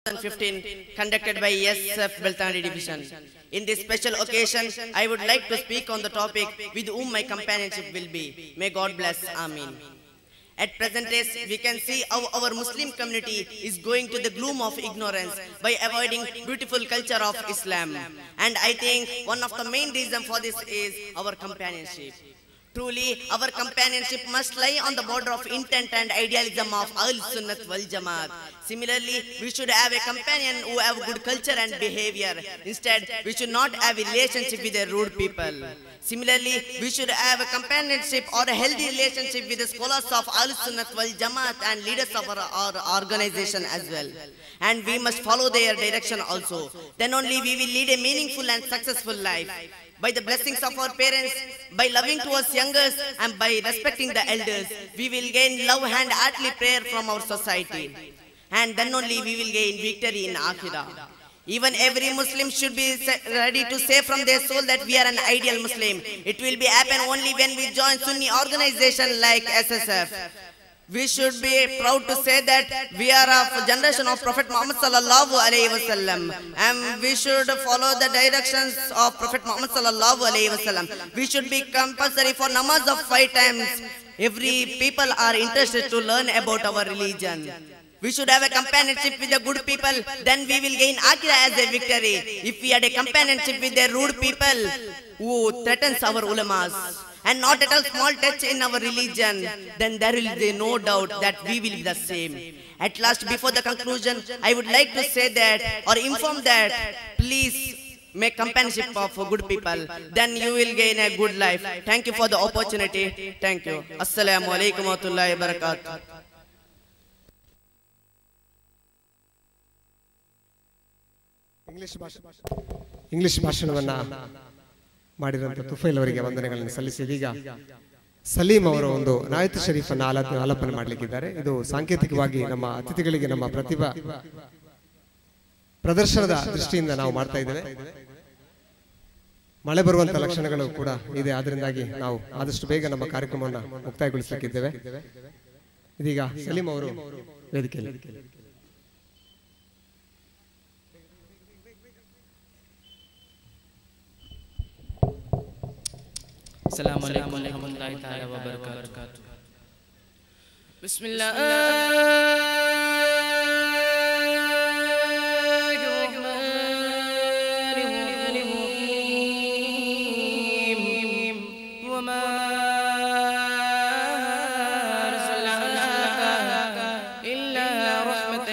2015 conducted by SF Beltani Division. In this special occasion, I would like to speak on the topic with whom my companionship will be. May God bless. Amen. At present days, we can see how our Muslim community is going to the gloom of ignorance by avoiding beautiful culture of Islam. And I think one of the main reasons for this is our companionship. Truly, our companionship must lie on the border of intent and idealism of Al Sunnat wal Jamaat. Similarly, we should have a companion who have good culture and behavior. Instead, we should not have a relationship with a rude people. Similarly, we should have a companionship or a healthy relationship with the scholars of Al Sunnat wal Jamaat and leaders of our, our organization as well. And we must follow their direction also. Then only we will lead a meaningful and successful life by the blessings of our parents, by loving towards youngers, and by respecting the elders, we will gain love and heartly prayer from our society. And then only we will gain victory in Akhirah. Even every Muslim should be sa- ready to say from their soul that we are an ideal Muslim. It will be happen only when we join Sunni organization like SSF. We should be proud to say that we are of generation of Prophet Muhammad sallallahu alaihi wasallam, and we should follow the directions of Prophet Muhammad sallallahu alaihi wasallam. We should be compulsory for namaz of five times. Every people are interested to learn about our religion. We should have a companionship with the good people, then we will gain Akhirah as a victory. If we had a companionship with the rude people who threatens our ulamas, and not at all small touch in our religion, then there will be no doubt that we will be the same. At last, before the conclusion, I would like to say that or inform that please make companionship of good people, then you will gain a good life. Thank you for the opportunity. Thank you. Assalamu alaikum wa rahmatullahi wa barakatuh. English ಭಾಷೆ English ಭಾಷಣವನ್ನ ಮಾಡಿರುವಂತ ತುಫೈಲ್ ಅವರಿಗೆ ವಂದನೆಗಳನ್ನು ಸಲ್ಲಿಸಿದೀಗ ಸಲೀಂ ಅವರ ಒಂದು ನಾಯತ್ ಶರೀಫ್ ಅನ್ನ ಆಲಾಪ ಆಲಾಪನೆ ಮಾಡಲಿಕ್ಕಿದ್ದಾರೆ ಇದು ಸಾಂಕೇತಿಕವಾಗಿ ನಮ್ಮ ಅತಿಥಿಗಳಿಗೆ ನಮ್ಮ ಪ್ರತಿಭಾ ಪ್ರದರ್ಶನದ ದೃಷ್ಟಿಯಿಂದ ನಾವು ಮಾಡ್ತಾ ಇದ್ದೇವೆ ಮಳೆ ಬರುವಂತ ಲಕ್ಷಣಗಳು ಕೂಡ ಇದೆ ಆದ್ರಿಂದಾಗಿ ನಾವು ಆದಷ್ಟು ಬೇಗ ನಮ್ಮ ಕಾರ್ಯಕ್ರಮವನ್ನು ಮುಕ್ತಾಯಗೊಳಿಸಲಿಕ್ಕಿದ್ದೇವೆ ಇದೀಗ ಸಲೀಂ ಅವರು ವೇದಿಕೆಯಲ್ಲಿ السلام عليكم ورحمة الله تعالى وبركاته بسم الله الرحمن الرحيم وما أرسلناك إلا رحمة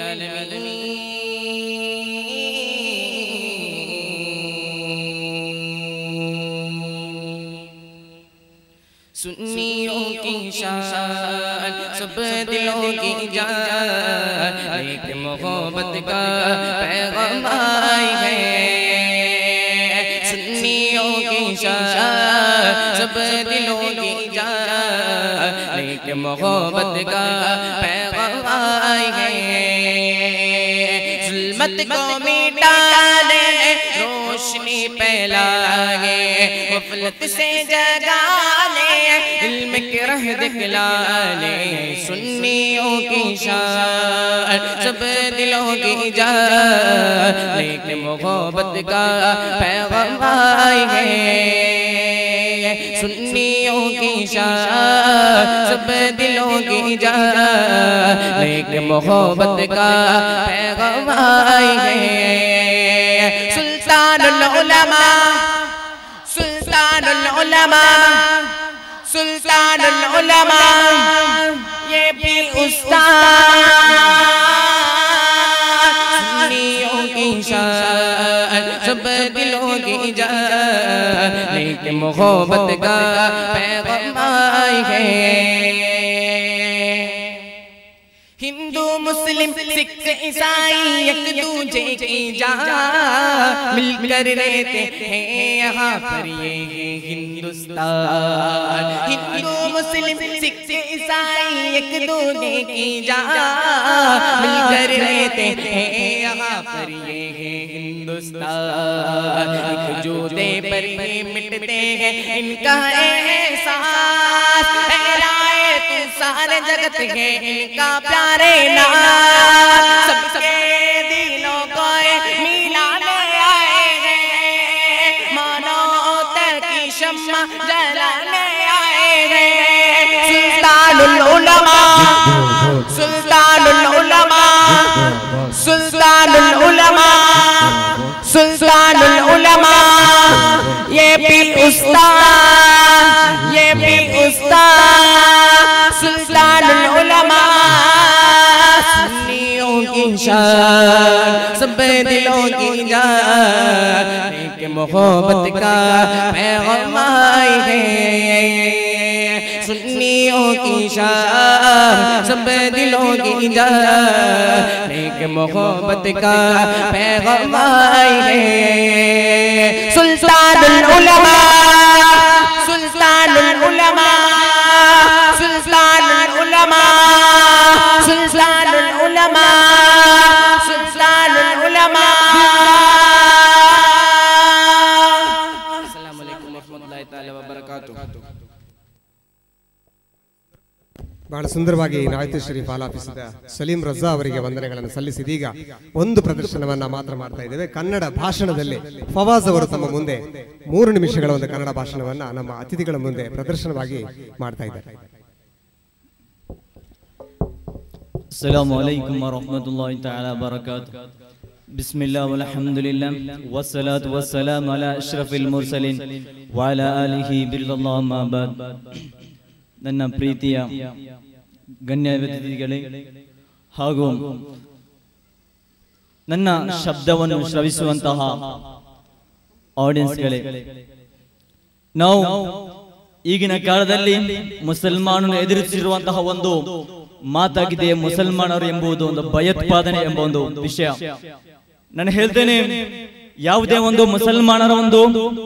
للعالمين सुन्नियों की शान सब दिलों की जान एक मोहब्बत का पैगाम आई है सुन्नियों की शान सब दिलों की जान एक मोहब्बत का पैगाम आई है जुल्मत को मिटाने रोशनी फैलाए गफलत से जगाने इल्म की राह दिखलाने सुन्नियों की शान सब दिलों की जान लेकिन मोहब्बत का पैगाम आई है सुन्नियों की शान सब दिलों की जान लेकिन मोहब्बत का पैगाम आई है सुल्तानुल उलमा सुल्तानुल उलमा सुल्तानुल उलमा ये भी उस्ताद सुन्नियों की शान सब दिलों की जान लेकिन मोहब्बत का पैगाम आई है हिंदू मुस्लिम सिख ईसाई एक दूजे की जान मिलकर रहते हैं यहाँ पर ये हिंदुस्तान हिंदू मुस्लिम सिख ईसाई एक दूजे की जान मिलकर रहते हैं यहाँ पर ये हिंदुस्तान एक जूते पर ही मिटते हैं इनका एहसास फैलाए तू सारे जगत है इनका प्यारे नाम सबके उलमा सुल्तानुल उलमा सुल्तानुल उलमा सुल्तानुल उलमा ये भी उस्ताद ये भी उस्ताद सुल्तानुल उलमा सुन्नियों की शान सब दिलों की जान के मोहब्बत का पैगाम आए हैं सुन्नियों की शान सब दिलों की जान के मोहब्बत का पैगाम आए हैं सुल्तानुल उलमा सुल्तानुल उलमा सुल्तानुल उलमा सुल्तानुल उलमा सुल्तानुल उलमा अस्सलाम वालेकुम रहमतुल्लाहि ताला व बरकातुहू ಬಹಳ ಸುಂದರವಾಗಿ ನಾಯತು ಶರೀಫ್ ಆಲಾಪಿಸಿದ ಸಲೀಂ ರಜಾ ಅವರಿಗೆ ವಂದನೆಗಳನ್ನು ಸಲ್ಲಿಸಿದೀಗ ಒಂದು ಪ್ರದರ್ಶನವನ್ನ ಮಾತ್ರ ಮಾಡ್ತಾ ಇದ್ದೇವೆ ಕನ್ನಡ ಭಾಷಣದಲ್ಲಿ ಫವಾಜ್ ಅವರು ತಮ್ಮ ಮುಂದೆ ಮೂರು ನಿಮಿಷಗಳ ಒಂದು ಕನ್ನಡ ಭಾಷಣವನ್ನ ನಮ್ಮ ಅತಿಥಿಗಳ ಮುಂದೆ ಪ್ರದರ್ಶನವಾಗಿ ಮಾಡ್ತಾ ಇದ್ದಾರೆ السلام عليكم ورحمة الله تعالى وبركاته بسم الله والحمد لله والصلاة والسلام على أشرف المرسلين وعلى آله برضا الله ما بعد ನನ್ನ ಪ್ರೀತಿಯ ಗಣ್ಯ ವ್ಯಕ್ತಿಗಳೇ ಹಾಗೂ ನನ್ನ ಶಬ್ದವನ್ನು ಶ್ರವಿಸುವಂತಹ ಆಡಿಯನ್ಸ್ಗಳೇ ನಾವು ಈಗಿನ ಕಾಲದಲ್ಲಿ ಮುಸಲ್ಮಾನರು ಎದುರಿಸಿರುವಂತಹ ಒಂದು ಮಾತಾಗಿದೆ ಮುಸಲ್ಮಾನರು ಎಂಬುದು ಒಂದು ಭಯೋತ್ಪಾದನೆ ಎಂಬ ಒಂದು ವಿಷಯ ನಾನು ಹೇಳ್ತೇನೆ ಯಾವುದೇ ಒಂದು ಮುಸಲ್ಮಾನರ ಒಂದು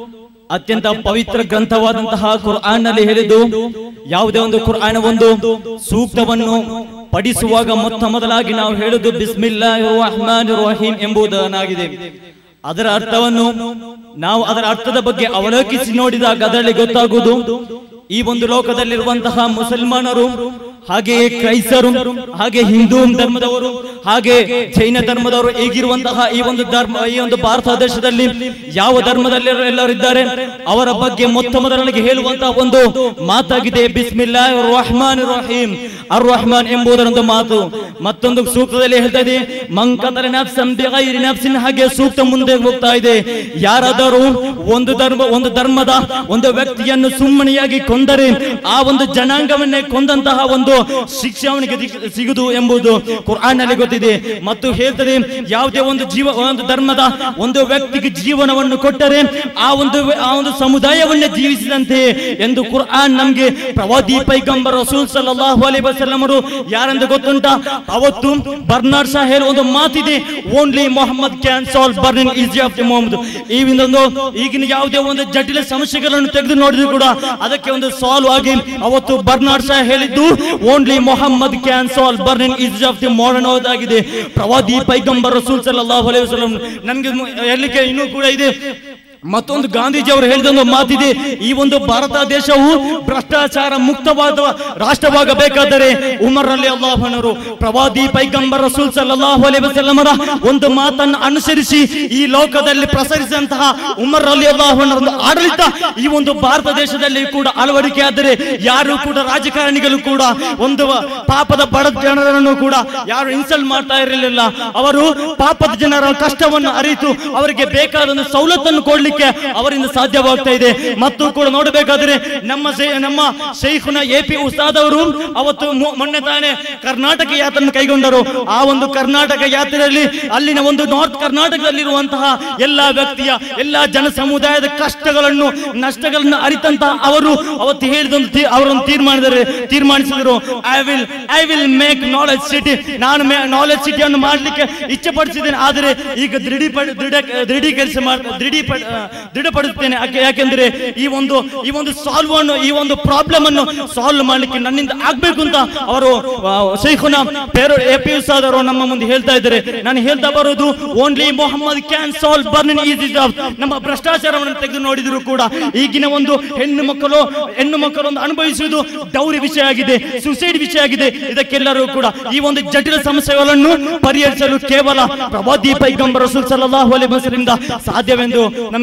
ಅತ್ಯಂತ ಪವಿತ್ರ ಗ್ರಂಥವಾದಂತಹ ಕುರ್ಆನ್ ನಲ್ಲಿ ಹೇಳಿದ್ದು ಯಾವುದೇ ಒಂದು ಕುರ್ಆನ್ ಒಂದು ಸೂಕ್ತವನ್ನು ಪಡಿಸುವಾಗ ಮೊತ್ತ ಮೊದಲಾಗಿ ನಾವು ಹೇಳುದು ಬಿಸ್ಮಿಲ್ಲಾ ರಹಮಾನ್ ರಹೀಂ ಎಂಬುದನ್ನಾಗಿದೆ ಅದರ ಅರ್ಥವನ್ನು ನಾವು ಅದರ ಅರ್ಥದ ಬಗ್ಗೆ ಅವಲೋಕಿಸಿ ನೋಡಿದಾಗ ಅದರಲ್ಲಿ ಗೊತ್ತಾಗುವುದು ಈ ಒಂದು ಲೋಕದಲ್ಲಿರುವಂತಹ ಮುಸಲ್ಮಾನರು ಹಾಗೆಯೇ ಕ್ರೈಸ್ತರು ಹಾಗೆ ಹಿಂದೂ ಧರ್ಮದವರು ಹಾಗೆ ಜೈನ ಧರ್ಮದವರು ಈಗಿರುವಂತಹ ಈ ಒಂದು ಧರ್ಮ ಈ ಒಂದು ಭಾರತ ದೇಶದಲ್ಲಿ ಯಾವ ಧರ್ಮದಲ್ಲಿ ಎಲ್ಲರಿದ್ದಾರೆ ಅವರ ಬಗ್ಗೆ ಮೊತ್ತ ಮೊದಲನಿಗೆ ಹೇಳುವಂತಹ ಒಂದು ಮಾತಾಗಿದೆ ಬಿಸ್ಮಿಲ್ಲಾ ರಹಮಾನ್ ರಹೀಂ ಅರ್ ರಹಮಾನ್ ಎಂಬುದರ ಒಂದು ಮಾತು ಮತ್ತೊಂದು ಸೂಕ್ತದಲ್ಲಿ ಹೇಳ್ತಾ ಇದೆ ಮಂಕತರ ನಫ್ಸಂ ಬಿಗೈರಿ ನಫ್ಸಿನ್ ಹಾಗೆ ಸೂಕ್ತ ಮುಂದೆ ಹೋಗ್ತಾ ಇದೆ ಯಾರಾದರೂ ಒಂದು ಧರ್ಮ ಒಂದು ಧರ್ಮದ ಒಂದು ವ್ಯಕ್ತಿಯನ್ನು ಸುಮ್ಮನೆಯಾಗಿ ಕೊಂದರೆ ಆ ಒಂದು ಜನಾಂಗವನ್ನೇ ಕೊಂದಂತಹ ಒಂದು ಶಿಕ್ಷೆ ಅವನಿಗೆ ದಿಕ್- ಸಿಗುದು ಎಂಬುದು ಕುರ್ಆನ್ ನಲ್ಲಿ ಗೊತ್ತಿದೆ ಮತ್ತು ಹೇಳ್ತದೆ ಯಾವುದೇ ಒಂದು ಜೀವ ಒಂದು ಧರ್ಮದ ಒಂದು ವ್ಯಕ್ತಿಗೆ ಜೀವನವನ್ನು ಕೊಟ್ಟರೆ ಆ ಒಂದು ಆ ಒಂದು ಸಮುದಾಯವನ್ನೇ ಜೀವಿಸಿದಂತೆ ಎಂದು ಕುರ್ಆನ್ ನಮ್ಗೆ ಪ್ರವಾದಿ ಪೈಗಂಬರ್ ರಸೂಲ್ ಸಲ್ಲಲ್ಲಾಹು ಅಲೈಹಿ ವಸಲ್ಲಂ ಅವರು ಯಾರೆಂದು ಗೊತ್ತುಂಟ ಅವತ್ತು ಬರ್ನಾಡ್ ಶಾ ಹೇಳುವ ಒಂದು ಮಾತಿದೆ only Mohammad can solve burning issue of the Mohammad ಈ ಒಂದು ಈಗಿನ ಯಾವುದೇ ಒಂದು ಜಟಿಲ ಸಮಸ್ಯೆಗಳನ್ನು ತೆಗೆದು ನೋಡಿದ್ರು ಕೂಡ ಅದಕ್ಕೆ ಒಂದು ಸಾಲ್ವ್ ಆಗಿ ಅವತ್ತು ಬರ್ನಾಡ್ ಶಾ ಹೇಳಿದ್ದು only Mohammad can solve burning issue of the modern ಆಗಿದೆ ಪ್ರವಾದಿ ಪೈಗಂಬರ್ ರಸೂಲ್ ಸಲ್ಲಲ್ಲಾಹು ಅಲೈಹಿ ವಸಲ್ಲಂ ನಮ್ಗೆ ಹೇಳಲಿಕ್ಕೆ ಇನ್ನೂ ಕೂಡ ಇದೆ ಮತ್ತೊಂದು ಗಾಂಧೀಜಿ ಅವರು ಹೇಳಿದ ಒಂದು ಮಾತಿದೆ ಈ ಒಂದು ಭಾರತ ದೇಶವು ಭ್ರಷ್ಟಾಚಾರ ಮುಕ್ತವಾದ ರಾಷ್ಟ್ರವಾಗಬೇಕಾದರೆ ಉಮರ್ ಅಲಿ ಅಲ್ಲಾಹನವರು ಪ್ರವಾದಿ ಪೈಗಂಬರ್ ರಸೂಲ್ ಸಲ್ಲಲ್ಲಾಹು ಅಲೈಹಿ ವಸಲ್ಲಮರ ಒಂದು ಮಾತನ್ನು ಅನುಸರಿಸಿ ಈ ಲೋಕದಲ್ಲಿ ಪ್ರಸರಿಸಿದಂತಹ ಉಮರ್ ಅಲಿ ಅಲ್ಲಾಹನವರ ಒಂದು ಆಡಳಿತ ಈ ಒಂದು ಭಾರತ ದೇಶದಲ್ಲಿ ಕೂಡ ಅಳವಡಿಕೆ ಆದರೆ ಯಾರು ಕೂಡ ರಾಜಕಾರಣಿಗಳು ಕೂಡ ಒಂದು ಪಾಪದ ಬಡ ಜನರನ್ನು ಕೂಡ ಯಾರು ಇನ್ಸಲ್ಟ್ ಮಾಡ್ತಾ ಇರಲಿಲ್ಲ ಅವರು ಪಾಪದ ಜನರ ಕಷ್ಟವನ್ನು ಅರಿತು ಅವರಿಗೆ ಬೇಕಾದ ಒಂದು ಸವಲತ್ತನ್ನು ಕೊಡ್ಲಿಕ್ಕೆ ಅವರಿಂದ ಸಾಧ್ಯವಾಗ್ತಾ ಇದೆ ಮತ್ತು ಕೂಡ ನೋಡಬೇಕಾದ್ರೆ ನಮ್ಮ ಸೇ- ನಮ್ಮ ಶೈಖುನ ಎ ಪಿ ಉಸ್ತಾದ್ ಅವರು ಅವತ್ತು ಮೊ- ಮೊನ್ನೆ ತಾನೇ ಕರ್ನಾಟಕ ಯಾತ್ರೆಯನ್ನು ಕೈಗೊಂಡರು ಆ ಒಂದು ಕರ್ನಾಟಕ ಯಾತ್ರೆಯಲ್ಲಿ ಅಲ್ಲಿನ ಒಂದು ನಾರ್ತ್ ಕರ್ನಾಟಕದಲ್ಲಿರುವಂತಹ ಎಲ್ಲಾ ವ್ಯಕ್ತಿಯ ಎಲ್ಲಾ ಜನ ಸಮುದಾಯದ ಕಷ್ಟಗಳನ್ನು ನಷ್ಟಗಳನ್ನು ಅರಿತಂತಹ ಅವರು ಅವತ್ತು ಹೇಳಿದೊಂದು ತೀ- ಅವರೊಂದು ತೀರ್ಮಾನಿಸಿದರೆ ತೀರ್ಮಾನಿಸಿದರು I will I will make knowledge city ನಾನು ನಾಲೆಜ್ ಸಿಟಿಯನ್ನು ಮಾಡಲಿಕ್ಕೆ ಇಚ್ಛೆ ಪಡಿಸಿದ್ದೇನೆ ಆದರೆ ಈಗ ದೃಢೀಪಡ ದೃಢ ದೃಢೀಕರಿಸಿ ಮಾಡ್- ದೃಢೀಪ ಆ, ದೃಢಪಡಿಸುತ್ತೇನೆ ಯಾಕೆ- ಯಾಕೆಂದ್ರೆ ಈ ಒಂದು ಈ ಒಂದು ಸಾಲ್ವ್ ಅನ್ನು ಈ ಒಂದು ಪ್ರಾಬ್ಲಮ್ ಅನ್ನು ಸಾಲ್ವ್ ಮಾಡಲಿಕ್ಕೆ ನನ್ನಿಂದ ಆಗ್ಬೇಕು ಅಂತ ಅವರು ಆ, ಶೈಖುನ ಪೇರೋ ಎ ಪಿ ಉಸ್ತಾದ್ ಅವರು ನಮ್ಮ ಮುಂದೆ ಹೇಳ್ತಾ ಇದ್ದಾರೆ ನಾನು ಹೇಳ್ತಾ ಬರೋದು only Mohammad can solve burn issue ನಮ್ಮ ಭ್ರಷ್ಟಾಚಾರವನ್ನು ತೆಗೆದು ನೋಡಿದ್ರು ಕೂಡ ಈಗಿನ ಒಂದು ಹೆಣ್ಣು ಮಕ್ಕಳು ಹೆಣ್ಣು ಮಕ್ಕಳು ಒಂದು ಅನುಭವಿಸುವುದು ಡೌರಿ ವಿಷಯ ಆಗಿದೆ ಸುಸೈಡ್ ವಿಷಯ ಆಗಿದೆ ಇದಕ್ಕೆಲ್ಲರೂ ಕೂಡ ಈ ಒಂದು ಜಟಿಲ ಸಮಸ್ಯೆಗಳನ್ನು ಪರಿಹರಿಸಲು ಕೇವಲ ಪ್ರವಾದಿ ಪೈಗಂಬರ್ ರಸೂಲ್ ಸಲ್ಲಲ್ಲಾಹು ಅಲೈಹಿ ವಸಲ್ಲಂರಿಂದ ಸಾಧ್ಯವೆಂದು ನಮಗೆ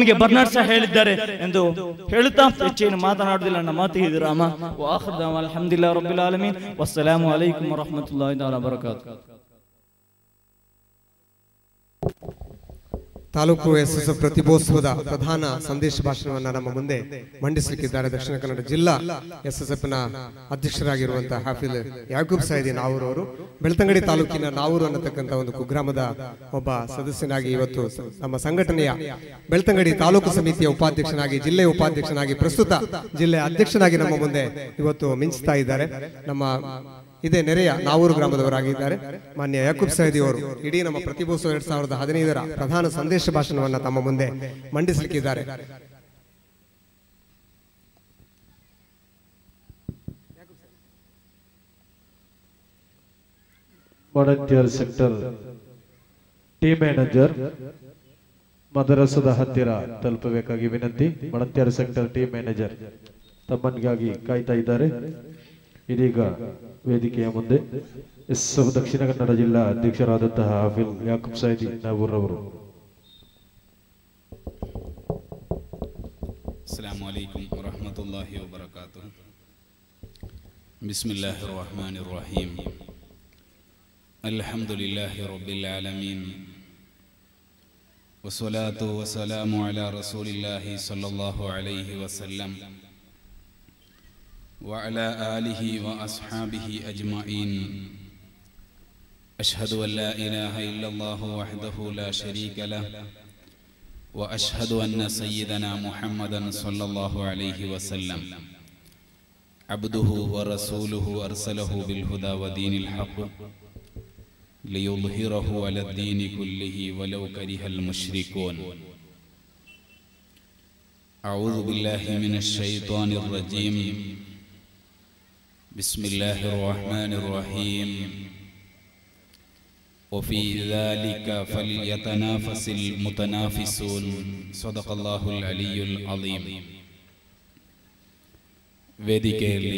ನಮಗೆ ಬರ್ನಾಡ್ ಸಹ ಹೇಳಿದ್ದಾರೆ ಎಂದು ಹೇಳುತ್ತಾ ಹೆಚ್ಚೇನು ಮಾತನಾಡುವುದಿಲ್ಲ ನನ್ನ ಮಾತು ಇದು ರಾಮ ಅಲ್ಹಮ್ದುಲಿಲ್ಲಾಹ ರಬ್ಬಿಲ್ ಆಲಮೀನ್ ವಸ್ಸಲಾಮು ಅಲೈಕುಂ ವರಹಮತುಲ್ಲಾಹಿ ತಾಲಾ ಬರಕಾತು ತಾಲೂಕು ಎಸ್ ಎಸ್ ಎಫ್ ಪ್ರತಿಭೋತ್ಸವದ ಪ್ರಧಾನ ಸಂದೇಶ ಭಾಷಣವನ್ನ ನಮ್ಮ ಮುಂದೆ ಮಂಡಿಸಲಿಕ್ಕಿದ್ದಾರೆ ದಕ್ಷಿಣ ಕನ್ನಡ ಜಿಲ್ಲಾ ಎಸ್ ಎಸ್ ಎಫ್ ನ ಅಧ್ಯಕ್ಷರಾಗಿರುವಂತಹ ಹಾಫಿಲ್ ಯಾಕೂಬ್ ಸಾಯಿದಿ ನಾವೂರ್ ಅವರು ಬೆಳ್ತಂಗಡಿ ತಾಲೂಕಿನ ನಾವೂರು ಅನ್ನತಕ್ಕಂಥ ಒಂದು ಕುಗ್ರಾಮದ ಒಬ್ಬ ಸದಸ್ಯನಾಗಿ ಇವತ್ತು ಸ- ನಮ್ಮ ಸಂಘಟನೆಯ ಬೆಳ್ತಂಗಡಿ ತಾಲೂಕು ಸಮಿತಿಯ ಉಪಾಧ್ಯಕ್ಷನಾಗಿ ಜಿಲ್ಲೆಯ ಉಪಾಧ್ಯಕ್ಷನಾಗಿ ಪ್ರಸ್ತುತ ಜಿಲ್ಲೆಯ ಅಧ್ಯಕ್ಷನಾಗಿ ನಮ್ಮ ಮುಂದೆ ಇವತ್ತು ಮಿಂಚ್ತಾ ಇದ್ದಾರೆ ನಮ್ಮ ಇದೇ ನೆರೆಯ ನಾವೂರು ಗ್ರಾಮದವರಾಗಿದ್ದಾರೆ ಮಾನ್ಯ ಯಾಕೂಬ್ ಸೈದಿ ಅವರು ಇಡೀ ನಮ್ಮ ಪ್ರತಿಭೋತ್ಸವ ಎರಡ್ ಸಾವಿರದ ಹದಿನೈದರ ಪ್ರಧಾನ ಸಂದೇಶ ಭಾಷಣವನ್ನ ತಮ್ಮ ಮುಂದೆ ಮಂಡಿಸಲಿಕ್ಕಿದ್ದಾರೆ ವಾಲಂಟಿಯರ್ ಸೆಕ್ಟರ್ ಟೀಮ್ ಮ್ಯಾನೇಜರ್ ಮದರಸದ ಹತ್ತಿರ ತಲುಪಬೇಕಾಗಿ ವಿನಂತಿ ವಾಲಂಟಿಯರ್ ಸೆಕ್ಟರ್ ಟೀಮ್ ಮ್ಯಾನೇಜರ್ ತಮ್ಮನಿಗಾಗಿ ಕಾಯ್ತಾ ಇದ್ದಾರೆ ಇದೀಗ ವೇದಿಕೆಯ ಮುಂದೆ ಎಸ್ ದಕ್ಷಿಣ ಕನ್ನಡ ಜಿಲ್ಲಾ ಅಧ್ಯಕ್ಷರಾದಂತಹ ಹಾಫಿಲ್ ಯಾಕೂಬ್ ಸೈದಿ ನಾವೂರ್ ಅವರು السلام عليكم ورحمة الله وبركاته بسم الله الرحمن الرحيم الحمد لله رب العالمين والصلاة والسلام على رسول الله صلى الله عليه وسلم وعلى آله وأصحابه أجمعين أشهد أن لا إله إلا الله وحده لا شريك له واشهد ان سيدنا محمدا صلى الله عليه وسلم عبده ورسوله ارسله بالهدى ودين الحق ليظهره على الدين كله ولو كره المشركون اعوذ بالله من الشيطان الرجيم بسم الله الرحمن الرحيم وفي ذلك فليتنافس المتنافسون صدق الله العلي العظيم ವೇದಿಕೆಯಲ್ಲಿ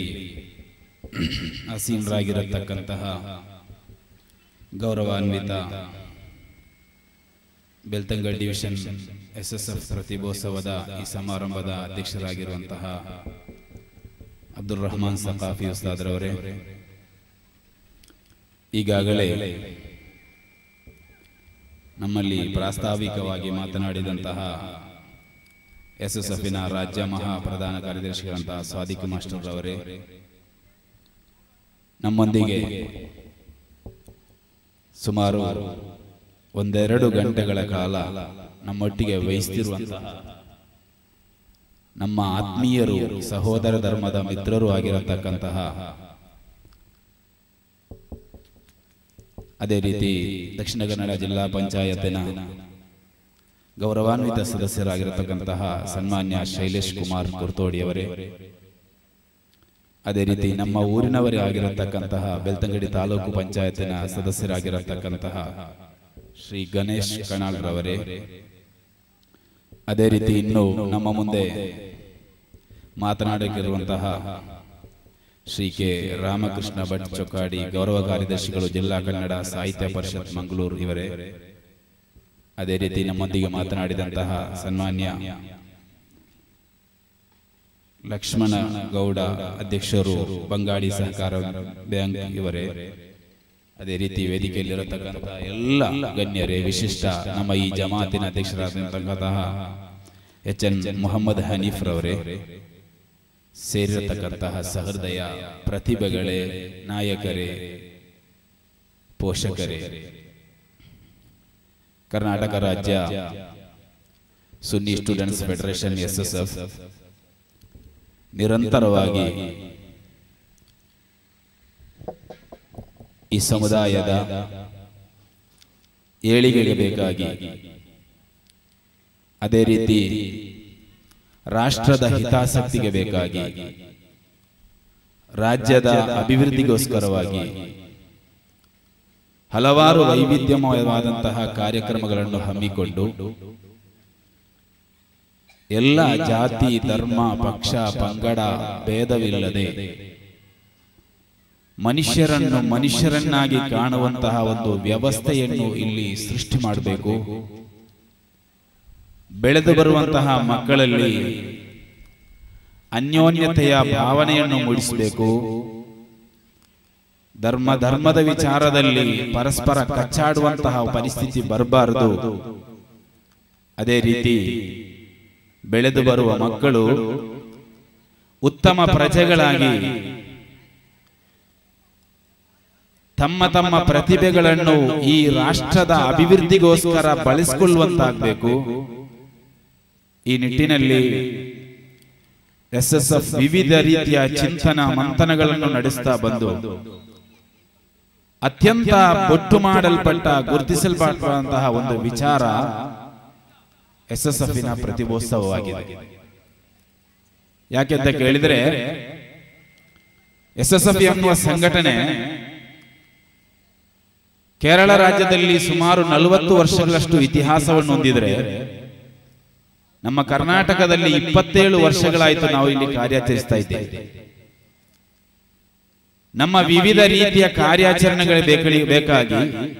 ಅಸೀನರಾಗಿರತಕ್ಕಂತಹ ಗೌರವಾನ್ವಿತ Belthangady division S S F ಪ್ರತಿಭೋತ್ಸವದ ಈ ಸಮಾರಂಭದ ಅಧ್ಯಕ್ಷರಾಗಿರುವಂತಹ ಅಬ್ದುಲ್ ರಹಮಾನ್ ಸಕಾಫಿ ಉಸ್ತಾದ್ರವರೇ ಈಗಾಗಲೇ ನಮ್ಮಲ್ಲಿ ಪ್ರಾಸ್ತಾವಿಕವಾಗಿ ಮಾತನಾಡಿದಂತಹ ಎಸ್ ಎಸ್ ಎಫಿನ ರಾಜ್ಯ ಮಹಾ ಪ್ರಧಾನ ಕಾರ್ಯದರ್ಶಿಗಳಂತಹ ಸ್ವಾದಿಕ್ ಮಾಸ್ಟರ್ ಅವರೇ ನಮ್ಮೊಂದಿಗೆ ಸುಮಾರು ಒಂದೆರಡು ಗಂಟೆಗಳ ಕಾಲ ನಮ್ಮೊಟ್ಟಿಗೆ ವಹಿಸ್ತಿರುವಂತಹ ನಮ್ಮ ಆತ್ಮೀಯರು ಸಹೋದರ ಧರ್ಮದ ಮಿತ್ರರು ಆಗಿರತಕ್ಕಂತಹ ಅದೇ ರೀತಿ ದಕ್ಷಿಣ ಕನ್ನಡ ಜಿಲ್ಲಾ ಪಂಚಾಯತಿನ ಗೌರವಾನ್ವಿತ ಸದಸ್ಯರಾಗಿರತಕ್ಕಂತಹ ಸನ್ಮಾನ್ಯ ಶೈಲೇಶ್ ಕುಮಾರ್ ಕುರ್ತೋಡಿಯವರೇ ಅದೇ ರೀತಿ ನಮ್ಮ ಊರಿನವರೇ ಆಗಿರತಕ್ಕಂತಹ ಬೆಳ್ತಂಗಡಿ ತಾಲೂಕು ಪಂಚಾಯತಿನ ಸದಸ್ಯರಾಗಿರತಕ್ಕಂತಹ ಶ್ರೀ ಗಣೇಶ್ ಕಣಾಳ್ರವರೇ ಅದೇ ರೀತಿ ಇನ್ನು ನಮ್ಮ ಮುಂದೆ ಮಾತನಾಡಲಿರುವಂತಹ ಶ್ರೀ ಕೆ ರಾಮಕೃಷ್ಣ ಭಟ್ ಚೊಕ್ಕಾಡಿ ಗೌರವ ಕಾರ್ಯದರ್ಶಿಗಳು ಜಿಲ್ಲಾ ಕನ್ನಡ ಸಾಹಿತ್ಯ ಪರಿಷತ್ ಮಂಗಳೂರು ಇವರೇ ಅದೇ ರೀತಿ ನಮ್ಮೊಂದಿಗೆ ಮಾತನಾಡಿದಂತಹ ಸನ್ಮಾನ್ಯ ಲಕ್ಷ್ಮಣ ಗೌಡ ಅಧ್ಯಕ್ಷರು ಬಂಗಾಡಿ ಸಹಕಾರ ಬ್ಯಾಂಕ್ ಇವರೇ ಅದೇ ರೀತಿ ವೇದಿಕೆಯಲ್ಲಿರತಕ್ಕಂತಹ ಎಲ್ಲ ಗಣ್ಯರೇ ವಿಶಿಷ್ಟ ನಮ್ಮ ಈ ಜಮಾತಿನ ಅಧ್ಯಕ್ಷರಾದಂತಹ ಎಚ್ ಎನ್ ಮೊಹಮ್ಮದ್ ಹನೀಫ್ ರವರೇ ಸೇರಿರತಕ್ಕಂತಹ ಸಹೃದಯ ಪ್ರತಿಭೆಗಳೇ ನಾಯಕರೇ ಪೋಷಕರೇ ಕರ್ನಾಟಕ ರಾಜ್ಯ Sunni students federation S S F ನಿರಂತರವಾಗಿ ಈ ಸಮುದಾಯದ ಏಳಿಗೆಗೆ ಬೇಕಾಗಿ ಅದೇ ರೀತಿ ರಾಷ್ಟ್ರದ ಹಿತಾಸಕ್ತಿಗೆ ಬೇಕಾಗಿ ರಾಜ್ಯದ ಅಭಿವೃದ್ಧಿಗೋಸ್ಕರವಾಗಿ ಹಲವಾರು ವೈವಿಧ್ಯಮಯವಾದಂತಹ ಕಾರ್ಯಕ್ರಮಗಳನ್ನು ಹಮ್ಮಿಕೊಂಡು ಎಲ್ಲ ಜಾತಿ ಧರ್ಮ ಪಕ್ಷ ಪಂಗಡ ಭೇದವಿಲ್ಲದೆ ಮನುಷ್ಯರನ್ನು ಮನುಷ್ಯರನ್ನಾಗಿ ಕಾಣುವಂತಹ ಒಂದು ವ್ಯವಸ್ಥೆಯನ್ನು ಇಲ್ಲಿ ಸೃಷ್ಟಿ ಮಾಡಬೇಕು ಬೆಳೆದು ಬರುವಂತಹ ಮಕ್ಕಳಲ್ಲಿ ಅನ್ಯೋನ್ಯತೆಯ ಭಾವನೆಯನ್ನು ಮೂಡಿಸಬೇಕು ಧರ್ಮ ಧರ್ಮದ ವಿಚಾರದಲ್ಲಿ ಪರಸ್ಪರ ಕಚ್ಚಾಡುವಂತಹ ಪರಿಸ್ಥಿತಿ ಬರಬಾರದು ಅದೇ ರೀತಿ ಬೆಳೆದು ಬರುವ ಮಕ್ಕಳು ಉತ್ತಮ ಪ್ರಜೆಗಳಾಗಿ ತಮ್ಮ ತಮ್ಮ ಪ್ರತಿಭೆಗಳನ್ನು ಈ ರಾಷ್ಟ್ರದ ಅಭಿವೃದ್ಧಿಗೋಸ್ಕರ ಬಳಸಿಕೊಳ್ಳುವಂತಾಗಬೇಕು ಈ ನಿಟ್ಟಿನಲ್ಲಿ ಎಸ್ ಎಸ್ ಎಫ್ ವಿವಿಧ ರೀತಿಯ ಚಿಂತನ ಮಂಥನಗಳನ್ನು ನಡೆಸ್ತಾ ಬಂದು ಅತ್ಯಂತ ಬೊಟ್ಟು ಮಾಡಲ್ಪಟ್ಟ ಗುರುತಿಸಲ್ಪಟ್ಟಂತಹ ಒಂದು ವಿಚಾರ ಎಸ್ ಎಸ್ ಎಫ್ ಪ್ರತಿಭೋತ್ಸವವಾಗಿದೆ ಯಾಕೆಂತ ಕೇಳಿದ್ರೆ ಎಸ್ ಎಸ್ ಎಫ್ ಎನ್ನುವ ಸಂಘಟನೆ ಕೇರಳ ರಾಜ್ಯದಲ್ಲಿ ಸುಮಾರು ನಲವತ್ತು ವರ್ಷಗಳಷ್ಟು ಇತಿಹಾಸವನ್ನು ಹೊಂದಿದ್ರೆ ನಮ್ಮ ಕರ್ನಾಟಕದಲ್ಲಿ ಇಪ್ಪತ್ತೇಳು ವರ್ಷಗಳಾಯಿತು ನಾವು ಇಲ್ಲಿ ಕಾರ್ಯಾಚರಿಸ್ತಾ ಇದ್ದೇವೆ ನಮ್ಮ ವಿವಿಧ ರೀತಿಯ ಕಾರ್ಯಾಚರಣೆಗಳು ಬೇಕಳಿ- ಬೇಕಾಗಿ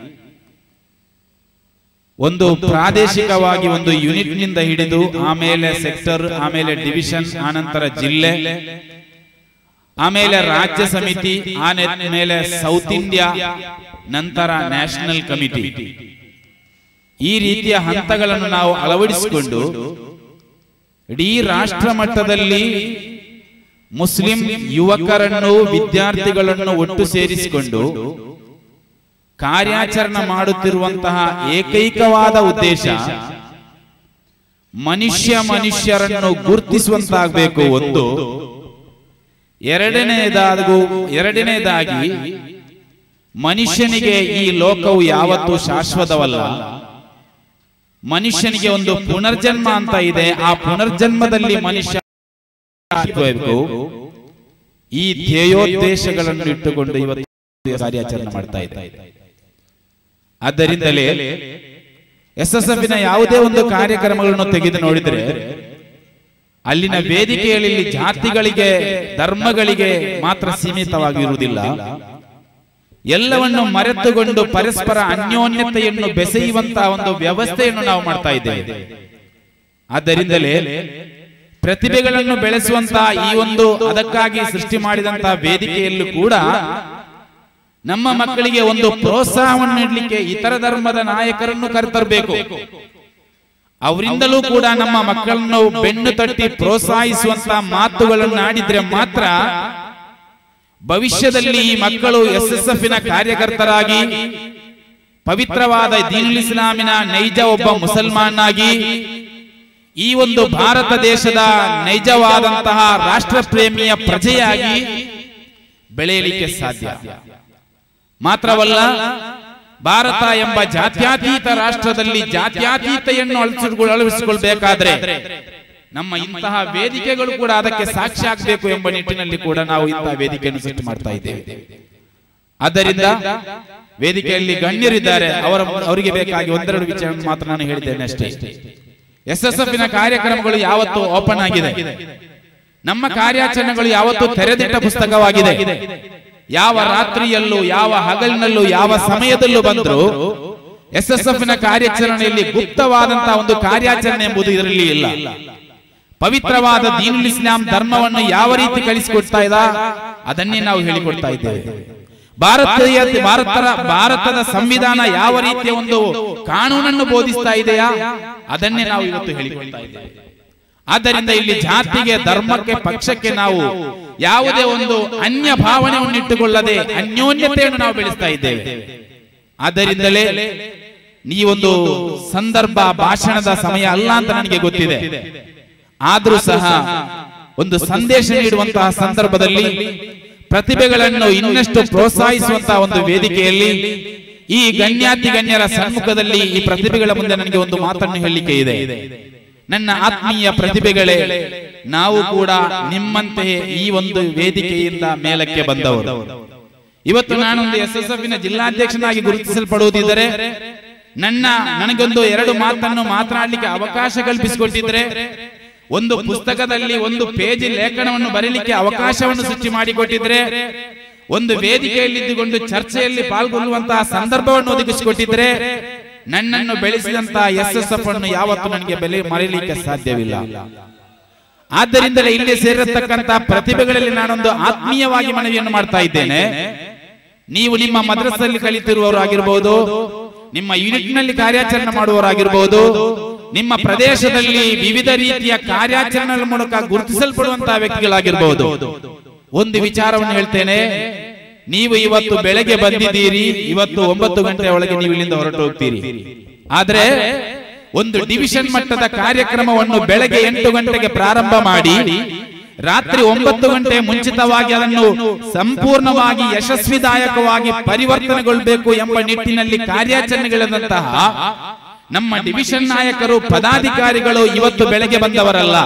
ಒಂದು ಪ್ರಾದೇಶಿಕವಾಗಿ ಒಂದು ಯೂನಿಟ್ ನಿಂದ ಹಿಡಿದು ಆಮೇಲೆ ಸೆಕ್ಟರ್ ಆಮೇಲೆ ಡಿವಿಷನ್ ಆನಂತರ ಜಿಲ್ಲೆ ಆಮೇಲೆ ರಾಜ್ಯ ಸಮಿತಿ ಆಮೇಲೆ ಸೌತ್ ಇಂಡಿಯಾ ನಂತರ ನ್ಯಾಷನಲ್ ಕಮಿಟಿ ಈ ರೀತಿಯ ಹಂತಗಳನ್ನು ನಾವು ಅಳವಡಿಸಿಕೊಂಡು ಇಡೀ ರಾಷ್ಟ್ರ ಮಟ್ಟದಲ್ಲಿ ಮುಸ್ಲಿಂ ಯುವಕರನ್ನು ವಿದ್ಯಾರ್ಥಿಗಳನ್ನು ಒಟ್ಟು ಸೇರಿಸಿಕೊಂಡು ಕಾರ್ಯಾಚರಣೆ ಮಾಡುತ್ತಿರುವಂತಹ ಏಕೈಕವಾದ ಉದ್ದೇಶ ಮನುಷ್ಯ ಮನುಷ್ಯರನ್ನು ಗುರುತಿಸುವಂತಾಗಬೇಕು ಒಂದು ಎರಡನೇದಾಗೂ ಎರಡನೇದಾಗಿ ಮನುಷ್ಯನಿಗೆ ಈ ಲೋಕವು ಯಾವತ್ತೂ ಶಾಶ್ವತವಲ್ಲ ಮನುಷ್ಯನಿಗೆ ಒಂದು ಪುನರ್ಜನ್ಮ ಅಂತ ಇದೆ ಆ ಪುನರ್ಜನ್ಮದಲ್ಲಿ ಮನುಷ್ಯ ಆಗಬೇಕು. ಈ ಧ್ಯೇಯೋದ್ದೇಶಗಳನ್ನು ಇಟ್ಟುಕೊಂಡು ಇವತ್ತು ಕಾರ್ಯಾಚರಣೆ ಮಾಡ್ತಾ ಇದೆ ಆದ್ದರಿಂದಲೇ ಎಸ್ ಎಸ್ ಎಫ್ ಯಾವುದೇ ಒಂದು ಕಾರ್ಯಕ್ರಮಗಳನ್ನು ತೆಗೆದು ನೋಡಿದ್ರೆ ಅಲ್ಲಿನ ವೇದಿಕೆಯಲ್ಲಿ ಜಾತಿಗಳಿಗೆ ಧರ್ಮಗಳಿಗೆ ಮಾತ್ರ ಸೀಮಿತವಾಗಿರುವುದಿಲ್ಲ ಎಲ್ಲವನ್ನು ಮರೆತುಕೊಂಡು ಪರಸ್ಪರ ಅನ್ಯೋನ್ಯತೆಯನ್ನು ಬೆಸೆಯುವಂತಹ ಒಂದು ವ್ಯವಸ್ಥೆಯನ್ನು ನಾವು ಮಾಡ್ತಾ ಇದ್ದೇವೆ ಆದ್ದರಿಂದಲೇ ಪ್ರತಿಭೆಗಳನ್ನು ಬೆಳೆಸುವಂತಹ ಈ ಒಂದು ಅದಕ್ಕಾಗಿ ಸೃಷ್ಟಿ ಮಾಡಿದಂತಹ ವೇದಿಕೆಯಲ್ಲೂ ಕೂಡ ನಮ್ಮ ಮಕ್ಕಳಿಗೆ ಒಂದು ಪ್ರೋತ್ಸಾಹವನ್ನು ನೀಡಲಿಕ್ಕೆ ಇತರ ಧರ್ಮದ ನಾಯಕರನ್ನು ಕರೆತರಬೇಕು ಅವರಿಂದಲೂ ಕೂಡ ನಮ್ಮ ಮಕ್ಕಳನ್ನು ಬೆನ್ನು ತಟ್ಟಿ ಪ್ರೋತ್ಸಾಹಿಸುವಂತಹ ಮಾತುಗಳನ್ನು ಆಡಿದ್ರೆ ಮಾತ್ರ ಭವಿಷ್ಯದಲ್ಲಿ ಈ ಮಕ್ಕಳು ಎಸ್ ಎಸ್ ಎಫ್ ಕಾರ್ಯಕರ್ತರಾಗಿ ಪವಿತ್ರವಾದ ದೀನುಲ್ ಇಸ್ಲಾಮಿನ ನೈಜ ಒಬ್ಬ ಮುಸಲ್ಮಾನಾಗಿ ಈ ಒಂದು ಭಾರತ ದೇಶದ ನೈಜವಾದಂತಹ ರಾಷ್ಟ್ರ ಪ್ರೇಮಿಯ ಪ್ರಜೆಯಾಗಿ ಬೆಳೆಯಲಿಕ್ಕೆ ಸಾಧ್ಯ ಮಾತ್ರವಲ್ಲ ಭಾರತ ಎಂಬ ಜಾತ್ಯತೀತ ರಾಷ್ಟ್ರದಲ್ಲಿ ಜಾತ್ಯತೀತೆಯನ್ನು ಅಳವಡಿಸಿಕೊಳ್ಳ ಅಳವಡಿಸಿಕೊಳ್ಬೇಕಾದ್ರೆ ನಮ್ಮ ಇಂತಹ ವೇದಿಕೆಗಳು ಕೂಡ ಅದಕ್ಕೆ ಸಾಕ್ಷಿ ಆಗಬೇಕು ಎಂಬ ನಿಟ್ಟಿನಲ್ಲಿ ಕೂಡ ನಾವು ಇಂತಹ ವೇದಿಕೆಯನ್ನು ಸೃಷ್ಟಿ ಮಾಡ್ತಾ ಇದ್ದೇವೆ ಆದ್ದರಿಂದ ವೇದಿಕೆಯಲ್ಲಿ ಗಣ್ಯರಿದ್ದಾರೆ ಅವರ ಅವರಿಗೆ ಬೇಕಾಗಿ ಒಂದೆರಡು ವಿಚಾರ ಮಾತ್ರ ನಾನು ಹೇಳಿದ್ದೇನೆ ಅಷ್ಟೇ ಎಸ್ ಎಸ್ ಎಫ್ ಕಾರ್ಯಕ್ರಮಗಳು ಯಾವತ್ತು ಓಪನ್ ಆಗಿದೆ ನಮ್ಮ ಕಾರ್ಯಾಚರಣೆಗಳು ಯಾವತ್ತು ತೆರೆದಿಟ್ಟ ಪುಸ್ತಕವಾಗಿದೆ ಯಾವ ರಾತ್ರಿಯಲ್ಲೂ ಯಾವ ಹಗಲಿನಲ್ಲೂ ಯಾವ ಸಮಯದಲ್ಲೂ ಬಂದ್ರು ಎಸ್ ಎಸ್ ಎಫ್ ಕಾರ್ಯಾಚರಣೆಯಲ್ಲಿ ಗುಪ್ತವಾದಂತಹ ಒಂದು ಕಾರ್ಯಾಚರಣೆ ಎಂಬುದು ಇದರಲ್ಲಿ ಇಲ್ಲ ಪವಿತ್ರವಾದ ದೀನುಲ್ ಇಸ್ಲಾಂ ಧರ್ಮವನ್ನು ಯಾವ ರೀತಿ ಕಲಿಸಿಕೊಡ್ತಾ ಇದ್ದ ಅದನ್ನೇ ನಾವು ಹೇಳಿಕೊಡ್ತಾ ಇದ್ದೇವೆ ಭಾರತೀಯ ಭಾರತರ ಭಾರತದ ಸಂವಿಧಾನ ಯಾವ ರೀತಿಯ ಒಂದು ಕಾನೂನನ್ನು ಬೋಧಿಸ್ತಾ ಇದೆಯಾ ಅದನ್ನೇ ನಾವು ಇವತ್ತು ಹೇಳಿಕೊಡ್ತಾ ಇದ್ದೇವೆ ಆದ್ದರಿಂದ ಇಲ್ಲಿ ಜಾತಿಗೆ ಧರ್ಮಕ್ಕೆ ಪಕ್ಷಕ್ಕೆ ನಾವು ಯಾವುದೇ ಒಂದು ಅನ್ಯ ಭಾವನೆಯನ್ನು ಇಟ್ಟುಕೊಳ್ಳದೆ ಅನ್ಯೋನ್ಯತೆಯನ್ನು ನಾವು ಬೆಳೆಸ್ತಾ ಇದ್ದೇವೆ ಆದ್ದರಿಂದಲೇ ಈ ಒಂದು ಸಂದರ್ಭ ಭಾಷಣದ ಸಮಯ ಅಲ್ಲ ಅಂತ ನನಗೆ ಗೊತ್ತಿದೆ ಆದ್ರೂ ಸಹ ಒಂದು ಸಂದೇಶ ನೀಡುವಂತಹ ಸಂದರ್ಭದಲ್ಲಿ ಪ್ರತಿಭೆಗಳನ್ನು ಇನ್ನಷ್ಟು ಪ್ರೋತ್ಸಾಹಿಸುವಂತಹ ಒಂದು ವೇದಿಕೆಯಲ್ಲಿ ಈ ಗಣ್ಯಾತಿ ಗಣ್ಯರ ಸಮ್ಮುಖದಲ್ಲಿ ಈ ಪ್ರತಿಭೆಗಳ ಮುಂದೆ ನನಗೆ ಒಂದು ಮಾತನ್ನು ಹೇಳಲಿಕ್ಕೆ ಇದೆ ನನ್ನ ಆತ್ಮೀಯ ಪ್ರತಿಭೆಗಳೇ ನಾವು ಕೂಡ ನಿಮ್ಮಂತೆಯೇ ಈ ಒಂದು ವೇದಿಕೆಯಿಂದ ಮೇಲಕ್ಕೆ ಬಂದವರು ಇವತ್ತು ನಾನೊಂದು ಎಸ್ ಎಸ್ ಎಫ್ ಜಿಲ್ಲಾಧ್ಯಕ್ಷನಾಗಿ ಗುರುತಿಸಲ್ಪಡುವುದಿದ್ದರೆ ನನ್ನ ನನಗೊಂದು ಎರಡು ಮಾತನ್ನು ಮಾತನಾಡಲಿಕ್ಕೆ ಅವಕಾಶ ಕಲ್ಪಿಸಿಕೊಟ್ಟಿದ್ರೆ ಒಂದು ಪುಸ್ತಕದಲ್ಲಿ ಒಂದು ಪೇಜ್ ಲೇಖನವನ್ನು ಬರೀಲಿಕ್ಕೆ ಅವಕಾಶವನ್ನು ಸೃಷ್ಟಿ ಮಾಡಿಕೊಟ್ಟಿದ್ರೆ ಒಂದು ವೇದಿಕೆಯಲ್ಲಿ ಇದ್ದುಕೊಂಡು ಚರ್ಚೆಯಲ್ಲಿ ಪಾಲ್ಗೊಳ್ಳುವಂತಹ ಸಂದರ್ಭವನ್ನು ಒದಗಿಸಿಕೊಟ್ಟಿದ್ರೆ ನನ್ನನ್ನು ಬೆಳೆಸಿದಂತ ಎಸ್ ಎಸ್ ಎಫ್ ಅನ್ನು ಯಾವತ್ತೂ ನನಗೆ ಬೆಲೆ ಮರೆಯಲಿಕ್ಕೆ ಸಾಧ್ಯವಿಲ್ಲ ಆದ್ದರಿಂದಲೇ ಇಲ್ಲಿ ಸೇರಿರತಕ್ಕಂತ ಪ್ರತಿಭೆಗಳಲ್ಲಿ ನಾನೊಂದು ಆತ್ಮೀಯವಾಗಿ ಮನವಿಯನ್ನು ಮಾಡ್ತಾ ಇದ್ದೇನೆ ನೀವು ನಿಮ್ಮ ಮದ್ರಸಲ್ಲಿ ಕಲಿತಿರುವವರು ಆಗಿರಬಹುದು ನಿಮ್ಮ ಯೂನಿಟ್ ನಲ್ಲಿ ಕಾರ್ಯಾಚರಣೆ ಮಾಡುವವರಾಗಿರ್ಬೋದು ನಿಮ್ಮ ಪ್ರದೇಶದಲ್ಲಿ ವಿವಿಧ ರೀತಿಯ ಕಾರ್ಯಾಚರಣೆಗಳ ಮೂಲಕ ಗುರುತಿಸಲ್ಪಡುವಂತಹ ವ್ಯಕ್ತಿಗಳಾಗಿರ್ಬಹುದು ಒಂದು ವಿಚಾರವನ್ನು ಹೇಳ್ತೇನೆ ನೀವು ಇವತ್ತು ಬೆಳಗ್ಗೆ ಬಂದಿದ್ದೀರಿ ಇವತ್ತು ಒಂಬತ್ತು ಗಂಟೆ ಒಳಗೆ ನೀವು ಇಲ್ಲಿಂದ ಹೊರಟು ಹೋಗ್ತೀರಿ ಆದ್ರೆ ಒಂದು ಡಿವಿಷನ್ ಮಟ್ಟದ ಕಾರ್ಯಕ್ರಮವನ್ನು ಬೆಳಗ್ಗೆ ಎಂಟು ಗಂಟೆಗೆ ಪ್ರಾರಂಭ ಮಾಡಿ ರಾತ್ರಿ ಒಂಬತ್ತು ಗಂಟೆ ಮುಂಚಿತವಾಗಿ ಅದನ್ನು ಸಂಪೂರ್ಣವಾಗಿ ಯಶಸ್ವಿದಾಯಕವಾಗಿ ಪರಿವರ್ತನೆಗೊಳ್ಳಬೇಕು ಎಂಬ ನಿಟ್ಟಿನಲ್ಲಿ ಕಾರ್ಯಾಚರಣೆಗಳಂತಹ ನಮ್ಮ ಡಿವಿಷನ್ ನಾಯಕರು ಪದಾಧಿಕಾರಿಗಳು ಇವತ್ತು ಬೆಳಗ್ಗೆ ಬಂದವರಲ್ಲ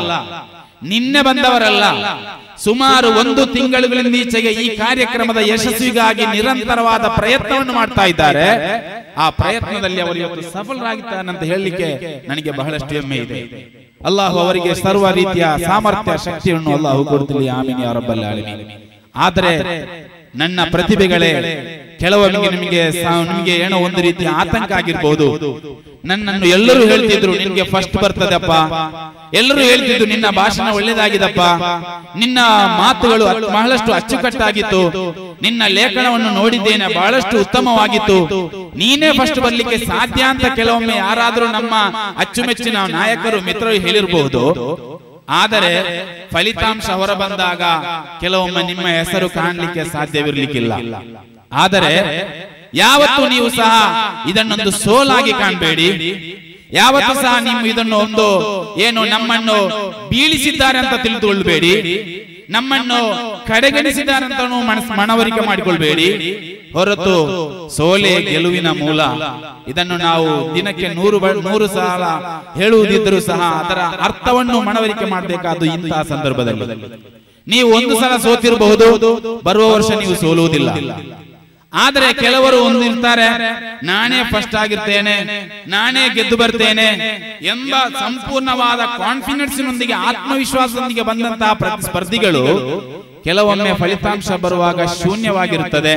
ನಿನ್ನೆ ಬಂದವರಲ್ಲ ಸುಮಾರು ಒಂದು ತಿಂಗಳುಗಳಿಂದ ಈಚೆಗೆ ಈ ಕಾರ್ಯಕ್ರಮದ ಯಶಸ್ವಿಗಾಗಿ ನಿರಂತರವಾದ ಪ್ರಯತ್ನವನ್ನು ಮಾಡ್ತಾ ಇದ್ದಾರೆ ಆ ಪ್ರಯತ್ನದಲ್ಲಿ ಅವರು ಇವತ್ತು ಸಫಲರಾಗಿದ್ದಾರೆ ಅಂತ ಹೇಳಲಿಕ್ಕೆ ನನಗೆ ಬಹಳಷ್ಟು ಹೆಮ್ಮೆ ಇದೆ ಅಲ್ಲಾಹು ಅವರಿಗೆ ಸರ್ವ ರೀತಿಯ ಸಾಮರ್ಥ್ಯ ಶಕ್ತಿಯನ್ನು ಅಲ್ಲಾಹು ಕೊಡ್ತಿಲ್ಲ ಆಮೀನ್ ಯಾ ರಬ್ಬಲ್ ಆಲಮೀನ್ ಆದರೆ ನನ್ನ ಪ್ರತಿಭೆಗಳೇ ಕೆಲವೊಮ್ಮೆ ನಿಮಗೆ ಸಾ- ನಿಮಗೆ ಏನೋ ಒಂದು ರೀತಿಯ ಆತಂಕ ಆಗಿರ್ಬೋದು ನನ್ನನ್ನು ಎಲ್ಲರೂ ಹೇಳ್ತಿದ್ರು ನಿನ್ಗೆ ಫಸ್ಟ್ ಬರ್ತದಪ್ಪ ಎಲ್ಲರೂ ಹೇಳ್ತಿದ್ರು ನಿನ್ನ ಭಾಷಣ ಒಳ್ಳೇದಾಗಿದಪ್ಪ ನಿನ್ನ ಮಾತುಗಳು ಅತ್- ಬಹಳಷ್ಟು ಅಚ್ಚುಕಟ್ಟಾಗಿತ್ತು ನಿನ್ನ ಲೇಖನವನ್ನು ನೋಡಿದ್ದೇನೆ ಬಹಳಷ್ಟು ಉತ್ತಮವಾಗಿತ್ತು ನೀನೇ ಫಸ್ಟ್ ಬರ್ಲಿಕ್ಕೆ ಸಾಧ್ಯ ಅಂತ ಕೆಲವೊಮ್ಮೆ ಯಾರಾದರೂ ನಮ್ಮ ಅಚ್ಚುಮೆಚ್ಚಿನ ನಾಯಕರು ಮಿತ್ರರು ಹೇಳಿರಬಹುದು ಆದರೆ ಫಲಿತಾಂಶ ಹೊರ ಬಂದಾಗ ಕೆಲವೊಮ್ಮೆ ನಿಮ್ಮ ಹೆಸರು ಕಾಣಲಿಕ್ಕೆ ಸಾಧ್ಯವಿರ್ಲಿಕ್ಕಿಲ್ಲ ಆದರೆ ಯಾವತ್ತು ನೀವು ಸಹ ಇದನ್ನೊಂದು ಸೋಲಾಗಿ ಕಾಣಬೇಡಿ ಯಾವತ್ತು ಸಹ ನೀವು ಇದನ್ನು ಒಂದು ಏನು ನಮ್ಮನ್ನು ಬೀಳಿಸಿದ್ದಾರೆ ಅಂತ ತಿಳಿದುಕೊಳ್ಬೇಡಿ ನಮ್ಮನ್ನು ಕಡೆಗಣಿಸಿದ್ದಾರೆ ಅಂತ ಮನಸ್ ಮನವರಿಕೆ ಮಾಡಿಕೊಳ್ಬೇಡಿ ಹೊರತು ಸೋಲೆ ಗೆಲುವಿನ ಮೂಲ ಇದನ್ನು ನಾವು ದಿನಕ್ಕೆ ನೂರು ಬ- ನೂರು ಸಲ ಹೇಳುವುದಿದ್ದರೂ ಸಹ ಅದರ ಅರ್ಥವನ್ನು ಮನವರಿಕೆ ಮಾಡಬೇಕಾದ್ದು ಇಂತಹ ಸಂದರ್ಭದಲ್ಲಿ ನೀವು ಒಂದು ಸಲ ಸೋತಿರಬಹುದು ಬರುವ ವರ್ಷ ನೀವು ಸೋಲುವುದಿಲ್ಲ ಆದರೆ ಕೆಲವರು ಒಂದು ಇರ್ತಾರೆ ನಾನೇ ಫಸ್ಟ್ ಆಗಿರ್ತೇನೆ ನಾನೇ ಗೆದ್ದು ಬರ್ತೇನೆ ಎಂಬ ಸಂಪೂರ್ಣವಾದ ಕಾನ್ಫಿಡೆನ್ಸ್ನೊಂದಿಗೆ ಆತ್ಮವಿಶ್ವಾಸದೊಂದಿಗೆ ಬಂದಂತಹ ಪ್ರತಿ ಸ್ಪರ್ಧಿಗಳು ಕೆಲವೊಮ್ಮೆ ಫಲಿತಾಂಶ ಬರುವಾಗ ಶೂನ್ಯವಾಗಿರುತ್ತದೆ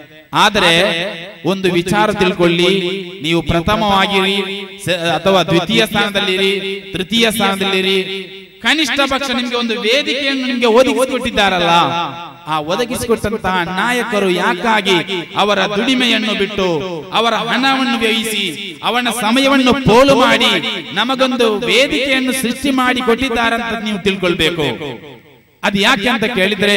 ಆದರೆ ಒಂದು ವಿಚಾರ ತಿಳ್ಕೊಳ್ಳಿ ನೀವು ಪ್ರಥಮವಾಗಿರಿ ಸ- ಅಥವಾ ದ್ವಿತೀಯ ಸ್ಥಾನದಲ್ಲಿರಿ ತೃತೀಯ ಸ್ಥಾನದಲ್ಲಿರಿ ಕನಿಷ್ಠ ಪಕ್ಷ ನಿಮ್ಗೆ ಒಂದು ವೇದಿಕೆಯನ್ನು ನಿಮ್ಗೆ ಒದಗಿಸಿಕೊಟ್ಟಿದ್ದಾರಲ್ಲ ಆ ಒದಗಿಸಿಕೊಟ್ಟಂತಹ ನಾಯಕರು ಯಾಕಾಗಿ ಅವರ ದುಡಿಮೆಯನ್ನು ಬಿಟ್ಟು ಅವರ ಹಣವನ್ನು ವ್ಯಯಿಸಿ ಅವನ ಸಮಯವನ್ನು ಪೋಲು ಮಾಡಿ ನಮಗೊಂದು ವೇದಿಕೆಯನ್ನು ಸೃಷ್ಟಿ ಮಾಡಿ ಕೊಟ್ಟಿದ್ದಾರಂತ ನೀವು ತಿಳ್ಕೊಳ್ಬೇಕು ಅದು ಯಾಕೆ ಅಂತ ಕೇಳಿದ್ರೆ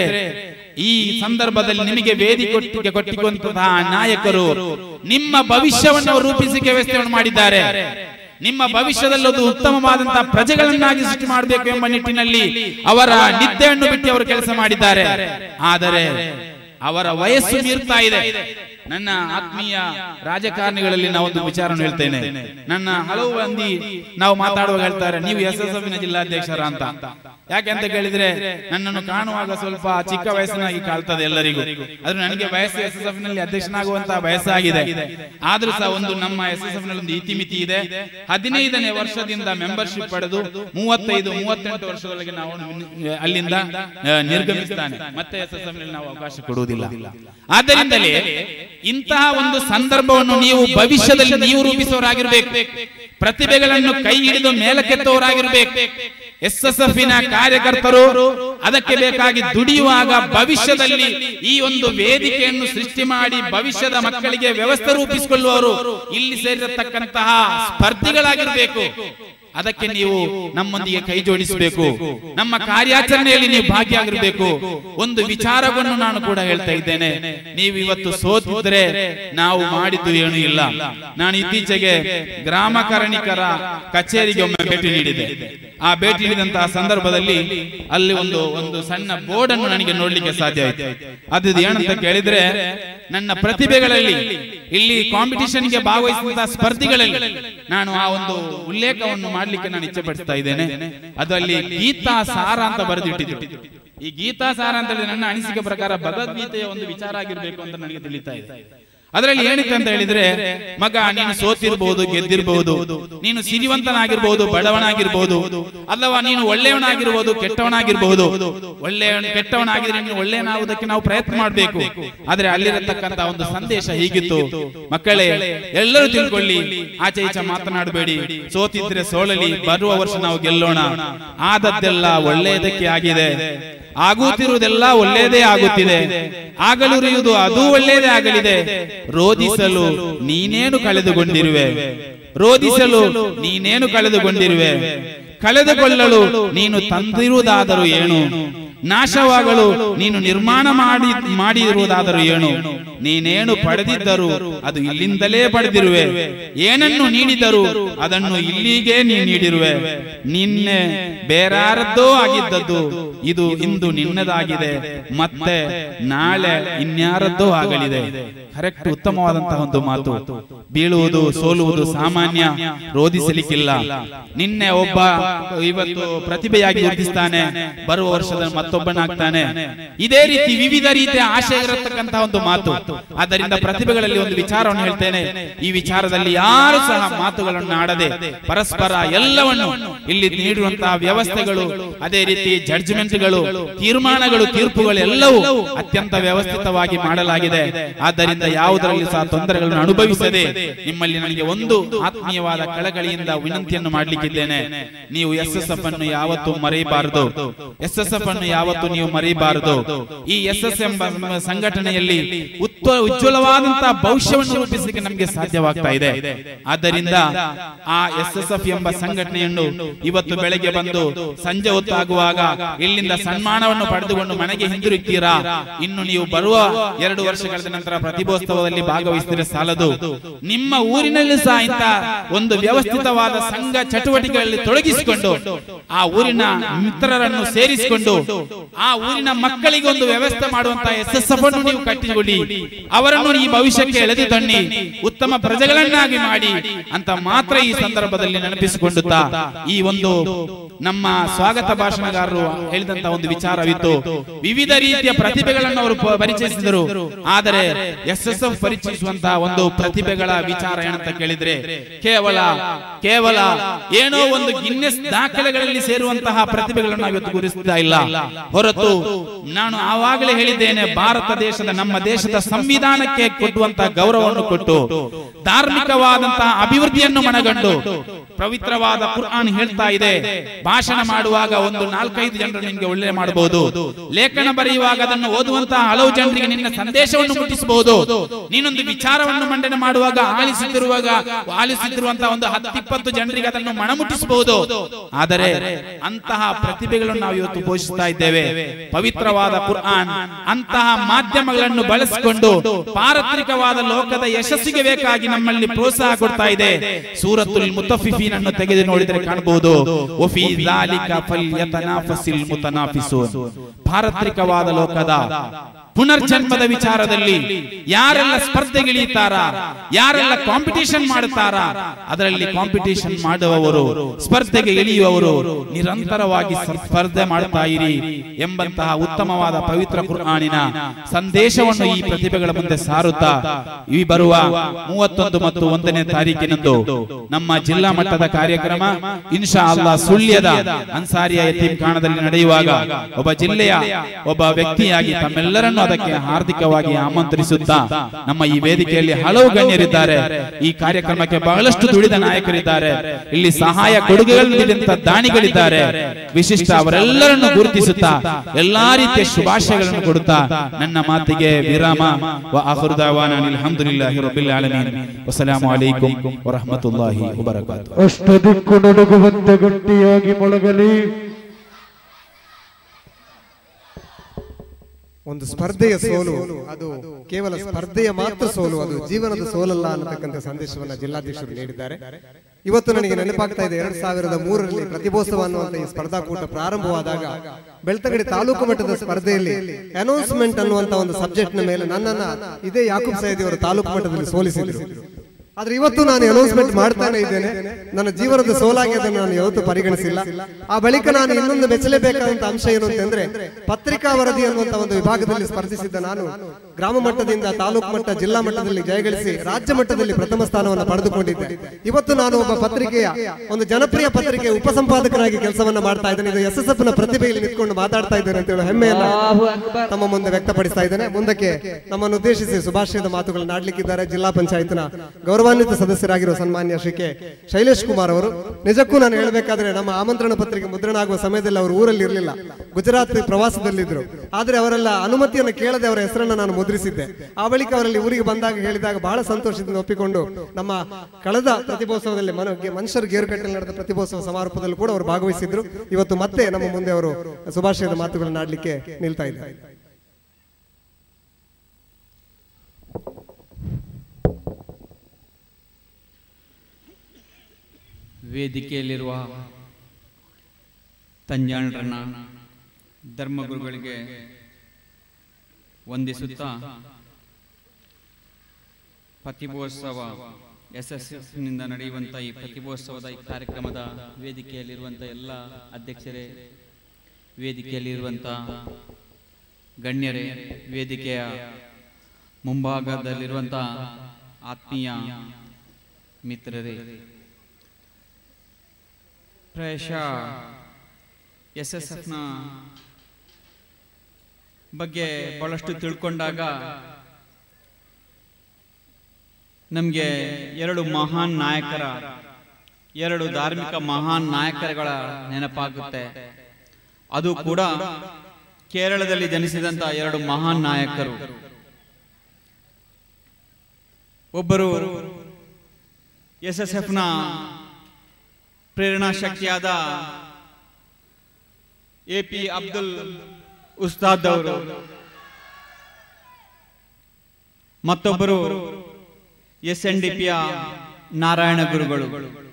ಈ ಸಂದರ್ಭದಲ್ಲಿ ನಿಮಗೆ ವೇದಿಕೆ ಕೊಟ್ಟಿಗೆ ಕೊಟ್ಟಿರುವಂತಹ ನಾಯಕರು ನಿಮ್ಮ ಭವಿಷ್ಯವನ್ನು ಅವರು ರೂಪಿಸಿಕೆ ವ್ಯವಸ್ಥೆಯನ್ನು ಮಾಡಿದ್ದಾರೆ ನಿಮ್ಮ ಭವಿಷ್ಯದಲ್ಲಿ ಒಂದು ಉತ್ತಮವಾದಂತಹ ಪ್ರಜೆಗಳನ್ನಾಗಿ ಸೃಷ್ಟಿ ಮಾಡಬೇಕು ಎಂಬ ನಿಟ್ಟಿನಲ್ಲಿ ಅವರ ನಿದ್ದೆಯನ್ನು ಬಿಟ್ಟು ಅವರು ಕೆಲಸ ಮಾಡಿದ್ದಾರೆ ಆದರೆ ಅವರ ವಯಸ್ಸು ಮೀರ್ತಾ ಇದೆ ನನ್ನ ಆತ್ಮೀಯ ರಾಜಕಾರಣಿಗಳಲ್ಲಿ ನಾವು ಒಂದು ವಿಚಾರವನ್ನು ಹೇಳ್ತೇನೆ ನನ್ನ ಹಲವು ಮಂದಿ ನಾವು ಮಾತಾಡುವಾಗ ಹೇಳ್ತಾರೆ ನೀವು ಎಸ್ ಎಸ್ ಎಫ್ ಜಿಲ್ಲಾಧ್ಯಕ್ಷರ ಅಂತ ಯಾಕೆ ಅಂತ ಕೇಳಿದ್ರೆ ನನ್ನನ್ನು ಕಾಣುವಾಗ ಸ್ವಲ್ಪ ಚಿಕ್ಕ ವಯಸ್ಸಿನಾಗಿ ಕಾಳ್ತದೆ ಎಲ್ಲರಿಗೂ ಆದ್ರೆ ನನಗೆ ವಯಸ್ಸು ಎಸ್ ಎಸ್ ಎಫ್ ನಲ್ಲಿ ಅಧ್ಯಕ್ಷನಾಗುವಂತಹ ವಯಸ್ಸಾಗಿದೆ ಆದ್ರೂ ಸಹ ಒಂದು ನಮ್ಮ ಎಸ್ ಎಸ್ ಎಫ್ ನಲ್ಲಿ ಒಂದು ಇತಿಮಿತಿ ಇದೆ ಹದಿನೈದನೇ ವರ್ಷದಿಂದ ಮೆಂಬರ್ಶಿಪ್ ಪಡೆದು ಮೂವತ್ತೈದು ಮೂವತ್ತೆಂಟು ವರ್ಷದೊಳಗೆ ನಾವು ಅಲ್ಲಿಂದ ಆ, ನಿರ್ಗಮಿಸ್ತಾನೆ ಮತ್ತೆ ಎಸ್ ಎಸ್ ಎಫ್ ನಲ್ಲಿ ನಾವು ಅವಕಾಶ ಕೊಡುವುದಿಲ್ಲ ಆದ್ದರಿಂದಲೇ ಇಂತಹ ಒಂದು ಸಂದರ್ಭವನ್ನು ನೀವು ಭವಿಷ್ಯದಲ್ಲಿ ನೀವು ರೂಪಿಸುವವರಾಗಿರ್ಬೇಕು ಪ್ರತಿಭೆಗಳನ್ನು ಕೈ ಹಿಡಿದು ಮೇಲಕ್ಕೆತ್ತುವವರಾಗಿರ್ಬೇಕು ಎಸ್ ಎಸ್ ಎಫ್ ನ ಕಾರ್ಯಕರ್ತರು ಅದಕ್ಕೆ ಬೇಕಾಗಿ ದುಡಿಯುವಾಗ ಭವಿಷ್ಯದಲ್ಲಿ ಈ ಒಂದು ವೇದಿಕೆಯನ್ನು ಸೃಷ್ಟಿ ಮಾಡಿ ಭವಿಷ್ಯದ ಮಕ್ಕಳಿಗೆ ವ್ಯವಸ್ಥೆ ರೂಪಿಸಿಕೊಳ್ಳುವವರು ಇಲ್ಲಿ ಸೇರಿರತಕ್ಕಂತಹ ಸ್ಪರ್ಧಿಗಳಾಗಿರಬೇಕು ಅದಕ್ಕೆ ನೀವು ನಮ್ಮೊಂದಿಗೆ ಕೈ ಜೋಡಿಸಬೇಕು ನಮ್ಮ ಕಾರ್ಯಾಚರಣೆಯಲ್ಲಿ ನೀವು ಭಾಗಿಯಾಗಿರಬೇಕು ಒಂದು ವಿಚಾರವನ್ನು ನಾನು ಕೂಡ ಹೇಳ್ತಾ ಇದ್ದೇನೆ ನೀವು ಇವತ್ತು ಸೋತಿದ್ರೆ ನಾವು ಮಾಡಿದ್ದು ಏನೂ ಇಲ್ಲ ನಾನು ಇತ್ತೀಚೆಗೆ ಗ್ರಾಮ ಕರಣಿಕರ ಕಚೇರಿಗೆ ಒಮ್ಮೆ ಭೇಟಿ ನೀಡಿದೆ ಆ ಭೇಟಿ ನೀಡಿದಂತಹ ಸಂದರ್ಭದಲ್ಲಿ ಅಲ್ಲಿ ಒಂದು ಒಂದು ಸಣ್ಣ ಬೋರ್ಡ್ ಅನ್ನು ನನಗೆ ನೋಡ್ಲಿಕ್ಕೆ ಸಾಧ್ಯ ಆಯ್ತು ಅದು ಏನಂತ ಕೇಳಿದ್ರೆ ನನ್ನ ಪ್ರತಿಭೆಗಳಲ್ಲಿ ಇಲ್ಲಿ ಕಾಂಪಿಟಿಷನ್ ಗೆ ಭಾಗವಹಿಸಿದಂತಹ ಸ್ಪರ್ಧಿಗಳಲ್ಲಿ ನಾನು ಆ ಒಂದು ಉಲ್ಲೇಖವನ್ನು ಮಾಡ್ಲಿಕ್ಕೆ ನಾನು ಇಚ್ಛೆ ಪಡಿಸ್ತಾ ಇದ್ದೇನೆ ಅದು ಅಲ್ಲಿ ಗೀತಾ ಸಾರ ಅಂತ ಬರೆದಿಟ್ಟಿದ್ರು ಈ ಗೀತಾ ಸಾರ ಅಂತ ಹೇಳಿದ್ರೆ ನನ್ನ ಅನಿಸಿಕೆ ಪ್ರಕಾರ ಭಗವದ್ಗೀತೆಯ ಒಂದು ವಿಚಾರ ಆಗಿರ್ಬೇಕು ಅಂತ ನನಗೆ ತಿಳಿತಾ ಇದೆ ಅದರಲ್ಲಿ ಏನಿತ್ತು ಅಂತ ಹೇಳಿದ್ರೆ ಮಗ ನೀನು ಸೋತಿರ್ಬಹುದು ಗೆದ್ದಿರಬಹುದು ನೀನು ಸಿರಿವಂತನಾಗಿರ್ಬಹುದು ಬಡವನಾಗಿರ್ಬಹುದು ಅಥವಾ ನೀನು ಒಳ್ಳೆಯವನಾಗಿರ್ಬಹುದು ಕೆಟ್ಟವನಾಗಿರ್ಬಹುದು ಒಳ್ಳೆಯವನ ಕೆಟ್ಟವನಾಗಿದ್ರೆ ನೀನು ಒಳ್ಳೆಯನಾಗುವುದಕ್ಕೆ ನಾವು ಪ್ರಯತ್ನ ಮಾಡಬೇಕು ಆದ್ರೆ ಅಲ್ಲಿರತಕ್ಕಂತ ಒಂದು ಸಂದೇಶ ಹೀಗಿತ್ತು ಮಕ್ಕಳೇ ಎಲ್ಲರೂ ತಿಳ್ಕೊಳ್ಳಿ ಆಚೆ ಈಚೆ ಮಾತನಾಡಬೇಡಿ ಸೋತಿದ್ರೆ ಸೋಳಲಿ ಬರುವ ವರ್ಷ ನಾವು ಗೆಲ್ಲೋಣ ಆದದ್ದೆಲ್ಲ ಒಳ್ಳೆಯದಕ್ಕೆ ಆಗಿದೆ ಆಗುತ್ತಿರುವುದೆಲ್ಲ ಒಳ್ಳೆಯದೇ ಆಗುತ್ತಿದೆ ಆಗಲಿರುವುದು ಅದು ಒಳ್ಳೆಯದೇ ಆಗಲಿದೆ ರೋಧಿಸಲು ನೀನೇನು ಕಳೆದುಕೊಂಡಿರುವೆ ರೋಧಿಸಲು ನೀನೇನು ಕಳೆದುಕೊಂಡಿರುವೆ ಕಳೆದುಕೊಳ್ಳಲು ನೀನು ತಂದಿರುವುದಾದರೂ ಏನು ನಾಶವಾಗಲು ನೀನು ನಿರ್ಮಾಣ ಮಾಡಿ ಮಾಡಿರುವುದಾದರೂ ಏನು ನೀನೇನು ಪಡೆದಿದ್ದರು ಅದು ಇಲ್ಲಿಂದಲೇ ಪಡೆದಿರುವೆ ಏನನ್ನು ನೀಡಿದರು ಅದನ್ನು ಇಲ್ಲಿಗೆ ನೀ ನೀಡಿರುವೆ ನಿನ್ನೆ ಬೇರಾರದ್ದೋ ಆಗಿದ್ದದ್ದು ಇದು ಇಂದು ನಿನ್ನದಾಗಿದೆ ಮತ್ತೆ ನಾಳೆ ಇನ್ಯಾರದ್ದೋ ಆಗಲಿದೆ ಕರೆಕ್ಟ್ ಉತ್ತಮವಾದಂತಹ ಒಂದು ಮಾತು ಬೀಳುವುದು ಸೋಲುವುದು ಸಾಮಾನ್ಯ ರೋಧಿಸಲಿಕ್ಕಿಲ್ಲ ನಿನ್ನೆ ಒಬ್ಬ ಇವತ್ತು ಪ್ರತಿಭೆಯಾಗಿ ಗುರುತಿಸ್ತಾನೆ ಬರುವ ವರ್ಷದ ಮತ್ತೊಬ್ಬನಾಗ್ತಾನೆ ಇದೇ ರೀತಿ ವಿವಿಧ ರೀತಿಯ ಆಶಯ ಇರತಕ್ಕಂತಹ ಒಂದು ಮಾತು ಆದ್ದರಿಂದ ಪ್ರತಿಭೆಗಳಲ್ಲಿ ಒಂದು ವಿಚಾರವನ್ನು ಹೇಳ್ತೇನೆ ಈ ವಿಚಾರದಲ್ಲಿ ಯಾರು ಸಹ ಮಾತುಗಳನ್ನು ಆಡದೆ ಪರಸ್ಪರ ಎಲ್ಲವನ್ನು ಇಲ್ಲಿ ನೀಡುವಂತಹ ವ್ಯವಸ್ಥೆಗಳು ಅದೇ ರೀತಿ ಜಡ್ಜ್ಮೆಂಟ್ಗಳು ತೀರ್ಮಾನಗಳು ತೀರ್ಪುಗಳು ಎಲ್ಲವೂ ಅತ್ಯಂತ ವ್ಯವಸ್ಥಿತವಾಗಿ ಮಾಡಲಾಗಿದೆ ಆದ್ದರಿಂದ ಯಾವುದರಲ್ಲಿ ಸಹ ತೊಂದರೆಗಳನ್ನು ಅನುಭವಿಸದೆ ನಿಮ್ಮಲ್ಲಿ ನನಗೆ ಒಂದು ಆತ್ಮೀಯವಾದ ಕಳಕಳಿಯಿಂದ ವಿನಂತಿಯನ್ನು ಮಾಡಲಿಕ್ಕಿದ್ದೇನೆ ನೀವು ಎಸ್ ಎಸ್ ಎಫ್ ಅನ್ನು ಯಾವತ್ತೂ ಮರೆಯಬಾರದು ಎಸ್ ಎಸ್ ಎಫ್ ಅನ್ನು ಯಾವತ್ತೂ ನೀವು ಮರೆಯಬಾರದು ಈ ಎಸ್ ಎಸ್ ಎಂಬ ಸಂಘಟನೆಯಲ್ಲಿ ಉತ್ತ ಉಜ್ವಲವಾದಂತಹ ಭವಿಷ್ಯವನ್ನು ರೂಪಿಸಲಿಕ್ಕೆ ನಮಗೆ ಸಾಧ್ಯವಾಗ್ತಾ ಇದೆ ಆದ್ದರಿಂದ ಆ ಎಸ್ ಎಸ್ ಎಫ್ ಎಂಬ ಸಂಘಟನೆಯನ್ನು ಇವತ್ತು ಬೆಳಗ್ಗೆ ಬಂದು ಸಂಜೆ ಹೊತ್ತಾಗುವಾಗ ಇಲ್ಲಿಂದ ಸನ್ಮಾನವನ್ನು ಪಡೆದುಕೊಂಡು ಮನೆಗೆ ಹಿಂದಿರುಗ್ತೀರಾ ಇನ್ನು ನೀವು ಬರುವ ಎರಡು ವರ್ಷಗಳ ನಂತರ ಪ್ರತಿಭೋತ್ಸವದಲ್ಲಿ ಭಾಗವಹಿಸಿದರೆ ಸಾಲದು ನಿಮ್ಮ ಊರಿನಲ್ಲಿ ಸಹ ಇಂಥ ಒಂದು ವ್ಯವಸ್ಥಿತವಾದ ಸಂಘ ಚಟುವಟಿಕೆಗಳಲ್ಲಿ ತೊಡಗಿಸಿಕೊಂಡು ಆ ಊರಿನ ಮಿತ್ರರನ್ನು ಸೇರಿಸಿಕೊಂಡು ಆ ಊರಿನ ಮಕ್ಕಳಿಗೆ ಒಂದು ವ್ಯವಸ್ಥೆ ಮಾಡುವಂತಹ ಎಸ್ ಎಸ್ ಎಫ್ ಅನ್ನು ನೀವು ಕಟ್ಟಿಕೊಳ್ಳಿ ಅವರನ್ನು ಈ ಭವಿಷ್ಯಕ್ಕೆ ಎಳೆದು ತನ್ನಿ ಉತ್ತಮ ಪ್ರಜೆಗಳನ್ನಾಗಿ ಮಾಡಿ ಅಂತ ಮಾತ್ರ ಈ ಸಂದರ್ಭದಲ್ಲಿ ನೆನಪಿಸಿಕೊಂಡುತ್ತಾ ಈ ಒಂದು ನಮ್ಮ ಸ್ವಾಗತ ಭಾಷಣಗಾರರು ಹೇಳಿದಂತ ಒಂದು ವಿಚಾರವಿತ್ತು ವಿವಿಧ ರೀತಿಯ ಪ್ರತಿಭೆಗಳನ್ನು ಅವರು ಪ- ಪರಿಚಯಿಸಿದರು ಆದರೆ ಎಸ್ ಎಸ್ ಎಫ್ ಪರಿಚಯಿಸುವಂತಹ ಒಂದು ಪ್ರತಿಭೆಗಳ ವಿಚಾರ ಏನಂತ ಕೇಳಿದ್ರೆ ಕೇವಲ ಕೇವಲ ಏನೋ ಒಂದು ಗಿನ್ನೆಸ್ ದಾಖಲೆಗಳಲ್ಲಿ ಸೇರುವಂತಹ ಪ್ರತಿಭೆಗಳನ್ನು ನಾವು ಇವತ್ತು ಗುರುತಿಸ್ತಾ ಇಲ್ಲ ಹೊರತು ನಾನು ಆವಾಗಲೇ ಹೇಳಿದ್ದೇನೆ ಭಾರತ ದೇಶದ ನಮ್ಮ ದೇಶದ ಸಂವಿಧಾನಕ್ಕೆ ಕೊಟ್ಟುವಂತಹ ಗೌರವವನ್ನು ಕೊಟ್ಟು ಧಾರ್ಮಿಕವಾದಂತಹ ಅಭಿವೃದ್ಧಿಯನ್ನು ಮನಗಂಡು ಪವಿತ್ರವಾದ ಕುರ್ಆನ್ ಹೇಳ್ತಾ ಇದೆ ಭಾಷಣ ಮಾಡುವಾಗ ಒಂದು ನಾಲ್ಕೈದು ಜನರು ನಿನ್ಗೆ ಒಳ್ಳೆ ಮಾಡಬಹುದು ಲೇಖನ ಬರೆಯುವಾಗ ಅದನ್ನು ಓದುವಂತಹ ಹಲವು ಜನರಿಗೆ ನಿನ್ನ ಸಂದೇಶವನ್ನು ಮುಟ್ಟಿಸಬಹುದು ನೀನೊಂದು ವಿಚಾರವನ್ನು ಮಂಡನೆ ಮಾಡುವಾಗ ಆಲಿಸುತ್ತಿರುವಾಗ ಆಲಿಸುತ್ತಿರುವಂತಹ ಒಂದು ಹತ್ತಿಪ್ಪತ್ತು ಜನರಿಗೆ ಅದನ್ನು ಮನಮುಟ್ಟಿಸಬಹುದು ಆದರೆ ಅಂತಹ ಪ್ರತಿಭೆಗಳನ್ನು ನಾವು ಇವತ್ತು ಪೋಷಿಸ್ತಾ ಇದ್ದೇವೆ ಪವಿತ್ರವಾದ ಕುರ್ಆನ್ ಅಂತಹ ಮಾಧ್ಯಮಗಳನ್ನು ಬಳಸಿಕೊಂಡು ಪಾರತ್ರಿಕವಾದ ಲೋಕದ ಯಶಸ್ಸಿಗೆ ಬೇಕಾಗಿ ನಮ್ಮಲ್ಲಿ ಪ್ರೋತ್ಸಾಹ ಕೊಡ್ತಾ ಇದೆ ಸೂರತ್ತುಲ್ ಮುತಫಿಫೀನ್ ಅನ್ನು ತೆಗೆದು ನೋಡಿದರೆ ಕಾಣಬಹುದು ವಫಿ ذَلِكَ فَلْيَتَنَافَسِ الْمُتَنَافِسُونَ ಪಾರತ್ರಿಕವಾದ ಲೋಕದ ಪುನರ್ಜನ್ಮದ ವಿಚಾರದಲ್ಲಿ ಯಾರೆಲ್ಲ ಸ್ಪರ್ಧೆಗಿಳಿತಾರ ಯಾರೆಲ್ಲ ಕಾಂಪಿಟಿಷನ್ ಮಾಡುತ್ತಾರ ಅದರಲ್ಲಿ ಕಾಂಪಿಟಿಷನ್ ಮಾಡುವವರು ಸ್ಪರ್ಧೆಗೆ ಇಳಿಯುವವರು ನಿರಂತರವಾಗಿ ಸ- ಸ್ಪರ್ಧೆ ಮಾಡ್ತಾ ಇರಿ ಎಂಬಂತಹ ಉತ್ತಮವಾದ ಪವಿತ್ರ ಕುರ್ಆನಿನ ಸಂದೇಶವನ್ನು ಈ ಪ್ರತಿಭೆಗಳ ಮುಂದೆ ಸಾರುತ್ತಾ ಈ ಬರುವ ಮೂವತ್ತೊಂದು ಮತ್ತು ಒಂದನೇ ತಾರೀಕಿನಂದು ನಮ್ಮ ಜಿಲ್ಲಾ ಮಟ್ಟದ ಕಾರ್ಯಕ್ರಮ ಇನ್ಶಾ ಅಲ್ಲಾ ಸುಳ್ಯದ ಅನ್ಸಾರಿಯ ಯತೀಮ್ ಖಾಣದಲ್ಲಿ ನಡೆಯುವಾಗ ಒಬ್ಬ ಜಿಲ್ಲೆಯ ಒಬ್ಬ ವ್ಯಕ್ತಿಯಾಗಿ ತಮ್ಮೆಲ್ಲರನ್ನು ಅದಕ್ಕೆ ಹಾರ್ದಿಕವಾಗಿ ಆಮಂತ್ರಿಸುತ್ತಾ ನಮ್ಮ ಈ ವೇದಿಕೆಯಲ್ಲಿ ಹಲವು ಗಣ್ಯರಿದ್ದಾರೆ ಈ ಕಾರ್ಯಕ್ರಮಕ್ಕೆ ಬಹಳಷ್ಟು ದುಡಿದ ನಾಯಕರಿದ್ದಾರೆ ಇಲ್ಲಿ ಸಹಾಯ ಕೊಡುಗೆಗಳನ್ನು ನೀಡಿದಂತ ದಾನಿಗಳಿದ್ದಾರೆ ವಿಶಿಷ್ಟ ಅವರೆಲ್ಲರನ್ನು ಗುರುತಿಸುತ್ತಾ ಎಲ್ಲಾ ರೀತಿಯ ಶುಭಾಶಯಗಳನ್ನು ಕೊಡುತ್ತಾ ನನ್ನ ಮಾತಿಗೆ ವಿರಾಮ ವ ಆಖಿರು ದಾವಾನಾ ಅಲ್ಹಮ್ದುಲಿಲ್ಲಾಹಿ ರಬ್ಬಿಲ್ ಆಲಮೀನ್ ವಸ್ಸಲಾಮು ಅಲೈಕುಂ ವರಹಮತುಲ್ಲಾಹಿ ವಬರಕಾತು ಅಷ್ಟದಿಕ್ಕು ನಡುಗುವಂತೆ ಗಟ್ಟಿಯಾಗಿ ಮೊಳಗಲಿ ಒಂದು ಸ್ಪರ್ಧೆಯ ಸೋಲು ಅದು ಕೇವಲ ಸ್ಪರ್ಧೆಯ ಮಾತ್ರ ಸೋಲು ಅದು ಜೀವನದ ಸೋಲಲ್ಲ ಅನ್ನತಕ್ಕಂಥ ಸಂದೇಶವನ್ನ ಜಿಲ್ಲಾಧ್ಯಕ್ಷರು ನೀಡಿದ್ದಾರೆ ಇವತ್ತು ನನಗೆ ನೆನಪಾಗ್ತಾ ಇದೆ ಎರಡ್ ಸಾವಿರದ ಮೂರರಲ್ಲಿ ಪ್ರತಿಭೋತ್ಸವ ಅನ್ನುವಂತ ಈ ಸ್ಪರ್ಧಾಕೂಟ ಪ್ರಾರಂಭವಾದಾಗ ಬೆಳ್ತಂಗಡಿ ತಾಲೂಕು ಮಟ್ಟದ ಸ್ಪರ್ಧೆಯಲ್ಲಿ ಅನೌನ್ಸ್ಮೆಂಟ್ ಅನ್ನುವಂತ ಒಂದು ಸಬ್ಜೆಕ್ಟ್ ನ ಮೇಲೆ ನನ್ನನ್ನ ಇದೇ ಯಾಕೂಬ್ ಸೈದಿ ಅವರು ತಾಲೂಕು ಮಟ್ಟದಲ್ಲಿ ಸೋಲಿಸಿದ್ರು ಆದ್ರೆ ಇವತ್ತು ನಾನು ಅನೌನ್ಸ್ಮೆಂಟ್ ಮಾಡ್ತಾನೆ ಇದ್ದೇನೆ ನನ್ನ ಜೀವನದ ಸೋಲಾಗಿ ಅದನ್ನು ನಾನು ಯಾವತ್ತೂ ಪರಿಗಣಿಸಿಲ್ಲ ಆ ಬಳಿಕ ನಾನು ಇನ್ನೊಂದು ಮೆಚ್ಚಲೇಬೇಕಾದಂತ ಅಂಶ ಏನು ಅಂತಂದ್ರೆ ಪತ್ರಿಕಾ ವರದಿ ಅನ್ನುವಂತ ಒಂದು ವಿಭಾಗದಲ್ಲಿ ಸ್ಪರ್ಧಿಸಿದ್ದ ನಾನು ಗ್ರಾಮ ಮಟ್ಟದಿಂದ ತಾಲೂಕು ಮಟ್ಟ ಜಿಲ್ಲಾ ಮಟ್ಟದಲ್ಲಿ ಜಯಗಳಿಸಿ ರಾಜ್ಯ ಮಟ್ಟದಲ್ಲಿ ಪ್ರಥಮ ಸ್ಥಾನವನ್ನು ಪಡೆದುಕೊಂಡಿದ್ದೆ ಇವತ್ತು ನಾನು ಒಬ್ಬ ಪತ್ರಿಕೆಯ ಒಂದು ಜನಪ್ರಿಯ ಪತ್ರಿಕೆಯ ಉಪಸಂಪಾದಕನಾಗಿ ಕೆಲಸವನ್ನ ಮಾಡ್ತಾ ಇದ್ದೇನೆ ಇದು ಎಸ್ ಎಸ್ ಎಫ್ ನ ಪ್ರತಿಭೆಯಲ್ಲಿ ನಿಂತ್ಕೊಂಡು ಮಾತಾಡ್ತಾ ಇದ್ದೇನೆ ಅಂತ ಹೇಳಿ ಹೆಮ್ಮೆಯನ್ನ ತಮ್ಮ ಮುಂದೆ ವ್ಯಕ್ತಪಡಿಸ್ತಾ ಇದ್ದೇನೆ ಮುಂದಕ್ಕೆ ನಮ್ಮನ್ನು ಉದ್ದೇಶಿಸಿ ಶುಭಾಶಯದ ಮಾತುಗಳನ್ನು ಆಡ್ಲಿಕ್ಕಿದ್ದಾರೆ ಜಿಲ್ಲಾ ಪಂಚಾಯತ್ನ ಗೌರವಾನ್ವಿತ ಸದಸ್ಯರಾಗಿರುವ ಸನ್ಮಾನ್ಯ ಶ್ರೀ ಕೆ ಶೈಲೇಶ್ ಕುಮಾರ್ ಅವರು ನಿಜಕ್ಕೂ ನಾನು ಹೇಳಬೇಕಾದ್ರೆ ನಮ್ಮ ಆಮಂತ್ರಣ ಪತ್ರಿಕೆ ಮುದ್ರಣ ಆಗುವ ಸಮಯದಲ್ಲಿ ಅವರು ಊರಲ್ಲಿ ಇರಲಿಲ್ಲ ಗುಜರಾತ್ ಪ್ರವಾಸದಲ್ಲಿದ್ದರು ಆದ್ರೆ ಅವರೆಲ್ಲ ಅನುಮತಿಯನ್ನು ಕೇಳದೆ ಅವರ ಹೆಸರನ್ನ ನಾನು ಮುದ್ರಿಸಿದ್ದೆ ಆ ಬಳಿಕ ಅವರಲ್ಲಿ ಊರಿಗೆ ಬಂದಾಗ ಹೇಳಿದಾಗ ಬಹಳ ಸಂತೋಷದಿಂದ ಒಪ್ಪಿಕೊಂಡು ನಮ್ಮ ಕಳೆದ ಪ್ರತಿಭೋತ್ಸವದಲ್ಲಿ ಮನ ಮನುಷ್ಯರ ಗೇರುಕಟ್ಟೆಯಲ್ಲಿ ನಡೆದ ಪ್ರತಿಭೋತ್ಸವ ಸಮಾರೋಪದಲ್ಲಿ ಕೂಡ ಅವರು ಭಾಗವಹಿಸಿದ್ರು ಇವತ್ತು ಮತ್ತೆ ನಮ್ಮ ಮುಂದೆ ಅವರು ಶುಭಾಶಯದ ಮಾತುಗಳನ್ನು ಆಡ್ಲಿಕ್ಕೆ ನಿಲ್ತಾ ಇದ್ದಾರೆ ವೇದಿಕೆಯಲ್ಲಿರುವ ತಂಜಾಣರನ್ನ ಧರ್ಮಗುರುಗಳಿಗೆ ವಂದಿಸುತ್ತಾ ಪ್ರತಿಭೋತ್ಸವ ಎಸ್ ಎಸ್ ಎಸ್ನಿಂದ ನಡೆಯುವಂಥ ಈ ಪ್ರತಿಭೋತ್ಸವದ ಈ ಕಾರ್ಯಕ್ರಮದ ವೇದಿಕೆಯಲ್ಲಿರುವಂಥ ಎಲ್ಲ ಅಧ್ಯಕ್ಷರೇ ವೇದಿಕೆಯಲ್ಲಿರುವಂಥ ಗಣ್ಯರೇ ವೇದಿಕೆಯ ಮುಂಭಾಗದಲ್ಲಿರುವಂಥ ಆತ್ಮೀಯ ಮಿತ್ರರೇ ಪ್ರಾಯಶಃ ಎಸ್ ಎಸ್ ಎಫ್ನ ಬಗ್ಗೆ ಬಹಳಷ್ಟು ತಿಳ್ಕೊಂಡಾಗ ನಮಗೆ ಎರಡು ಮಹಾನ್ ನಾಯಕರ ಎರಡು ಧಾರ್ಮಿಕ ಮಹಾನ್ ನಾಯಕರುಗಳ ನೆನಪಾಗುತ್ತೆ ಅದು ಕೂಡ ಕೇರಳದಲ್ಲಿ ಜನಿಸಿದಂತ ಎರಡು ಮಹಾನ್ ನಾಯಕರು ಒಬ್ಬರು ಎಸ್ ಎಸ್ ಎಫ್ನ ಪ್ರೇರಣಾ ಶಕ್ತಿಯಾದ ಎ ಪಿ ಅಬ್ದುಲ್ ಉಸ್ತಾದ್ ಅವರು ಮತ್ತೊಬ್ಬರು ಎಸ್ ಎನ್ ಡಿ ಪಿಯ ನಾರಾಯಣ ಗುರುಗಳು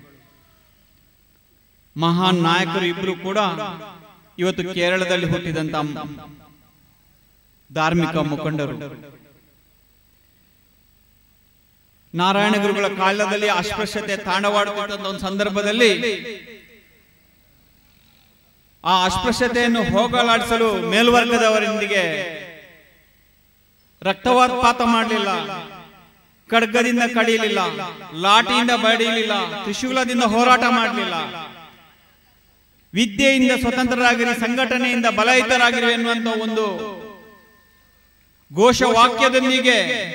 ಮಹಾನ್ ನಾಯಕರು ಇಬ್ರು ಕೂಡ ಇವತ್ತು ಕೇರಳದಲ್ಲಿ ಹುಟ್ಟಿದಂತ ಧಾರ್ಮಿಕ ಮುಖಂಡರು ನಾರಾಯಣ ಗುರುಗಳ ಕಾಲದಲ್ಲಿ ಅಸ್ಪೃಶ್ಯತೆ ತಾಂಡವಾಡುತ್ತಿದ್ದಂತ ಒಂದು ಸಂದರ್ಭದಲ್ಲಿ ಆ ಅಸ್ಪೃಶ್ಯತೆಯನ್ನು ಹೋಗಲಾಡಿಸಲು ಮೇಲ್ವರ್ಗದವರೊಂದಿಗೆ ರಕ್ತಪಾತ ಮಾಡಲಿಲ್ಲ ಖಡ್ಗದಿಂದ ಕಡಿಯಲಿಲ್ಲ ಲಾಠಿಯಿಂದ ಬಡಿಯಲಿಲ್ಲ ತ್ರಿಶೂಲದಿಂದ ಹೋರಾಟ ಮಾಡಲಿಲ್ಲ ವಿದ್ಯೆಯಿಂದ ಸ್ವತಂತ್ರರಾಗಿರಿ ಸಂಘಟನೆಯಿಂದ ಬಲಯುತರಾಗಿರಿ ಎನ್ನುವಂತ ಒಂದು ಘೋಷವಾಕ್ಯದೊಂದಿಗೆ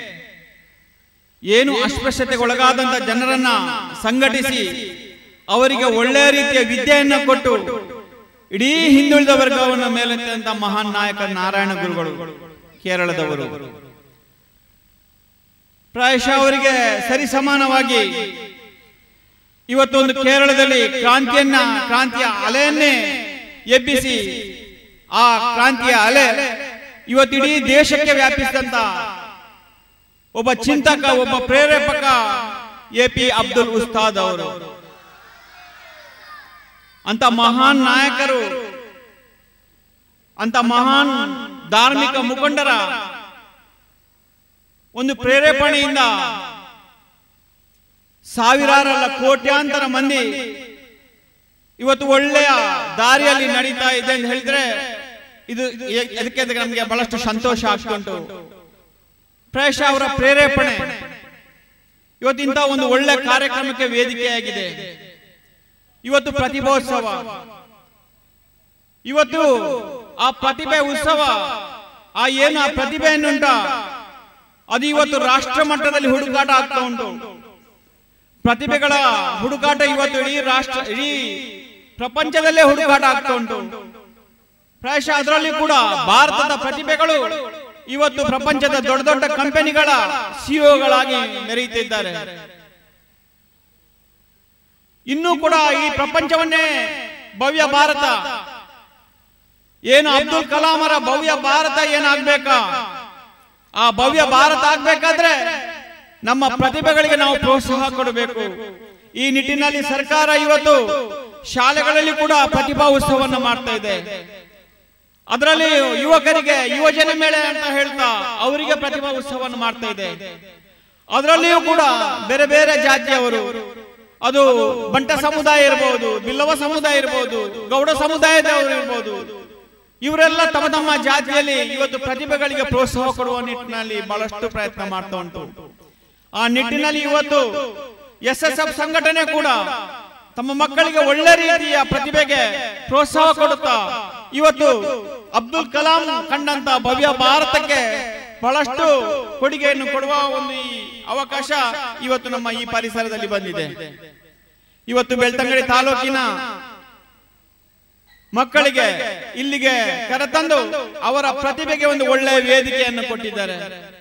ಏನು ಅಸ್ಪೃಶ್ಯತೆಗೊಳಗಾದಂತ ಜನರನ್ನ ಸಂಘಟಿಸಿ ಅವರಿಗೆ ಒಳ್ಳೆಯ ರೀತಿಯ ವಿದ್ಯೆಯನ್ನ ಕೊಟ್ಟು ಇಡೀ ಹಿಂದುಳಿದ ವರ್ಗವನ್ನು ಮೇಲೆತ್ತಂತ ಮಹಾನ್ ನಾಯಕ ನಾರಾಯಣ ಗುರುಗಳು ಕೇರಳದವರು ಪ್ರಾಯಶಃ ಅವರಿಗೆ ಸರಿ ಸಮಾನವಾಗಿ ಇವತ್ತೊಂದು ಕೇರಳದಲ್ಲಿ ಕ್ರಾಂತಿಯನ್ನ ಕ್ರಾಂತಿಯ ಅಲೆಯನ್ನೇ ಎಬ್ಬಿಸಿ ಆ ಕ್ರಾಂತಿಯ ಅಲೆ ಇವತ್ತಿಡೀ ದೇಶಕ್ಕೆ ವ್ಯಾಪಿಸಿದಂತ ಒಬ್ಬ ಚಿಂತಕ ಒಬ್ಬ ಪ್ರೇರೇಪಕ ಎ ಪಿ ಅಬ್ದುಲ್ ಉಸ್ತಾದ್ ಅವರು ಅಂತ ಮಹಾನ್ ನಾಯಕರು ಅಂತ ಮಹಾನ್ ಧಾರ್ಮಿಕ ಮುಖಂಡರ ಒಂದು ಪ್ರೇರೇಪಣೆಯಿಂದ ಸಾವಿರಾರಲ್ಲ ಕೋಟ್ಯಾಂತರ ಮಂದಿ ಇವತ್ತು ಒಳ್ಳೆಯ ದಾರಿಯಲ್ಲಿ ನಡೀತಾ ಇದೆ ಅಂತ ಹೇಳಿದ್ರೆ ಇದು ಎ- ಅದಕ್ಕೆ ಅದಕ್ಕೆ ನಮಗೆ ಬಹಳಷ್ಟು ಸಂತೋಷ ಆಗ್ತುಂಟು ಪ್ರಾಯಶಃ ಅವರ ಪ್ರೇರೇಪಣೆ ಇವತ್ತಿಂತ ಒಂದು ಒಳ್ಳೆ ಕಾರ್ಯಕ್ರಮಕ್ಕೆ ವೇದಿಕೆಯಾಗಿದೆ ಇವತ್ತು ಪ್ರತಿಭೋತ್ಸವ ಇವತ್ತು ಆ ಪ್ರತಿಭೆ ಉತ್ಸವ ಆ ಏನು ಆ ಪ್ರತಿಭೆಯನ್ನುಂಟ ಅದು ಇವತ್ತು ರಾಷ್ಟ್ರ ಮಟ್ಟದಲ್ಲಿ ಹುಡುಕಾಟ ಆಗ್ತಾ ಉಂಟು ಪ್ರತಿಭೆಗಳ ಹುಡುಕಾಟ ಇವತ್ತು ಇಡೀ ರಾಷ್ಟ್ರ ಇಡೀ ಪ್ರಪಂಚದಲ್ಲೇ ಹುಡುಕಾಟ ಆಗ್ತಾ ಉಂಟು ಪ್ರಾಯಶಃ ಅದರಲ್ಲಿ ಕೂಡ ಭಾರತದ ಪ್ರತಿಭೆಗಳು ಇವತ್ತು ಪ್ರಪಂಚದ ದೊಡ್ಡ ದೊಡ್ಡ ಕಂಪನಿಗಳ ಸಿಇಒಗಳಾಗಿ ಮೆರೆಯುತ್ತಿದ್ದಾರೆ ಇನ್ನೂ ಕೂಡ ಈ ಪ್ರಪಂಚವನ್ನೇ ಭವ್ಯ ಭಾರತ ಏನು ಅಬ್ದುಲ್ ಕಲಾಮರ ಭವ್ಯ ಭಾರತ ಏನಾಗ್ಬೇಕಾ ಆ ಭವ್ಯ ಭಾರತ ಆಗ್ಬೇಕಾದ್ರೆ ನಮ್ಮ ಪ್ರತಿಭೆಗಳಿಗೆ ನಾವು ಪ್ರೋತ್ಸಾಹ ಕೊಡಬೇಕು ಈ ನಿಟ್ಟಿನಲ್ಲಿ ಸರ್ಕಾರ ಇವತ್ತು ಶಾಲೆಗಳಲ್ಲಿ ಕೂಡ ಪ್ರತಿಭಾ ಉತ್ಸವವನ್ನು ಮಾಡ್ತಾ ಇದೆ ಅದರಲ್ಲಿ ಯುವಕರಿಗೆ ಯುವಜನ ಮೇಳ ಅಂತ ಹೇಳ್ತಾ ಅವರಿಗೆ ಪ್ರತಿಭಾ ಉತ್ಸವವನ್ನು ಮಾಡ್ತಾ ಇದೆ ಅದರಲ್ಲಿಯೂ ಕೂಡ ಬೇರೆ ಬೇರೆ ಜಾತಿಯವರು ಅದು ಬಂಟ ಸಮುದಾಯ ಇರಬಹುದು ಬಿಲ್ಲವ ಸಮುದಾಯ ಇರಬಹುದು ಗೌಡ ಸಮುದಾಯದವರು ಇರಬಹುದು ಇವರೆಲ್ಲ ತಮ್ಮ ತಮ್ಮ ಜಾತಿಯಲ್ಲಿ ಇವತ್ತು ಪ್ರತಿಭೆಗಳಿಗೆ ಪ್ರೋತ್ಸಾಹ ಕೊಡುವ ನಿಟ್ಟಿನಲ್ಲಿ ಬಹಳಷ್ಟು ಪ್ರಯತ್ನ ಮಾಡ್ತಾ ಉಂಟು ಆ ನಿಟ್ಟಿನಲ್ಲಿ ಇವತ್ತು ಎಸ್ ಎಸ್ ಎಫ್ ಸಂಘಟನೆ ಕೂಡ ತಮ್ಮ ಮಕ್ಕಳಿಗೆ ಒಳ್ಳೆ ರೀತಿಯ ಪ್ರತಿಭೆಗೆ ಪ್ರೋತ್ಸಾಹ ಕೊಡುತ್ತಾ ಇವತ್ತು ಅಬ್ದುಲ್ ಕಲಾಂ ಕಂಡಂತ ಭವ್ಯ ಭಾರತಕ್ಕೆ ಬಹಳಷ್ಟು ಕೊಡುಗೆಯನ್ನು ಕೊಡುವ ಒಂದು ಈ ಅವಕಾಶ ಇವತ್ತು ನಮ್ಮ ಈ ಪರಿಸರದಲ್ಲಿ ಬಂದಿದೆ ಇವತ್ತು ಬೆಳ್ತಂಗಡಿ ತಾಲೂಕಿನ ಮಕ್ಕಳಿಗೆ ಇಲ್ಲಿಗೆ ಕರೆತಂದು ಅವರ ಪ್ರತಿಭೆಗೆ ಒಂದು ಒಳ್ಳೆಯ ವೇದಿಕೆಯನ್ನು ಕೊಟ್ಟಿದ್ದಾರೆ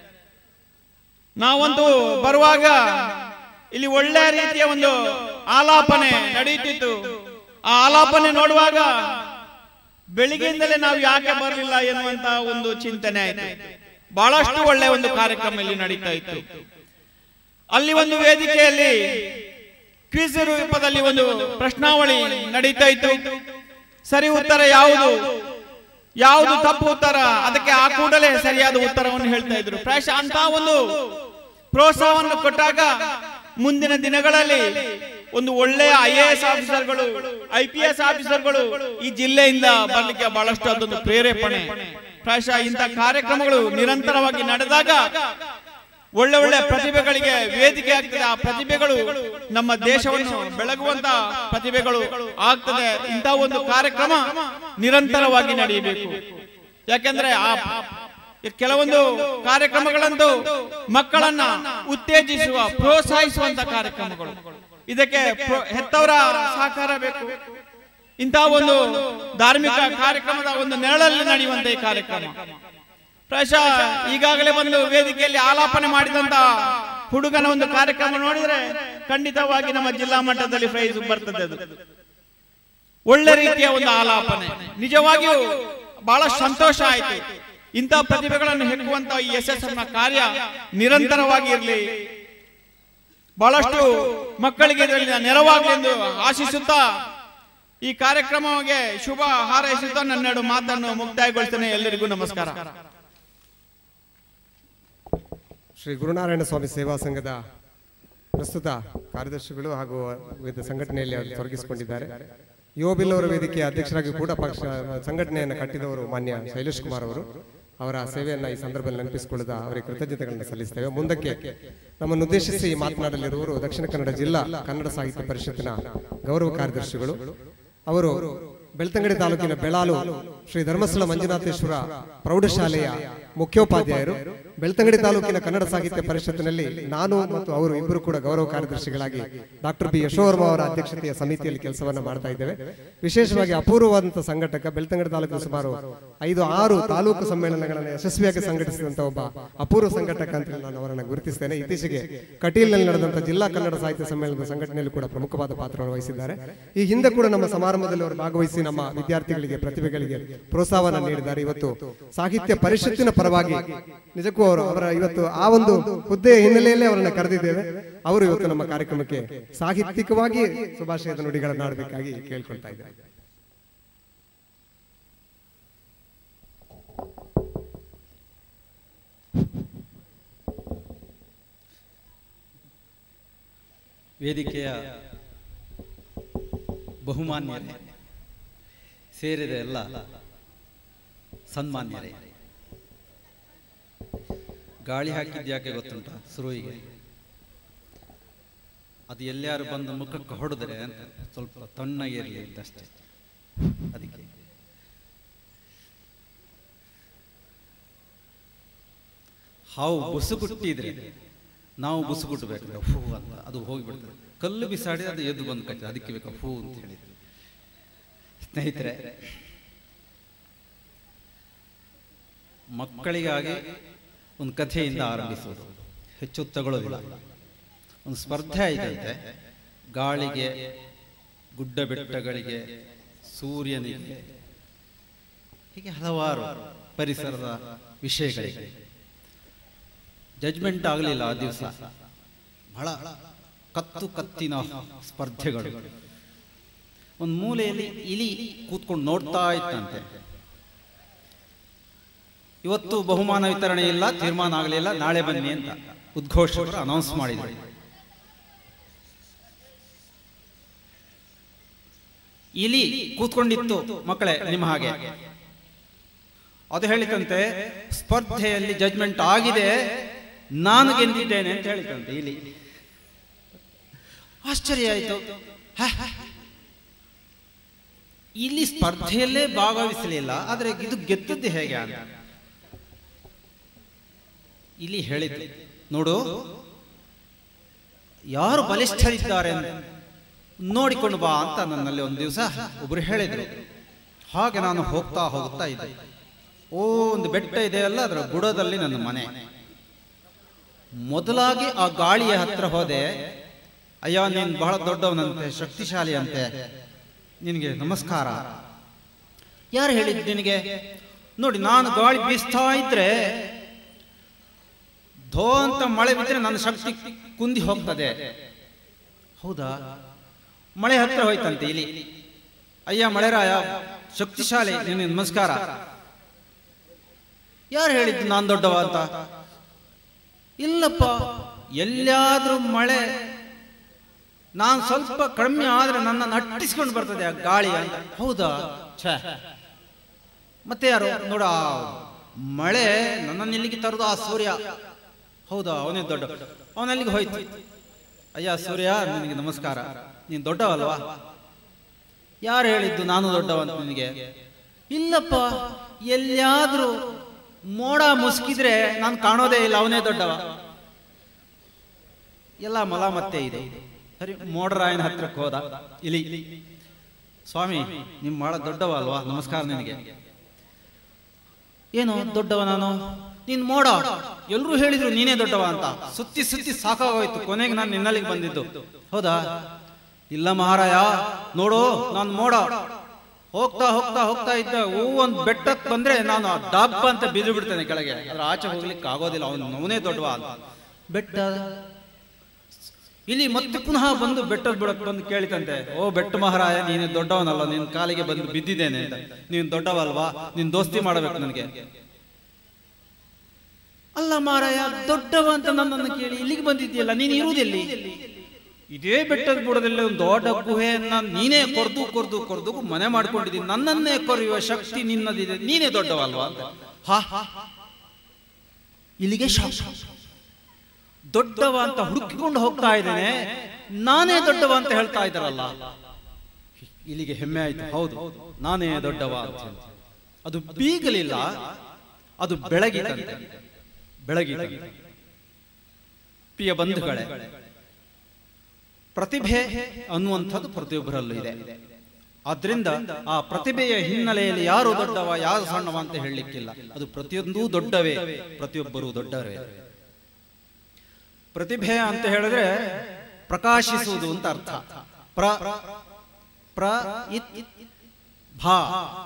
ನಾವಂತೂ ಬರುವಾಗ ಇಲ್ಲಿ ಒಳ್ಳೆಯ ರೀತಿಯ ಒಂದು ಆಲಾಪನೆ ನಡೆಯುತ್ತಿತ್ತು ಆ ಆಲಾಪನೆ ನೋಡುವಾಗ ಬೆಳಿಗ್ಗೆಯಿಂದಲೇ ನಾವು ಯಾಕೆ ಬರಲಿಲ್ಲ ಎನ್ನುವಂತ ಒಂದು ಚಿಂತನೆ ಆಯಿತು ಬಹಳಷ್ಟು ಒಳ್ಳೆಯ ಒಂದು ಕಾರ್ಯಕ್ರಮ ಇಲ್ಲಿ ನಡೀತಾ ಇತ್ತು ಅಲ್ಲಿ ಒಂದು ವೇದಿಕೆಯಲ್ಲಿ ಕ್ವಿಜ್ ರೂಪದಲ್ಲಿ ಒಂದು ಪ್ರಶ್ನಾವಳಿ ನಡೀತಾ ಇತ್ತು ಸರಿ ಉತ್ತರ ಯಾವುದು ಯಾವುದು ತಪ್ಪು ಉತ್ತರ ಅದಕ್ಕೆ ಆ ಕೂಡಲೇ ಸರಿಯಾದ ಉತ್ತರವನ್ನು ಹೇಳ್ತಾ ಇದ್ರು ಪ್ರಾಯಶಃ ಅಂತ ಒಂದು ಪ್ರೋತ್ಸಾಹವನ್ನು ಕೊಟ್ಟಾಗ ಮುಂದಿನ ದಿನಗಳಲ್ಲಿ ಒಂದು ಒಳ್ಳೆಯ ಐ ಎ ಎಸ್ ಆಫೀಸರ್ಗಳು ಐ ಪಿ ಎಸ್ ಆಫೀಸರ್ಗಳು ಈ ಜಿಲ್ಲೆಯಿಂದ ಬರಲಿಕ್ಕೆ ಬಹಳಷ್ಟು ಅದೊಂದು ಪ್ರೇರೇಪಣೆ ಪ್ರಾಯಶಃ ಇಂಥ ಕಾರ್ಯಕ್ರಮಗಳು ನಿರಂತರವಾಗಿ ನಡೆದಾಗ ಒಳ್ಳೆ ಒಳ್ಳೆ ಪ್ರತಿಭೆಗಳಿಗೆ ವೇದಿಕೆ ಆಗ್ತದೆ ಆ ಪ್ರತಿಭೆಗಳು ನಮ್ಮ ದೇಶವನ್ನು ಬೆಳಗುವಂತ ಪ್ರತಿಭೆಗಳು ಆಗ್ತದೆ ಇಂಥ ಒಂದು ಕಾರ್ಯಕ್ರಮ ನಿರಂತರವಾಗಿ ನಡೆಯಬೇಕು ಯಾಕೆಂದ್ರೆ ಆ ಕೆಲವೊಂದು ಕಾರ್ಯಕ್ರಮಗಳಂತೂ ಮಕ್ಕಳನ್ನ ಉತ್ತೇಜಿಸುವ ಪ್ರೋತ್ಸಾಹಿಸುವಂತ ಕಾರ್ಯಕ್ರಮಗಳು ಇದಕ್ಕೆ ಪ್ರೋ- ಹೆತ್ತವರ ಸಹಕಾರ ಬೇಕು ಇಂತಹ ಒಂದು ಧಾರ್ಮಿಕ ಕಾರ್ಯಕ್ರಮದ ಒಂದು ನೆರಳಲ್ಲಿ ನಡೆಯುವಂತ ಈ ಕಾರ್ಯಕ್ರಮ ಪ್ರಾಯಶಃ ಈಗಾಗಲೇ ಒಂದು ವೇದಿಕೆಯಲ್ಲಿ ಆಲಾಪನೆ ಮಾಡಿದಂತ ಹುಡುಗನ ಒಂದು ಕಾರ್ಯಕ್ರಮ ನೋಡಿದ್ರೆ ಖಂಡಿತವಾಗಿ ನಮ್ಮ ಜಿಲ್ಲಾ ಮಟ್ಟದಲ್ಲಿ ಪ್ರೈಸ್ ಬರ್ತದೆ ಅದು ಒಳ್ಳೆ ರೀತಿಯ ಒಂದು ಆಲಾಪನೆ ನಿಜವಾಗಿಯೂ ಬಹಳ ಸಂತೋಷ ಆಯಿತು ಇಂಥ ಪ್ರತಿಭೆಗಳನ್ನು ಹೆಕ್ಕುವಂತ ಈ ಎಸ್ ಎಸ್ ನ ಕಾರ್ಯ ನಿರಂತರವಾಗಿ ಇರಲಿ ಬಹಳಷ್ಟು ಮಕ್ಕಳಿಗೆ ಇದರಲ್ಲಿ ನೆರವಾಗಲಿ ಎಂದು ಆಶಿಸುತ್ತಾ ಈ ಕಾರ್ಯಕ್ರಮಕ್ಕೆ ಶುಭ ಹಾರೈಸುತ್ತಾ ನನ್ನೆರಡು ಮಾತನ್ನು ಮುಕ್ತಾಯಗೊಳಿಸ್ತೇನೆ ಎಲ್ಲರಿಗೂ ನಮಸ್ಕಾರ ಶ್ರೀ ಗುರುನಾರಾಯಣ ಸ್ವಾಮಿ ಸೇವಾ ಸಂಘದ ಪ್ರಸ್ತುತ ಕಾರ್ಯದರ್ಶಿಗಳು ಹಾಗೂ ವಿವಿಧ ಸಂಘಟನೆಯಲ್ಲಿ ಅವರು ತೊಡಗಿಸಿಕೊಂಡಿದ್ದಾರೆ ಯುವಬಿಲ್ ಅವರ ವೇದಿಕೆಯ ಅಧ್ಯಕ್ಷರಾಗಿ ಕೂಡ ಪಕ್ಷ ಸಂಘಟನೆಯನ್ನು ಕಟ್ಟಿದವರು ಮಾನ್ಯ ಶೈಲೇಶ್ ಕುಮಾರ್ ಅವರು ಅವರ ಸೇವೆಯನ್ನು ಈ ಸಂದರ್ಭದಲ್ಲಿ ನೆನಪಿಸಿಕೊಳ್ಳದ ಅವರಿಗೆ ಕೃತಜ್ಞತೆಗಳನ್ನು ಸಲ್ಲಿಸ್ತೇವೆ ಮುಂದಕ್ಕೆ ನಮ್ಮನ್ನು ಉದ್ದೇಶಿಸಿ ಮಾತನಾಡಲಿರುವವರು ದಕ್ಷಿಣ ಕನ್ನಡ ಜಿಲ್ಲಾ ಕನ್ನಡ ಸಾಹಿತ್ಯ ಪರಿಷತ್ತಿನ ಗೌರವ ಕಾರ್ಯದರ್ಶಿಗಳು ಅವರು ಬೆಳ್ತಂಗಡಿ ತಾಲೂಕಿನ ಬೆಳಾಲು ಶ್ರೀ ಧರ್ಮಸ್ಥಳ ಮಂಜುನಾಥೇಶ್ವರ ಪ್ರೌಢಶಾಲೆಯ ಮುಖ್ಯೋಪಾಧ್ಯಾಯರು ಬೆಳ್ತಂಗಡಿ ತಾಲೂಕಿನ ಕನ್ನಡ ಸಾಹಿತ್ಯ ಪರಿಷತ್ತಿನಲ್ಲಿ ನಾನು ಮತ್ತು ಅವರು ಇಬ್ಬರು ಕೂಡ ಗೌರವ ಕಾರ್ಯದರ್ಶಿಗಳಾಗಿ ಡಾಕ್ಟರ್ ಬಿ ಯಶೋವರ್ಮ ಅವರ ಅಧ್ಯಕ್ಷತೆಯ ಸಮಿತಿಯಲ್ಲಿ ಕೆಲಸವನ್ನ ಮಾಡ್ತಾ ಇದ್ದೇವೆ ವಿಶೇಷವಾಗಿ ಅಪೂರ್ವವಾದಂತಹ ಸಂಘಟಕ ಬೆಳ್ತಂಗಡಿ ತಾಲೂಕಿನ ಸುಮಾರು ಐದು ಆರು ತಾಲೂಕು ಸಮ್ಮೇಳನಗಳನ್ನು ಯಶಸ್ವಿಯಾಗಿ ಸಂಘಟಿಸಿದಂತ ಒಬ್ಬ ಅಪೂರ್ವ ಸಂಘಟಕ ಅಂತ ಹೇಳಿ ನಾನು ಅವರನ್ನು ಗುರುತಿಸ್ತೇನೆ ಇತ್ತೀಚೆಗೆ ಕಟೀಲ್ನಲ್ಲಿ ನಡೆದಂತ ಜಿಲ್ಲಾ ಕನ್ನಡ ಸಾಹಿತ್ಯ ಸಮ್ಮೇಳನದ ಸಂಘಟನೆಯಲ್ಲಿ ಕೂಡ ಪ್ರಮುಖವಾದ ಪಾತ್ರವನ್ನು ವಹಿಸಿದ್ದಾರೆ ಈ ಹಿಂದೆ ಕೂಡ ನಮ್ಮ ಸಮಾರಂಭದಲ್ಲಿ ಅವರು ಭಾಗವಹಿಸಿ ನಮ್ಮ ವಿದ್ಯಾರ್ಥಿಗಳಿಗೆ ಪ್ರತಿಭೆಗಳಿಗೆ ಪ್ರೋತ್ಸಾಹವನ್ನು ನೀಡಿದ್ದಾರೆ ಇವತ್ತು ಸಾಹಿತ್ಯ ಪರಿಷತ್ತಿನ ಪರವಾಗಿ ನಿಜಕ್ಕೂ ಅವರು ಅವರ ಇವತ್ತು ಆ ಒಂದು ಹುದ್ದೆಯ ಹಿನ್ನೆಲೆಯಲ್ಲೇ ಅವರನ್ನ ಕರೆದಿದ್ದೇವೆ ಅವರು ಇವತ್ತು ನಮ್ಮ ಕಾರ್ಯಕ್ರಮಕ್ಕೆ ಸಾಹಿತ್ಯಿಕವಾಗಿ ಶುಭಾಶಯದ ನುಡಿಗಳನ್ನು ಆಡಬೇಕಾಗಿ ಕೇಳ್ಕೊಳ್ತಾ ಇದ್ದಾರೆ ವೇದಿಕೆಯ ಬಹುಮಾನ್ಯರೇ ಸೇರಿದ ಎಲ್ಲ ಸನ್ಮಾನ್ಯರೇ ಗಾಳಿ ಹಾಕಿದ್ಯಾಕೆ ಗೊತ್ತುಂಟ ಸುರುವಿಗೆ ಅದು ಎಲ್ಲಾರು ಬಂದು ಮುಖಕ್ಕೆ ಹೊಡೆದ್ರೆ ಅಂತ ಸ್ವಲ್ಪ ತಣ್ಣಗಿರಲಿ ಅಂತಷ್ಟೇ ಅದಕ್ಕೆ ಹಾವು ಬುಸುಗುಟ್ಟಿದ್ರೆ ನಾವು ಬುಸುಗುಟ್ಟಬೇಕು ಹೂ ಅಂತ ಅದು ಹೋಗಿಬಿಡ್ತದೆ ಕಲ್ಲು ಬಿಸಾಡಿ ಅದು ಎದ್ದು ಬಂದು ಕಟ್ಟ ಅದಕ್ಕೆ ಬೇಕು ಹೂ ಅಂತ ಹೇಳಿ ಸ್ನೇಹಿತರೆ ಮಕ್ಕಳಿಗಾಗಿ ಒಂದು ಕಥೆಯಿಂದ ಆರಂಭಿಸುವುದು ಹೆಚ್ಚು ತಗೊಳ್ಳೋದಿಲ್ಲ ಒಂದು ಸ್ಪರ್ಧೆ ಆಯ್ತಂತೆ ಗಾಳಿಗೆ ಗುಡ್ಡ ಬೆಟ್ಟಗಳಿಗೆ ಸೂರ್ಯನಿಗೆ ಹೀಗೆ ಹಲವಾರು ಪರಿಸರದ ವಿಷಯಗಳಿಗೆ ಜಜ್ಮೆಂಟ್ ಆಗಲಿಲ್ಲ ಆ ದಿವಸ ಬಹಳ ಕತ್ತು ಕತ್ತಿನ ಸ್ಪರ್ಧೆಗಳು ಒಂದು ಮೂಲೆಯಲ್ಲಿ ಇಲಿ ಕೂತ್ಕೊಂಡು ನೋಡ್ತಾ ಇತ್ತಂತೆ ಇವತ್ತು ಬಹುಮಾನ ವಿತರಣೆ ಇಲ್ಲ ತೀರ್ಮಾನ ಆಗಲಿಲ್ಲ ನಾಳೆ ಬನ್ನಿ ಅಂತ ಉದ್ಘೋಷಕರು ಅನೌನ್ಸ್ ಮಾಡಿದರು ಇಲಿ ಕೂತ್ಕೊಂಡಿತ್ತು ಮಕ್ಕಳೇ ನಿಮ್ಮ ಹಾಗೆ ಅದು ಹೇಳಿತಂತೆ ಸ್ಪರ್ಧೆಯಲ್ಲಿ ಜಜ್ಮೆಂಟ್ ಆಗಿದೆ ನಾನು ಗೆದ್ದಿದ್ದೇನೆ ಅಂತ ಹೇಳಿತಂತೆ ಇಲಿ ಆಶ್ಚರ್ಯ ಆಯಿತು ಇಲ್ಲಿ ಸ್ಪರ್ಧೆಯಲ್ಲೇ ಭಾಗವಹಿಸಲಿಲ್ಲ ಆದರೆ ಇದು ಗೆದ್ದದ್ದು ಹೇಗೆ ಅಂತ ಇಲ್ಲಿ ಹೇಳಿದ್ದು ನೋಡು ಯಾರು ಬಲಿಷ್ಠರಿದ್ದಾರೆ ಅಂತ ನೋಡಿಕೊಂಡು ಬಾ ಅಂತ ನನ್ನಲ್ಲಿ ಒಂದು ದಿವಸ ಒಬ್ರು ಹೇಳಿದ್ರು ಹಾಗೆ ನಾನು ಹೋಗ್ತಾ ಹೋಗ್ತಾ ಇದ್ದೆ ಓ ಒಂದು ಬೆಟ್ಟ ಇದೆಯಲ್ಲ ಅದರ ಬುಡದಲ್ಲಿ ನನ್ನ ಮನೆ ಮೊದಲಾಗಿ ಆ ಗಾಳಿಯ ಹತ್ರ ಹೋದೆ ಅಯ್ಯ ನೀನು ಬಹಳ ದೊಡ್ಡವನಂತೆ ಶಕ್ತಿಶಾಲಿ ಅಂತೆ ನಿನಗೆ ನಮಸ್ಕಾರ ಯಾರು ಹೇಳಿದ್ದು ನಿನಗೆ ನೋಡಿ ನಾನು ಗಾಳಿ ಬೀಸ್ತಾ ಇದ್ರೆ ಧೋ ಅಂತ ಮಳೆ ಬಿದ್ದರೆ ನನ್ನ ಶಕ್ತಿ ಕುಂದಿ ಹೋಗ್ತದೆ ಹೌದಾ ಮಳೆ ಹತ್ರ ಹೋಯ್ತಂತೆ ಇಲ್ಲಿ ಅಯ್ಯ ಮಳೆರಾಯ ಶಕ್ತಿಶಾಲಿ ನಿನಗೆ ನಮಸ್ಕಾರ ಯಾರು ಹೇಳಿದ್ದು ನಾನು ದೊಡ್ಡವ ಅಂತ ಇಲ್ಲಪ್ಪ ಎಲ್ಲಾದ್ರೂ ಮಳೆ ನಾನು ಸ್ವಲ್ಪ ಕಡಿಮೆ ಆದ್ರೆ ನನ್ನ ನಟ್ಟಿಸ್ಕೊಂಡು ಬರ್ತದೆ ಆ ಗಾಳಿ ಅಂತ ಹೌದಾ ಛೇ ಮತ್ತೆ ಯಾರು ನೋಡ ಆ ಮಳೆ ನನ್ನನ್ನು ಇಲ್ಲಿಗೆ ತರುದು ಆ ಸೂರ್ಯ ಹೌದಾ ಅವನೇ ದೊಡ್ಡ ಅವನಲ್ಲಿಗೆ ಹೋಯ್ತು ಅಯ್ಯ ಸೂರ್ಯ ನಿನಗೆ ನಮಸ್ಕಾರ ನೀನು ದೊಡ್ಡವಲ್ವಾ ಯಾರು ಹೇಳಿದ್ದು ನಾನು ದೊಡ್ಡವ ಅಂತ ನಿನಗೆ ಇಲ್ಲಪ್ಪ ಎಲ್ಲಿಯಾದ್ರೂ ಮೋಡ ಮುಸುಕಿದ್ರೆ ನಾನು ಕಾಣೋದೇ ಇಲ್ಲ ಅವನೇ ದೊಡ್ಡವ ಎಲ್ಲ ಮಲ ಮತ್ತೆ ಇದೆ ಸರಿ ಮೋಡರಾಯನ ಹತ್ರಕ್ಕೆ ಹೋದ ಇಲ್ಲಿ ಸ್ವಾಮಿ ನಿಮ್ ಬಹಳ ದೊಡ್ಡವ ಅಲ್ವಾ ನಮಸ್ಕಾರ ನಿನಗೆ ಏನು ದೊಡ್ಡವ ನಾನು ನೀನ್ ಮೋಡ ಎಲ್ರೂ ಹೇಳಿದ್ರು ನೀನೇ ದೊಡ್ಡವ ಅಂತ ಸುತ್ತಿ ಸುತ್ತಿ ಸಾಕಾಗೋಯ್ತು ಕೊನೆಗೆ ನಾನು ನಿನ್ನಲ್ಲಿಗೆ ಬಂದಿದ್ದು ಹೌದಾ ಇಲ್ಲ ಮಹಾರಾಯ ನೋಡು ನಾನು ಮೋಡ ಹೋಗ್ತಾ ಹೋಗ್ತಾ ಹೋಗ್ತಾ ಇದ್ದ ಹೂ ಒಂದ್ ಬೆಟ್ಟಕ್ಕೆ ಬಂದ್ರೆ ನಾನು ಡಬ್ಬ ಅಂತ ಬಿದ್ದು ಬಿಡ್ತೇನೆ ಕೆಳಗೆ ಅದ್ರ ಆಚೆ ಹೋಗ್ಲಿಕ್ಕೆ ಆಗೋದಿಲ್ಲ ಅವನು ಅವನೇ ದೊಡ್ಡವ ಅಂತ ಬೆಟ್ಟ ಇಲ್ಲಿ ಮತ್ತೆ ಪುನಃ ಬಂದು ಬೆಟ್ಟದ ಬುಡಕ್ಕೆ ಬಂದು ಕೇಳಿತಂತೆ ಓ ಬೆಟ್ಟ ಮಹಾರಾಯ ನೀನು ದೊಡ್ಡವನಲ್ಲ ನಿನ್ ಕಾಲಿಗೆ ಬಂದು ಬಿದ್ದಿದ್ದೇನೆ ಅಂತ ನೀನು ದೊಡ್ಡವಲ್ವಾ ನೀನ್ ದೋಸ್ತಿ ಮಾಡಬೇಕು ನನಗೆ ಅಲ್ಲ ಮಹಾರಾಯ ದೊಡ್ಡವ ಅಂತ ನನ್ನನ್ನು ಕೇಳಿ ಇಲ್ಲಿಗೆ ಬಂದಿದ್ದೀಯಲ್ಲ ನೀನು ಇರುವುದಿಲ್ಲಿ ಇದೇ ಬೆಟ್ಟದ ಬುಡದಲ್ಲಿ ಒಂದು ದೊಡ್ಡ ಗುಹೆಯನ್ನ ನೀನೇ ಕೊರ್ದು ಕೊರ್ದು ಕೊರ್ದು ಮನೆ ಮಾಡ್ಕೊಂಡಿದ್ದೀನಿ ನನ್ನನ್ನೇ ಕೊರೆಯುವ ಶಕ್ತಿ ನಿನ್ನದಿದೆ ನೀನೇ ದೊಡ್ಡವಲ್ವಾ ಅಂತ ಹಾ ಇಲ್ಲಿಗೆ ಶಾಕ್ ದೊಡ್ಡವ ಅಂತ ಹುಡುಕಿಕೊಂಡು ಹೋಗ್ತಾ ಇದ್ದೇನೆ ನಾನೇ ದೊಡ್ಡವ ಅಂತ ಹೇಳ್ತಾ ಇದ್ದಾರಲ್ಲ ಇಲ್ಲಿಗೆ ಹೆಮ್ಮೆ ಆಯ್ತು ಹೌದು ನಾನೇ ದೊಡ್ಡವ ಅಂತ ಹೇಳಿ. ಅದು ಬೀಗಲಿಲ್ಲ ಅದು ಬೆಳಗಿತಂತೆ ಬೆಳಗಿತಂತೆ ಪ್ರಿಯ ಬಂಧುಗಳೇ ಪ್ರತಿಭೆ ಅನ್ನುವಂಥದ್ದು ಪ್ರತಿಯೊಬ್ಬರಲ್ಲೂ ಇದೆ ಆದ್ರಿಂದ ಆ ಪ್ರತಿಭೆಯ ಹಿನ್ನೆಲೆಯಲ್ಲಿ ಯಾರು ದೊಡ್ಡವ ಯಾರು ಸಣ್ಣವ ಅಂತ ಹೇಳಲಿಕ್ಕಿಲ್ಲ ಅದು ಪ್ರತಿಯೊಂದೂ ದೊಡ್ಡವೇ ಪ್ರತಿಯೊಬ್ಬರೂ ದೊಡ್ಡವರೇ ಪ್ರತಿಭೆ ಅಂತ ಹೇಳಿದ್ರೆ ಪ್ರಕಾಶಿಸುವುದು ಅಂತ ಅರ್ಥ ಪ್ರ ಪ್ರ ಇತ್ ಭಾ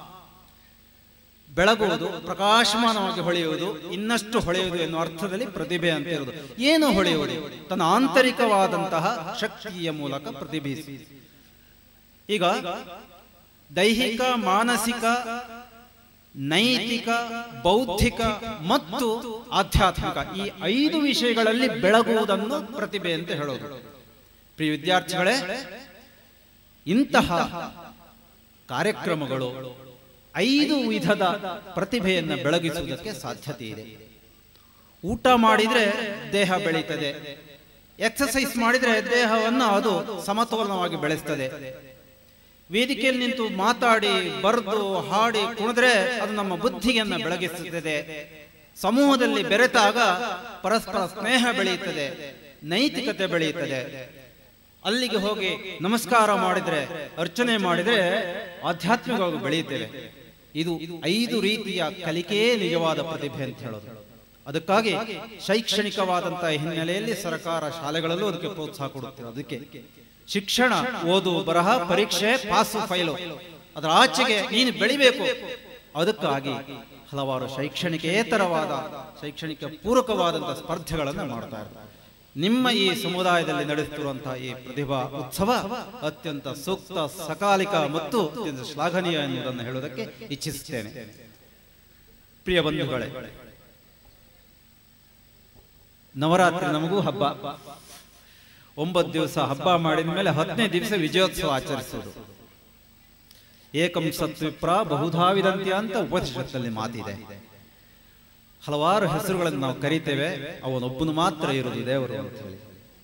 ಬೆಳಗುವುದು ಪ್ರಕಾಶಮಾನವಾಗಿ ಹೊಳೆಯುವುದು ಇನ್ನಷ್ಟು ಹೊಳೆಯುವುದು ಎನ್ನುವ ಅರ್ಥದಲ್ಲಿ ಪ್ರತಿಭೆ ಅಂತ ಇರುವುದು ಏನು ಹೊಳೆಯುವುದು ತನ್ನ ಆಂತರಿಕವಾದಂತಹ ಶಕ್ತಿಯ ಮೂಲಕ ಪ್ರತಿಭಿಸಿ ಈಗ ದೈಹಿಕ ಮಾನಸಿಕ ನೈತಿಕ ಬೌದ್ಧಿಕ ಮತ್ತು ಆಧ್ಯಾತ್ಮಿಕ ಈ ಐದು ವಿಷಯಗಳಲ್ಲಿ ಬೆಳಗುವುದನ್ನು ಪ್ರತಿಭೆ ಅಂತ ಹೇಳೋದು ಪ್ರಿಯ ವಿದ್ಯಾರ್ಥಿಗಳೇ ಇಂತಹ ಕಾರ್ಯಕ್ರಮಗಳು ಐದು ವಿಧದ ಪ್ರತಿಭೆಯನ್ನು ಬೆಳಗಿಸುವುದಕ್ಕೆ ಸಾಧ್ಯತೆ ಇದೆ ಊಟ ಮಾಡಿದ್ರೆ ದೇಹ ಬೆಳೀತದೆ ಎಕ್ಸಸೈಸ್ ಮಾಡಿದ್ರೆ ದೇಹವನ್ನು ಅದು ಸಮತೋಲನವಾಗಿ ಬೆಳೆಸ್ತದೆ ವೇದಿಕೆಯಲ್ಲಿ ನಿಂತು ಮಾತಾಡಿ ಬರೆದು ಹಾಡಿ ಕುಣಿದ್ರೆ ಅದು ನಮ್ಮ ಬುದ್ಧಿಯನ್ನ ಬೆಳಗಿಸುತ್ತದೆ ಸಮೂಹದಲ್ಲಿ ಬೆರೆತಾಗ ಪರಸ್ಪರ ಸ್ನೇಹ ಬೆಳೆಯುತ್ತದೆ ನೈತಿಕತೆ ಬೆಳೆಯುತ್ತದೆ ಅಲ್ಲಿಗೆ ಹೋಗಿ ನಮಸ್ಕಾರ ಮಾಡಿದ್ರೆ ಅರ್ಚನೆ ಮಾಡಿದ್ರೆ ಆಧ್ಯಾತ್ಮಿಕವಾಗಿ ಬೆಳೆಯುತ್ತೇವೆ ಇದು ಐದು ರೀತಿಯ ಕಲಿಕೆಯೇ ನಿಜವಾದ ಪ್ರತಿಭೆ ಅಂತ ಹೇಳೋದು ಅದಕ್ಕಾಗಿ ಶೈಕ್ಷಣಿಕವಾದಂತಹ ಹಿನ್ನೆಲೆಯಲ್ಲಿ ಸರ್ಕಾರ ಶಾಲೆಗಳಲ್ಲೂ ಅದಕ್ಕೆ ಪ್ರೋತ್ಸಾಹ ಕೊಡುತ್ತಿದೆ ಅದಕ್ಕೆ ಶಿಕ್ಷಣ ಓದು ಬರಹ ಪರೀಕ್ಷೆ ಪಾಸು ಫೈಲು ಅದರ ಆಚೆಗೆ ನೀನು ಬೆಳಿಬೇಕು ಅದಕ್ಕಾಗಿ ಹಲವಾರು ಶೈಕ್ಷಣಿಕೇತರವಾದ ಶೈಕ್ಷಣಿಕ ಪೂರಕವಾದಂತಹ ಸ್ಪರ್ಧೆಗಳನ್ನು ಮಾಡ್ತಾ ಇರ್ತಾರೆ ನಿಮ್ಮ ಈ ಸಮುದಾಯದಲ್ಲಿ ನಡೆಸುತ್ತಿರುವಂತಹ ಈ ಪ್ರತಿಭಾ ಉತ್ಸವ ಅತ್ಯಂತ ಸೂಕ್ತ ಸಕಾಲಿಕ ಮತ್ತು ಅತ್ಯಂತ ಶ್ಲಾಘನೀಯ ಎನ್ನುವುದನ್ನು ಹೇಳುವುದಕ್ಕೆ ಇಚ್ಛಿಸುತ್ತೇನೆ ಪ್ರಿಯ ಬಂಧುಗಳೇ ನವರಾತ್ರಿ ನಮಗೂ ಹಬ್ಬ ಒಂಬತ್ತು ದಿವಸ ಹಬ್ಬ ಮಾಡಿದ ಮೇಲೆ ಹತ್ತನೇ ದಿವಸ ವಿಜಯೋತ್ಸವ ಆಚರಿಸುವುದು ಏಕಂ ಸತ್ವಿಪ್ರ ಬಹುಧಾವಿದಂತ್ಯ ಅಂತ ಉಪನಿಷತ್ತಲ್ಲಿ ಮಾತಿದೆ ಹಲವಾರು ಹೆಸರುಗಳನ್ನು ನಾವು ಕರಿತೇವೆ ಅವನೊಬ್ಬನು ಮಾತ್ರ ಇರುವುದು ದೇವರು ಅಂತ ಹೇಳಿ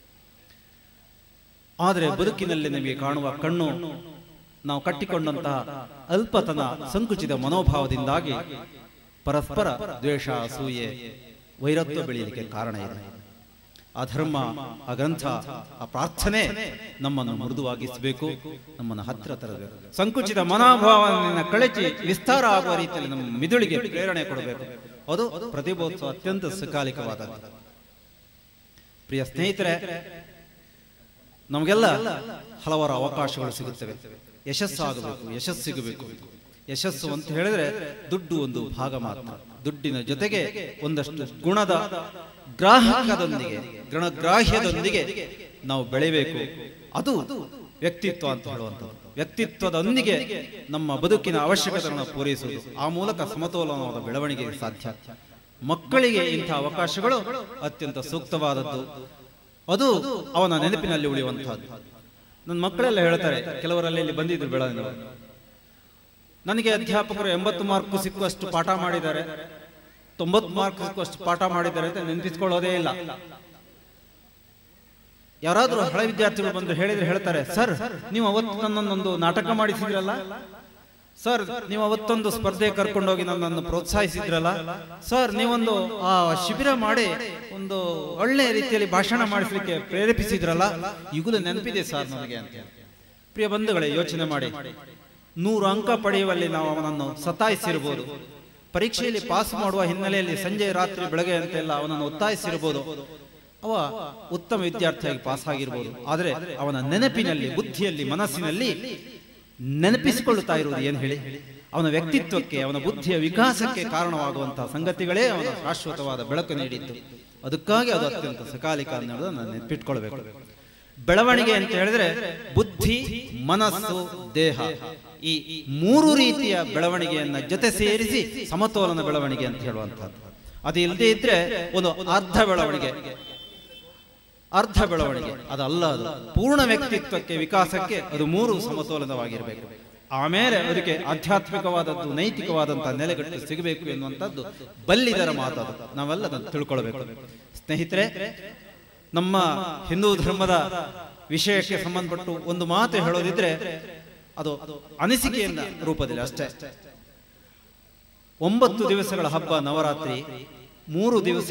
ಆದರೆ ಬದುಕಿನಲ್ಲಿ ನಮಗೆ ಕಾಣುವ ಕಣ್ಣು ನಾವು ಕಟ್ಟಿಕೊಂಡಂತಹ ಅಲ್ಪತನ ಸಂಕುಚಿತ ಮನೋಭಾವದಿಂದಾಗಿ ಪರಸ್ಪರ ದ್ವೇಷ ಅಸೂಯೆ ವೈರತ್ವ ಬೆಳೆಯಲಿಕ್ಕೆ ಕಾರಣ ಇದೆ ಆ ಧರ್ಮ ಆ ಗ್ರಂಥ ಆ ಪ್ರಾರ್ಥನೆ ನಮ್ಮನ್ನು ಮೃದುವಾಗಿಸಬೇಕು ನಮ್ಮನ್ನು ಹತ್ತಿರ ತರಬೇಕು ಸಂಕುಚಿತ ಮನೋಭಾವನೆಯನ್ನು ಕಳಚಿ ವಿಸ್ತಾರ ಆಗುವ ರೀತಿಯಲ್ಲಿ ನಮ್ಮ ಮಿದುಳಿಗೆ ಪ್ರೇರಣೆ ಕೊಡಬೇಕು ಅದು ಪ್ರತಿಭೋತ್ಸವ ಅತ್ಯಂತ ಸಕಾಲಿಕವಾದದ್ದು ಪ್ರಿಯ ಸ್ನೇಹಿತರೆ ನಮಗೆಲ್ಲ ಹಲವಾರು ಅವಕಾಶಗಳು ಸಿಗುತ್ತವೆ ಯಶಸ್ಸಾಗಬೇಕು ಯಶಸ್ಸು ಸಿಗಬೇಕು ಯಶಸ್ಸು ಅಂತ ಹೇಳಿದ್ರೆ ದುಡ್ಡು ಒಂದು ಭಾಗ ಮಾತ್ರ ದುಡ್ಡಿನ ಜೊತೆಗೆ ಒಂದಷ್ಟು ಗುಣದ ಗ್ರಾಹಕದೊಂದಿಗೆ ಗುಣಗ್ರಾಹ್ಯದೊಂದಿಗೆ ನಾವು ಬೆಳೆಯಬೇಕು ಅದು ವ್ಯಕ್ತಿತ್ವ ಅಂತ ಹೇಳುವಂಥದ್ದು ವ್ಯಕ್ತಿತ್ವದೊಂದಿಗೆ ನಮ್ಮ ಬದುಕಿನ ಅವಶ್ಯಕತೆಗಳನ್ನು ಪೂರೈಸುವುದು ಆ ಮೂಲಕ ಸಮತೋಲನವಾದ ಬೆಳವಣಿಗೆಗೆ ಸಾಧ್ಯ ಮಕ್ಕಳಿಗೆ ಇಂಥ ಅವಕಾಶಗಳು ಅತ್ಯಂತ ಸೂಕ್ತವಾದದ್ದು ಅದು ಅವನ ನೆನಪಿನಲ್ಲಿ ಉಳಿಯುವಂತಹದ್ದು ನನ್ನ ಮಕ್ಕಳೆಲ್ಲ ಹೇಳ್ತಾರೆ ಕೆಲವರಲ್ಲಿ ಇಲ್ಲಿ ಬಂದಿದ್ರು ಬೆಳಗಿನವರು ನನಗೆ ಅಧ್ಯಾಪಕರು ಎಂಬತ್ತು ಮಾರ್ಕ್ ಸಿಕ್ಕುವಷ್ಟು ಪಾಠ ಮಾಡಿದ್ದಾರೆ ತೊಂಬತ್ತು ಮಾರ್ಕ್ ಸಿಕ್ಕುವಷ್ಟು ಪಾಠ ಮಾಡಿದ್ದಾರೆ ಅಂತ ನೆನಪಿಸ್ಕೊಳ್ಳೋದೇ ಇಲ್ಲ ಯಾರಾದ್ರೂ ಹಳೆ ವಿದ್ಯಾರ್ಥಿಗಳು ಬಂದು ಹೇಳಿದ್ರೆ ಹೇಳ್ತಾರೆ ಸರ್ ನೀವು ಅವತ್ತು ನನ್ನನ್ನೊಂದು ನಾಟಕ ಮಾಡಿಸಿದ್ರಲ್ಲ ಸರ್ ನೀವು ಅವತ್ತೊಂದು ಸ್ಪರ್ಧೆ ಕರ್ಕೊಂಡೋಗಿ ನನ್ನನ್ನು ಪ್ರೋತ್ಸಾಹಿಸಿದ್ರಲ್ಲ ಸರ್ ನೀವೊಂದು ಆ ಶಿಬಿರ ಮಾಡಿ ಒಂದು ಒಳ್ಳೆ ರೀತಿಯಲ್ಲಿ ಭಾಷಣ ಮಾಡಿಸ್ಲಿಕ್ಕೆ ಪ್ರೇರೇಪಿಸಿದ್ರಲ್ಲ ಈಗಲೂ ನೆನಪಿದೆ ಸರ್ ನನಗೆ ಅಂತ ಪ್ರಿಯ ಬಂಧುಗಳೇ ಯೋಚನೆ ಮಾಡಿ ನೂರು ಅಂಕ ಪಡೆಯುವಲ್ಲಿ ನಾವು ಅವನನ್ನು ಸತಾಯಿಸಿರ್ಬೋದು ಪರೀಕ್ಷೆಯಲ್ಲಿ ಪಾಸ್ ಮಾಡುವ ಹಿನ್ನೆಲೆಯಲ್ಲಿ ಸಂಜೆ ರಾತ್ರಿ ಬೆಳಗ್ಗೆ ಅಂತೆಲ್ಲ ಅವನನ್ನು ಒತ್ತಾಯಿಸಿರ್ಬೋದು ಅವ ಉತ್ತಮ ವಿದ್ಯಾರ್ಥಿಯಾಗಿ ಪಾಸ್ ಆಗಿರ್ಬೋದು ಆದರೆ ಅವನ ನೆನಪಿನಲ್ಲಿ ಬುದ್ಧಿಯಲ್ಲಿ ಮನಸ್ಸಿನಲ್ಲಿ ನೆನಪಿಸಿಕೊಳ್ಳುತ್ತಾ ಇರುವುದು ಏನು ಹೇಳಿ ಅವನ ವ್ಯಕ್ತಿತ್ವಕ್ಕೆ ಅವನ ಬುದ್ಧಿಯ ವಿಕಾಸಕ್ಕೆ ಕಾರಣವಾಗುವಂತಹ ಸಂಗತಿಗಳೇ ಅವನ ಶಾಶ್ವತವಾದ ಬೆಳಕು ನೀಡಿತ್ತು ಅದಕ್ಕಾಗಿ ಅದು ಅತ್ಯಂತ ಸಕಾಲಿಕ ಅನ್ನೋದನ್ನು ನೆನಪಿಟ್ಕೊಳ್ಬೇಕು ಬೆಳವಣಿಗೆ ಅಂತ ಹೇಳಿದ್ರೆ ಬುದ್ಧಿ ಮನಸ್ಸು ದೇಹ ಈ ಮೂರು ರೀತಿಯ ಬೆಳವಣಿಗೆಯನ್ನ ಜೊತೆ ಸೇರಿಸಿ ಸಮತೋಲನ ಬೆಳವಣಿಗೆ ಅಂತ ಹೇಳುವಂತಹದ್ದು ಅದು ಇಲ್ಲದೆ ಇದ್ರೆ ಒಂದು ಅರ್ಧ ಬೆಳವಣಿಗೆ ಅರ್ಧ ಬೆಳವಣಿಗೆ ಅದಲ್ಲ ಅದು ಪೂರ್ಣ ವ್ಯಕ್ತಿತ್ವಕ್ಕೆ ವಿಕಾಸಕ್ಕೆ ಅದು ಮೂರು ಸಮತೋಲನವಾಗಿರಬೇಕು ಆಮೇಲೆ ಅದಕ್ಕೆ ಆಧ್ಯಾತ್ಮಿಕವಾದದ್ದು ನೈತಿಕವಾದಂತಹ ನೆಲೆಗಟ್ಟು ಸಿಗಬೇಕು ಎನ್ನುವಂಥದ್ದು ಬಲ್ಲಿದರ ಮಾತದು ನಾವೆಲ್ಲ ಅದನ್ನು ತಿಳ್ಕೊಳ್ಬೇಕು ಸ್ನೇಹಿತರೆ ನಮ್ಮ ಹಿಂದೂ ಧರ್ಮದ ವಿಷಯಕ್ಕೆ ಸಂಬಂಧಪಟ್ಟು ಒಂದು ಮಾತು ಹೇಳೋದಿದ್ರೆ ಅದು ಅನಿಸಿಕೆಯಿಂದ ರೂಪದಲ್ಲಿ ಅಷ್ಟೇ ಒಂಬತ್ತು ದಿವಸಗಳ ಹಬ್ಬ ನವರಾತ್ರಿ ಮೂರು ದಿವಸ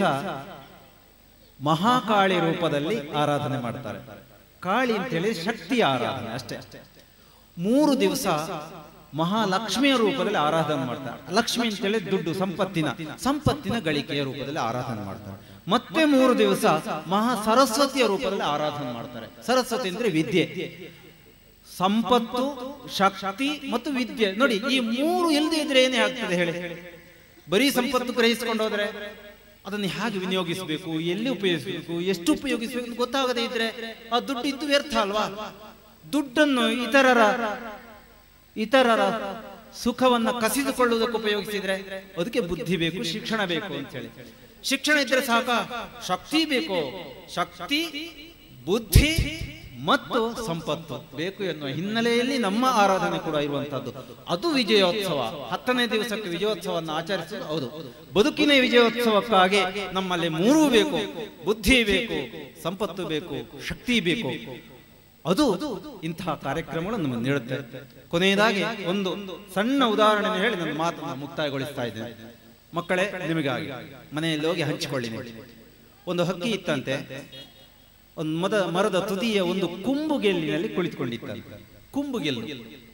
ಮಹಾಕಾಳಿ ರೂಪದಲ್ಲಿ ಆರಾಧನೆ ಮಾಡ್ತಾರೆ ಕಾಳಿ ಅಂತೇಳಿ ಶಕ್ತಿಯ ಆರಾಧನೆ ಅಷ್ಟೇ ಮೂರು ದಿವಸ ಮಹಾಲಕ್ಷ್ಮಿಯ ರೂಪದಲ್ಲಿ ಆರಾಧನೆ ಮಾಡ್ತಾರೆ ಲಕ್ಷ್ಮಿ ಅಂತೇಳಿ ದುಡ್ಡು ಸಂಪತ್ತಿನ ಸಂಪತ್ತಿನ ಗಳಿಕೆಯ ರೂಪದಲ್ಲಿ ಆರಾಧನೆ ಮಾಡ್ತಾರೆ ಮತ್ತೆ ಮೂರು ದಿವಸ ಮಹಾ ಸರಸ್ವತಿಯ ರೂಪದಲ್ಲಿ ಆರಾಧನೆ ಮಾಡ್ತಾರೆ ಸರಸ್ವತಿ ಅಂದ್ರೆ ವಿದ್ಯೆ ಸಂಪತ್ತು ಶಕ್ತಿ ಮತ್ತು ವಿದ್ಯೆ ನೋಡಿ ಈ ಮೂರು ಇಲ್ಲದೆ ಇದ್ರೆ ಏನೇ ಆಗ್ತದೆ ಹೇಳಿ ಬರೀ ಸಂಪತ್ತು ಗ್ರಹಿಸಿಕೊಂಡು ಹೋದ್ರೆ ಅದನ್ನು ಹೇಗೆ ವಿನಿಯೋಗಿಸಬೇಕು ಎಲ್ಲಿ ಉಪಯೋಗಿಸಬೇಕು ಎಷ್ಟು ಉಪಯೋಗಿಸಬೇಕು ಅಂತ ಗೊತ್ತಾಗದೇ ಇದ್ರೆ ಆ ದುಡ್ಡು ಇದ್ದು ವ್ಯರ್ಥ ಅಲ್ವಾ ದುಡ್ಡನ್ನು ಇತರರ ಇತರರ ಸುಖವನ್ನ ಕಸಿದುಕೊಳ್ಳುವುದಕ್ಕೆ ಉಪಯೋಗಿಸಿದ್ರೆ ಅದಕ್ಕೆ ಬುದ್ಧಿ ಬೇಕು ಶಿಕ್ಷಣ ಬೇಕು ಅಂತ ಹೇಳಿ ಶಿಕ್ಷಣ ಇದ್ರೆ ಸಾಕ ಶಕ್ತಿ ಬೇಕು ಶಕ್ತಿ ಬುದ್ಧಿ ಮತ್ತು ಸಂಪತ್ತು ಬೇಕು ಎನ್ನುವ ಹಿನ್ನೆಲೆಯಲ್ಲಿ ನಮ್ಮ ಆರಾಧನೆ ಕೂಡ ಇರುವಂತಹದ್ದು ಅದು ವಿಜಯೋತ್ಸವ ಹತ್ತನೇ ದಿವಸಕ್ಕೆ ವಿಜಯೋತ್ಸವವನ್ನು ಆಚರಿಸುವುದು ಹೌದು ಬದುಕಿನ ವಿಜಯೋತ್ಸವಕ್ಕಾಗಿ ನಮ್ಮಲ್ಲಿ ಮೂರೂ ಬೇಕು ಬುದ್ಧಿ ಬೇಕು ಸಂಪತ್ತು ಬೇಕು ಶಕ್ತಿ ಬೇಕು ಅದು ಇಂತಹ ಕಾರ್ಯಕ್ರಮಗಳು ನಮಗೆ ನೀಡುತ್ತೆ ಕೊನೆಯದಾಗಿ ಒಂದು ಸಣ್ಣ ಉದಾಹರಣೆ ಹೇಳಿ ನನ್ನ ಮಾತನ್ನು ಮುಕ್ತಾಯಗೊಳಿಸ್ತಾ ಇದ್ದೇನೆ ಮಕ್ಕಳೇ ನಿಮಗಾಗಿ ಮನೆಯಲ್ಲಿ ಹೋಗಿ ಹಂಚಿಕೊಳ್ಳಿ ನೀವು. ಒಂದು ಹಕ್ಕಿ ಇತ್ತಂತೆ ಒಂದು ಮದ ಮರದ ತುದಿಯ ಒಂದು ಕುಂಬುಗೆಲ್ಲಿನಲ್ಲಿ ಕುಳಿತುಕೊಂಡಿತ್ತಂತೆ ಕುಂಬುಗೆಲ್ಲು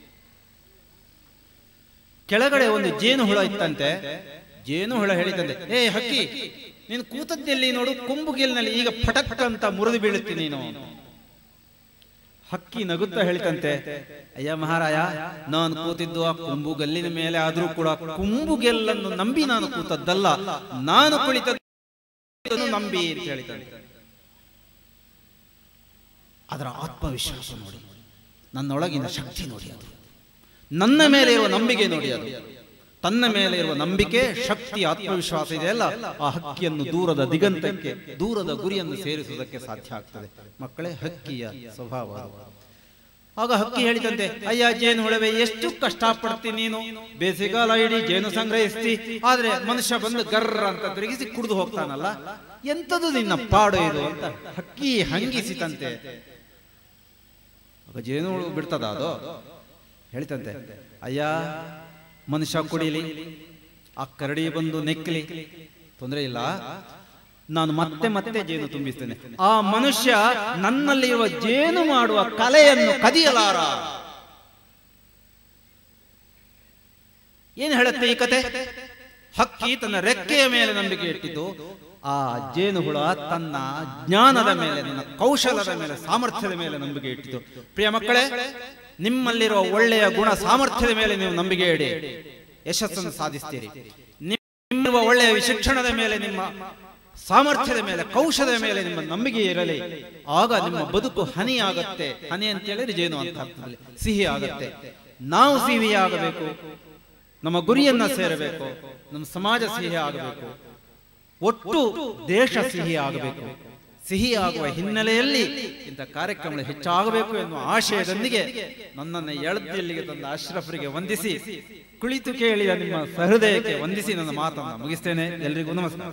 ಕೆಳಗಡೆ ಒಂದು ಜೇನು ಹುಳ ಇತ್ತಂತೆ ಜೇನು ಹುಳ ಹೇಳಿತಂತೆ ಏ ಹಕ್ಕಿ ನೀನು ಕೂತದ್ದೆಲ್ಲಿ ನೋಡು ಕುಂಬುಗೆಲ್ನಲ್ಲಿ ಈಗ ಫಟಕ್ ಅಂತ ಮುರಿದು ಬೀಳುತ್ತೀನಿ ನೀನು ಹಕ್ಕಿ ನಗುತ್ತಾ ಹೇಳ್ತಂತೆ ಅಯ್ಯ ಮಹಾರಾಯ ನಾನು ಕೂತಿದ್ದು ಆ ಕುಂಬುಗಲ್ಲಿನ ಮೇಲೆ ಆದ್ರೂ ಕೂಡ ಕುಂಬುಗೆಲ್ಲನ್ನು ನಂಬಿ ನಾನು ಕೂತದ್ದಲ್ಲ ನಾನು ಕುಳಿತದ್ದನ್ನು ನಂಬಿ ಅಂತ ಹೇಳಿದಂತೆ ಅದರ ಆತ್ಮವಿಶ್ವಾಸ ನೋಡಿ ನನ್ನೊಳಗಿನ ಶಕ್ತಿ ನೋಡಿ ಅದು ನನ್ನ ಮೇಲೆ ಇರುವ ನಂಬಿಕೆ ನೋಡಿ ಅದು ತನ್ನ ಮೇಲೆ ಇರುವ ನಂಬಿಕೆ ಶಕ್ತಿ ಆತ್ಮವಿಶ್ವಾಸ ಇದೆಯಲ್ಲ ಆ ಹಕ್ಕಿಯನ್ನು ದೂರದ ದಿಗಂತಕ್ಕೆ ದೂರದ ಗುರಿಯನ್ನು ಸೇರಿಸುವುದಕ್ಕೆ ಸಾಧ್ಯ ಆಗ್ತದೆ ಮಕ್ಕಳೇ ಹಕ್ಕಿಯ ಸ್ವಭಾವ ಅದು. ಆಗ ಹಕ್ಕಿ ಹೇಳಿದಂತೆ ಅಯ್ಯ ಜೇನು ಹುಳವೆ ಎಷ್ಟು ಕಷ್ಟಪಡ್ತಿ ನೀನು ಬೇಸಿಗೆಗಾಲ ಇಡೀ ಜೇನು ಸಂಗ್ರಹಿಸ್ತಿ ಆದ್ರೆ ಮನುಷ್ಯ ಬಂದು ಗರ್ರ ಅಂತ ತಿರುಗಿಸಿ ಕುಡಿದು ಹೋಗ್ತಾನಲ್ಲ ಎಂತದು ನಿನ್ನ ಪಾಡು ಇದು ಅಂತ ಹಕ್ಕಿ ಹಂಗಿಸಿತಂತೆ ಆಗ ಜೇನು ಹುಳು ಬಿಡ್ತದ ಅದು ಹೇಳ್ತಂತೆ ಅಯ್ಯ ಮನುಷ್ಯ ಕುಡಿಲಿ ಆ ಕರಡಿ ಬಂದು ನೆಕ್ಕಲಿ ತೊಂದರೆ ಇಲ್ಲ ನಾನು ಮತ್ತೆ ಮತ್ತೆ ಜೇನು ತುಂಬಿಸ್ತೇನೆ ಆ ಮನುಷ್ಯ ನನ್ನಲ್ಲಿರುವ ಜೇನು ಮಾಡುವ ಕಲೆಯನ್ನು ಕದಿಯಲಾರ ಏನು ಹೇಳುತ್ತೆ ಈ ಕತೆ ಹಕ್ಕಿ ತನ್ನ ರೆಕ್ಕೆಯ ಮೇಲೆ ನಂಬಿಕೆ ಇಟ್ಟಿದ್ದು ಆ ಜೇನುಹುಳ ತನ್ನ ಜ್ಞಾನದ ಮೇಲೆ ತನ್ನ ಕೌಶಲದ ಮೇಲೆ ಸಾಮರ್ಥ್ಯದ ಮೇಲೆ ನಂಬಿಕೆ ಇಟ್ಟಿತು ಪ್ರಿಯ ಮಕ್ಕಳೇ ನಿಮ್ಮಲ್ಲಿರುವ ಒಳ್ಳೆಯ ಗುಣ ಸಾಮರ್ಥ್ಯದ ಮೇಲೆ ನೀವು ನಂಬಿಕೆ ಇಡಿ ಯಶಸ್ಸನ್ನು ಸಾಧಿಸ್ತೀರಿ ನಿಮ್ಮಿರುವ ಒಳ್ಳೆಯ ಶಿಕ್ಷಣದ ಮೇಲೆ ನಿಮ್ಮ ಸಾಮರ್ಥ್ಯದ ಮೇಲೆ ಕೌಶಲದ ಮೇಲೆ ನಿಮ್ಮ ನಂಬಿಕೆ ಇರಲಿ ಆಗ ನಿಮ್ಮ ಬದುಕು ಹನಿ ಆಗತ್ತೆ ಹನಿ ಅಂತ ಹೇಳಿದ್ರೆ ಜೇನು ಅಂತ ಅರ್ಥದಲ್ಲಿ ಸಿಹಿ ಆಗತ್ತೆ ನಾವು ಸಿಹಿ ಆಗಬೇಕು ನಮ್ಮ ಗುರಿಯನ್ನ ಸೇರಬೇಕು ನಮ್ಮ ಸಮಾಜ ಸಿಹಿ ಆಗಬೇಕು ಒಟ್ಟು ದೇಶ ಸಿಹಿ ಆಗಬೇಕು ಸಿಹಿ ಆಗುವ ಹಿನ್ನೆಲೆಯಲ್ಲಿ ಇಂಥ ಕಾರ್ಯಕ್ರಮಗಳು ಹೆಚ್ಚಾಗಬೇಕು ಎನ್ನುವ ಆಶಯದೊಂದಿಗೆ ನನ್ನನ್ನು ಎಳತಿಯಲ್ಲಿಗೆ ತಂದ ಅಶ್ರಫರಿಗೆ ವಂದಿಸಿ ಕುಳಿತು ಕೇಳಿದ ನಿಮ್ಮ ಸಹೃದಯಕ್ಕೆ ವಂದಿಸಿ ನನ್ನ ಮಾತನ್ನು ಮುಗಿಸ್ತೇನೆ ಎಲ್ರಿಗೂ ನಮಸ್ಕಾರ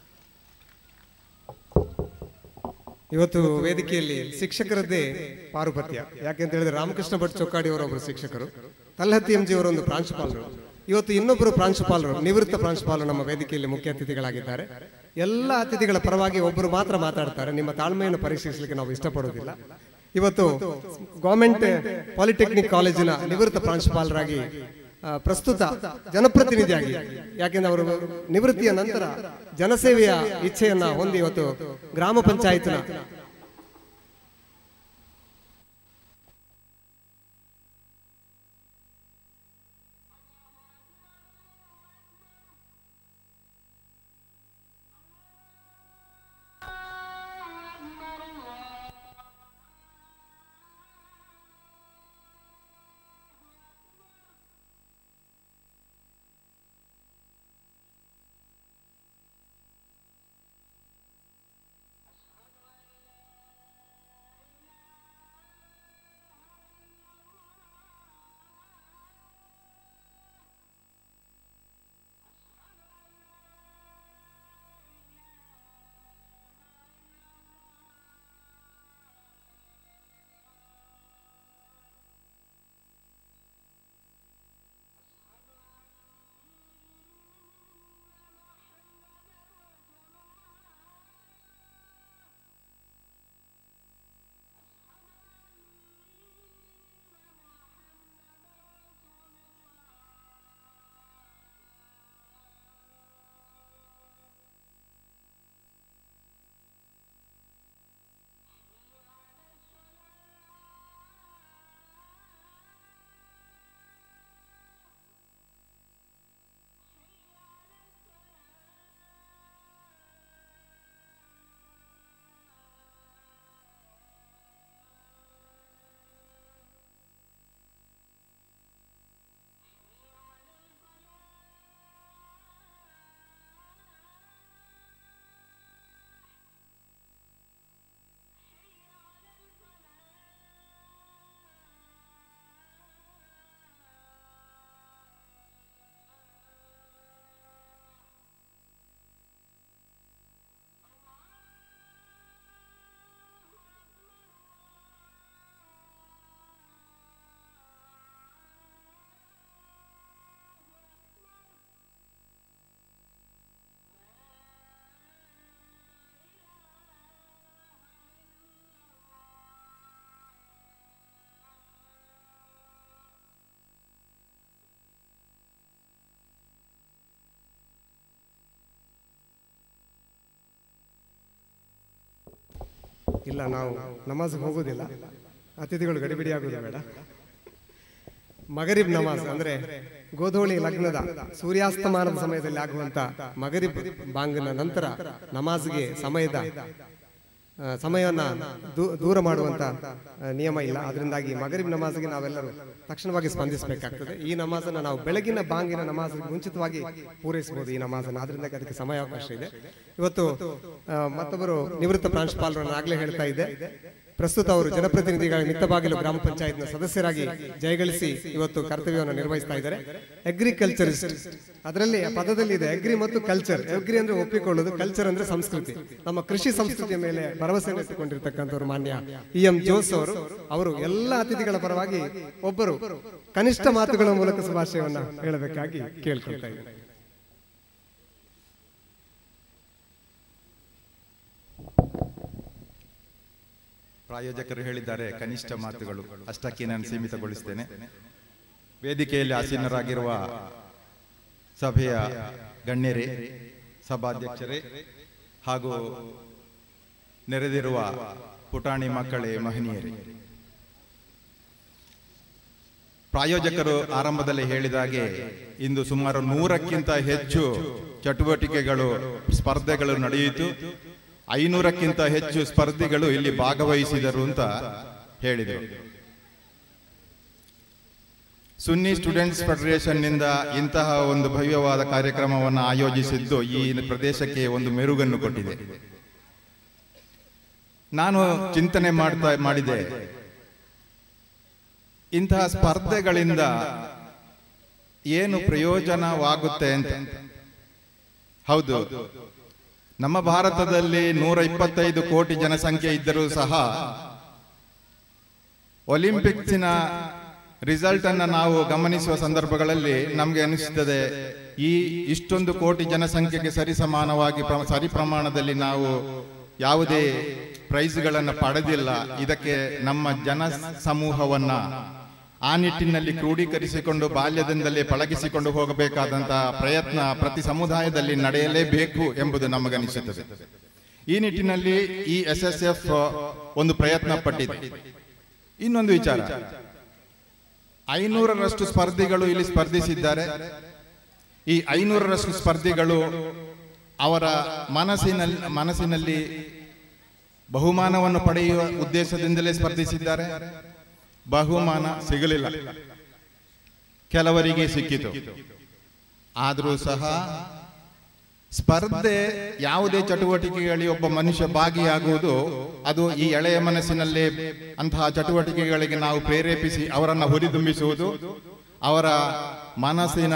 ಇವತ್ತು ವೇದಿಕೆಯಲ್ಲಿ ಶಿಕ್ಷಕರದ್ದೇ ಪಾರುಪತ್ಯ ಯಾಕೆಂತ ಹೇಳಿದ್ರೆ ರಾಮಕೃಷ್ಣ ಭಟ್ ಚೊಕ್ಕಾಡಿ ಅವರೊಬ್ಬರು ಶಿಕ್ಷಕರು ತಲ್ಹತ್ತಿ ಎಂ ಜಿ ಅವರೊಂದು ಪ್ರಾಂಶುಪಾಲರು ಇವತ್ತು ಇನ್ನೊಬ್ಬರು ಪ್ರಾಂಶುಪಾಲರು ನಿವೃತ್ತ ಪ್ರಾಂಶುಪಾಲರು ನಮ್ಮ ವೇದಿಕೆಯಲ್ಲಿ ಮುಖ್ಯ ಅತಿಥಿಗಳಾಗಿದ್ದಾರೆ ಎಲ್ಲ ಅತಿಥಿಗಳ ಪರವಾಗಿ ಒಬ್ಬರು ಮಾತ್ರ ಮಾತಾಡ್ತಾರೆ ನಿಮ್ಮ ತಾಳ್ಮೆಯನ್ನು ಪರೀಕ್ಷಿಸಲಿಕ್ಕೆ ನಾವು ಇಷ್ಟಪಡುವುದಿಲ್ಲ ಇವತ್ತು ಗವರ್ಮೆಂಟ್ ಪಾಲಿಟೆಕ್ನಿಕ್ ಕಾಲೇಜಿನ ನಿವೃತ್ತ ಪ್ರಾಂಶುಪಾಲರಾಗಿ ಆ, ಪ್ರಸ್ತುತ ಜನಪ್ರತಿನಿಧಿಯಾಗಿ ಯಾಕೆಂದ್ರೆ ಅವರು ನಿವೃತ್ತಿಯ ನಂತರ ಜನಸೇವೆಯ ಇಚ್ಛೆಯನ್ನ ಹೊಂದಿ ಇವತ್ತು ಗ್ರಾಮ ಪಂಚಾಯತ್ನ ಇಲ್ಲ ನಾವು ನಮಾಜ್ ಹೋಗುದಿಲ್ಲ ಅತಿಥಿಗಳು ಗಡಿಬಿಡಿ ಆಗುದು ಬೇಡ ಮಗರಿಬ್ ನಮಾಜ್ ಅಂದ್ರೆ ಗೋಧೋಳಿ ಲಗ್ನದ ಸೂರ್ಯಾಸ್ತಮಾನದ ಸಮಯದಲ್ಲಿ ಆಗುವಂತ ಮಗರಿಬ್ ಬಾಂಗ್ನ ನಂತರ ನಮಾಜ್ಗೆ ಸಮಯದ ಆ, ಸಮಯವನ್ನ ದೂ- ದೂರ ಮಾಡುವಂತ ಆ, ನಿಯಮ ಇಲ್ಲ ಅದರಿಂದಾಗಿ ಮಗರಿಬ್ ನಮಾಜ್ಗೆ ನಾವೆಲ್ಲರೂ ತಕ್ಷಣವಾಗಿ ಸ್ಪಂದಿಸಬೇಕಾಗ್ತದೆ ಈ ನಮಾಜನ್ನ ನಾವು ಬೆಳಗಿನ ಬಾಂಗಿನ ನಮಾಜ್ಗೆ ಮುಂಚಿತವಾಗಿ ಪೂರೈಸಬಹುದು ಈ ನಮಾಜನ್ನು ಅದರಿಂದಾಗಿ ಅದಕ್ಕೆ ಸಮಯಾವಕಾಶ ಇದೆ ಇವತ್ತು ಆ, ಮತ್ತೊಬ್ಬರು ನಿವೃತ್ತ ಪ್ರಾಂಶುಪಾಲರು ನಾನು ಆಗ್ಲೇ ಹೇಳ್ತಾ ಇದ್ದೆ ಪ್ರಸ್ತುತ ಅವರು ಜನಪ್ರತಿನಿಧಿಗಳ ನಿತ್ತಬಾಗಿಲು ಗ್ರಾಮ ಪಂಚಾಯತ್ನ ಸದಸ್ಯರಾಗಿ ಜಯಗಳಿಸಿ ಇವತ್ತು ಕರ್ತವ್ಯವನ್ನು ನಿರ್ವಹಿಸ್ತಾ ಇದ್ದಾರೆ ಅಗ್ರಿಕಲ್ಚರಿಸ್ಟ್ ಅದರಲ್ಲಿ ಆ ಪದದಲ್ಲಿ ಇದೆ ಅಗ್ರಿ ಮತ್ತು ಕಲ್ಚರ್ ಅಗ್ರಿ ಅಂದ್ರೆ ಒಪ್ಪಿಕೊಳ್ಳೋದು ಕಲ್ಚರ್ ಅಂದ್ರೆ ಸಂಸ್ಕೃತಿ ನಮ್ಮ ಕೃಷಿ ಸಂಸ್ಕೃತಿಯ ಮೇಲೆ ಭರವಸೆ ಇಟ್ಟುಕೊಂಡಿರ್ತಕ್ಕಂಥವ್ರು ಮಾನ್ಯ ಇ ಎಂ ಜೋಸ್ ಅವರು ಅವರು ಎಲ್ಲ ಅತಿಥಿಗಳ ಪರವಾಗಿ ಒಬ್ಬರು ಕನಿಷ್ಠ ಮಾತುಗಳ ಮೂಲಕ ಶುಭಾಶಯವನ್ನ ಹೇಳಬೇಕಾಗಿ ಕೇಳ್ಕೊಳ್ತಾ ಇದ್ದಾರೆ ಪ್ರಾಯೋಜಕರು ಹೇಳಿದ್ದಾರೆ ಕನಿಷ್ಠ ಮಾತುಗಳು ಅಷ್ಟಕ್ಕೆ ನಾನು ಸೀಮಿತಗೊಳಿಸ್ತೇನೆ ವೇದಿಕೆಯಲ್ಲಿ ಆಸೀನರಾಗಿರುವ ಸಭೆಯ ಗಣ್ಯರೇ ಸಭಾಧ್ಯಕ್ಷರೇ ಹಾಗೂ ನೆರೆದಿರುವ ಪುಟಾಣಿ ಮಕ್ಕಳೇ ಮಹನೀಯರೇ ಪ್ರಾಯೋಜಕರು ಆರಂಭದಲ್ಲಿ ಹೇಳಿದಾಗೆ ಇಂದು ಸುಮಾರು ನೂರಕ್ಕಿಂತ ಹೆಚ್ಚು ಚಟುವಟಿಕೆಗಳು ಸ್ಪರ್ಧೆಗಳು ನಡೆಯಿತು ಐನೂರಕ್ಕಿಂತ ಹೆಚ್ಚು ಸ್ಪರ್ಧಿಗಳು ಇಲ್ಲಿ ಭಾಗವಹಿಸಿದರು ಅಂತ ಹೇಳಿದರು ಸುನ್ನಿ ಸ್ಟೂಡೆಂಟ್ಸ್ ಫೆಡರೇಷನ್ನಿಂದ ಇಂತಹ ಒಂದು ಭವ್ಯವಾದ ಕಾರ್ಯಕ್ರಮವನ್ನು ಆಯೋಜಿಸಿದ್ದು ಈ ಪ್ರದೇಶಕ್ಕೆ ಒಂದು ಮೆರುಗನ್ನು ಕೊಟ್ಟಿದೆ ನಾನು ಚಿಂತನೆ ಮಾಡ್ತಾ ಮಾಡಿದೆ ಇಂತಹ ಸ್ಪರ್ಧೆಗಳಿಂದ ಏನು ಪ್ರಯೋಜನವಾಗುತ್ತೆ ಅಂತ ಹೌದು ನಮ್ಮ ಭಾರತದಲ್ಲಿ ನೂರ ಇಪ್ಪತ್ತೈದು ಕೋಟಿ ಜನಸಂಖ್ಯೆ ಇದ್ದರೂ ಸಹ ಒಲಿಂಪಿಕ್ಸಿನ ರಿಸಲ್ಟ್ ಅನ್ನ ನಾವು ಗಮನಿಸುವ ಸಂದರ್ಭಗಳಲ್ಲಿ ನಮಗೆ ಅನಿಸುತ್ತದೆ ಈ ಇಷ್ಟೊಂದು ಕೋಟಿ ಜನಸಂಖ್ಯೆಗೆ ಸರಿಸಮಾನವಾಗಿ ಪ್ರ- ಸರಿ ಪ್ರಮಾಣದಲ್ಲಿ ನಾವು ಯಾವುದೇ ಪ್ರೈಸ್ಗಳನ್ನು ಪಡೆದಿಲ್ಲ ಇದಕ್ಕೆ ನಮ್ಮ ಜನ ಸಮೂಹವನ್ನ ಆ ನಿಟ್ಟಿನಲ್ಲಿ ಕ್ರೋಢೀಕರಿಸಿಕೊಂಡು ಬಾಲ್ಯದಿಂದಲೇ ಪಳಗಿಸಿಕೊಂಡು ಹೋಗಬೇಕಾದಂತಹ ಪ್ರಯತ್ನ ಪ್ರತಿ ಸಮುದಾಯದಲ್ಲಿ ನಡೆಯಲೇಬೇಕು ಎಂಬುದು ನಮಗನಿಸುತ್ತದೆ ಈ ನಿಟ್ಟಿನಲ್ಲಿ ಈ ಎಸ್ ಎಸ್ ಎಫ್ ಒಂದು ಪ್ರಯತ್ನ ಪಟ್ಟಿದೆ ಇನ್ನೊಂದು ವಿಚಾರ ಐನೂರರಷ್ಟು ಸ್ಪರ್ಧಿಗಳು ಇಲ್ಲಿ ಸ್ಪರ್ಧಿಸಿದ್ದಾರೆ ಈ ಐನೂರರಷ್ಟು ಸ್ಪರ್ಧಿಗಳು ಅವರ ಮನಸ್ಸಿನಲ್ಲಿ ಮನಸ್ಸಿನಲ್ಲಿ ಬಹುಮಾನವನ್ನು ಪಡೆಯುವ ಉದ್ದೇಶದಿಂದಲೇ ಸ್ಪರ್ಧಿಸಿದ್ದಾರೆ ಬಹುಮಾನ ಸಿಗಲಿಲ್ಲ ಕೆಲವರಿಗೆ ಸಿಕ್ಕಿತು ಆದರೂ ಸಹ ಸ್ಪರ್ಧೆ ಯಾವುದೇ ಚಟುವಟಿಕೆಗಳಿಗೆ ಒಬ್ಬ ಮನುಷ್ಯ ಭಾಗಿಯಾಗುವುದು ಅದು ಈ ಎಳೆಯ ಮನಸ್ಸಿನಲ್ಲೇ ಅಂತಹ ಚಟುವಟಿಕೆಗಳಿಗೆ ನಾವು ಪ್ರೇರೇಪಿಸಿ ಅವರನ್ನು ಹುರಿದುಂಬಿಸುವುದು ಅವರ ಮನಸ್ಸಿನ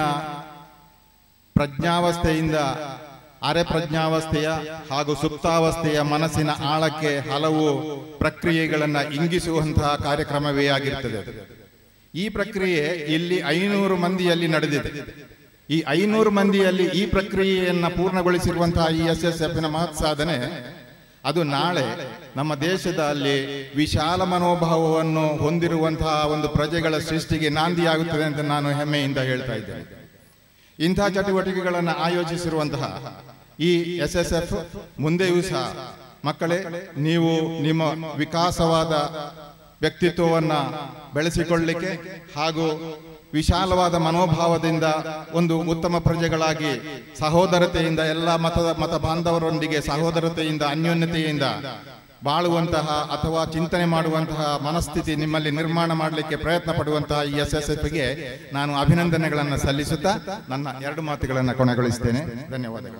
ಪ್ರಜ್ಞಾವಸ್ಥೆಯಿಂದ ಅರೆ ಪ್ರಜ್ಞಾವಸ್ಥೆಯ ಹಾಗೂ ಸುಪ್ತಾವಸ್ಥೆಯ ಮನಸ್ಸಿನ ಆಳಕ್ಕೆ ಹಲವು ಪ್ರಕ್ರಿಯೆಗಳನ್ನು ಇಂಗಿಸುವಂತಹ ಕಾರ್ಯಕ್ರಮವೇ ಆಗಿರ್ತದೆ ಈ ಪ್ರಕ್ರಿಯೆ ಇಲ್ಲಿ ಐನೂರು ಮಂದಿಯಲ್ಲಿ ನಡೆದಿದೆ ಈ ಐನೂರು ಮಂದಿಯಲ್ಲಿ ಈ ಪ್ರಕ್ರಿಯೆಯನ್ನ ಪೂರ್ಣಗೊಳಿಸಿರುವಂತಹ ಈ ಎಸ್ ಎಸ್ ಎಫ್ನ ಮಹತ್ ಸಾಧನೆ ಅದು ನಾಳೆ ನಮ್ಮ ದೇಶದಲ್ಲಿ ವಿಶಾಲ ಮನೋಭಾವವನ್ನು ಹೊಂದಿರುವಂತಹ ಒಂದು ಪ್ರಜೆಗಳ ಸೃಷ್ಟಿಗೆ ನಾಂದಿಯಾಗುತ್ತದೆ ಅಂತ ನಾನು ಹೆಮ್ಮೆಯಿಂದ ಹೇಳ್ತಾ ಇದ್ದೇನೆ ಇಂತಹ ಚಟುವಟಿಕೆಗಳನ್ನು ಆಯೋಜಿಸಿರುವಂತಹ ಈ ಎಸ್ ಎಸ್ ಎಫ್ ಮುಂದೆಯೂ ಸಹ ಮಕ್ಕಳೇ ನೀವು ನಿಮ್ಮ ವಿಕಾಸವಾದ ವ್ಯಕ್ತಿತ್ವವನ್ನ ಬೆಳೆಸಿಕೊಳ್ಳಲಿಕ್ಕೆ ಹಾಗೂ ವಿಶಾಲವಾದ ಮನೋಭಾವದಿಂದ ಒಂದು ಉತ್ತಮ ಪ್ರಜೆಗಳಾಗಿ ಸಹೋದರತೆಯಿಂದ ಎಲ್ಲ ಮತದ ಮತ ಬಾಂಧವರೊಂದಿಗೆ ಸಹೋದರತೆಯಿಂದ ಅನ್ಯೋನ್ಯತೆಯಿಂದ ಬಾಳುವಂತಹ ಅಥವಾ ಚಿಂತನೆ ಮಾಡುವಂತಹ ಮನಸ್ಥಿತಿ ನಿಮ್ಮಲ್ಲಿ ನಿರ್ಮಾಣ ಮಾಡಲಿಕ್ಕೆ ಪ್ರಯತ್ನ ಪಡುವಂತಹ ಈ ಎಸ್ ಎಸ್ ಎಫ್ಗೆ ನಾನು ಅಭಿನಂದನೆಗಳನ್ನು ಸಲ್ಲಿಸುತ್ತಾ ನನ್ನ ಎರಡು ಮಾತುಗಳನ್ನು ಕೊನೆಗೊಳಿಸ್ತೇನೆ ಧನ್ಯವಾದಗಳು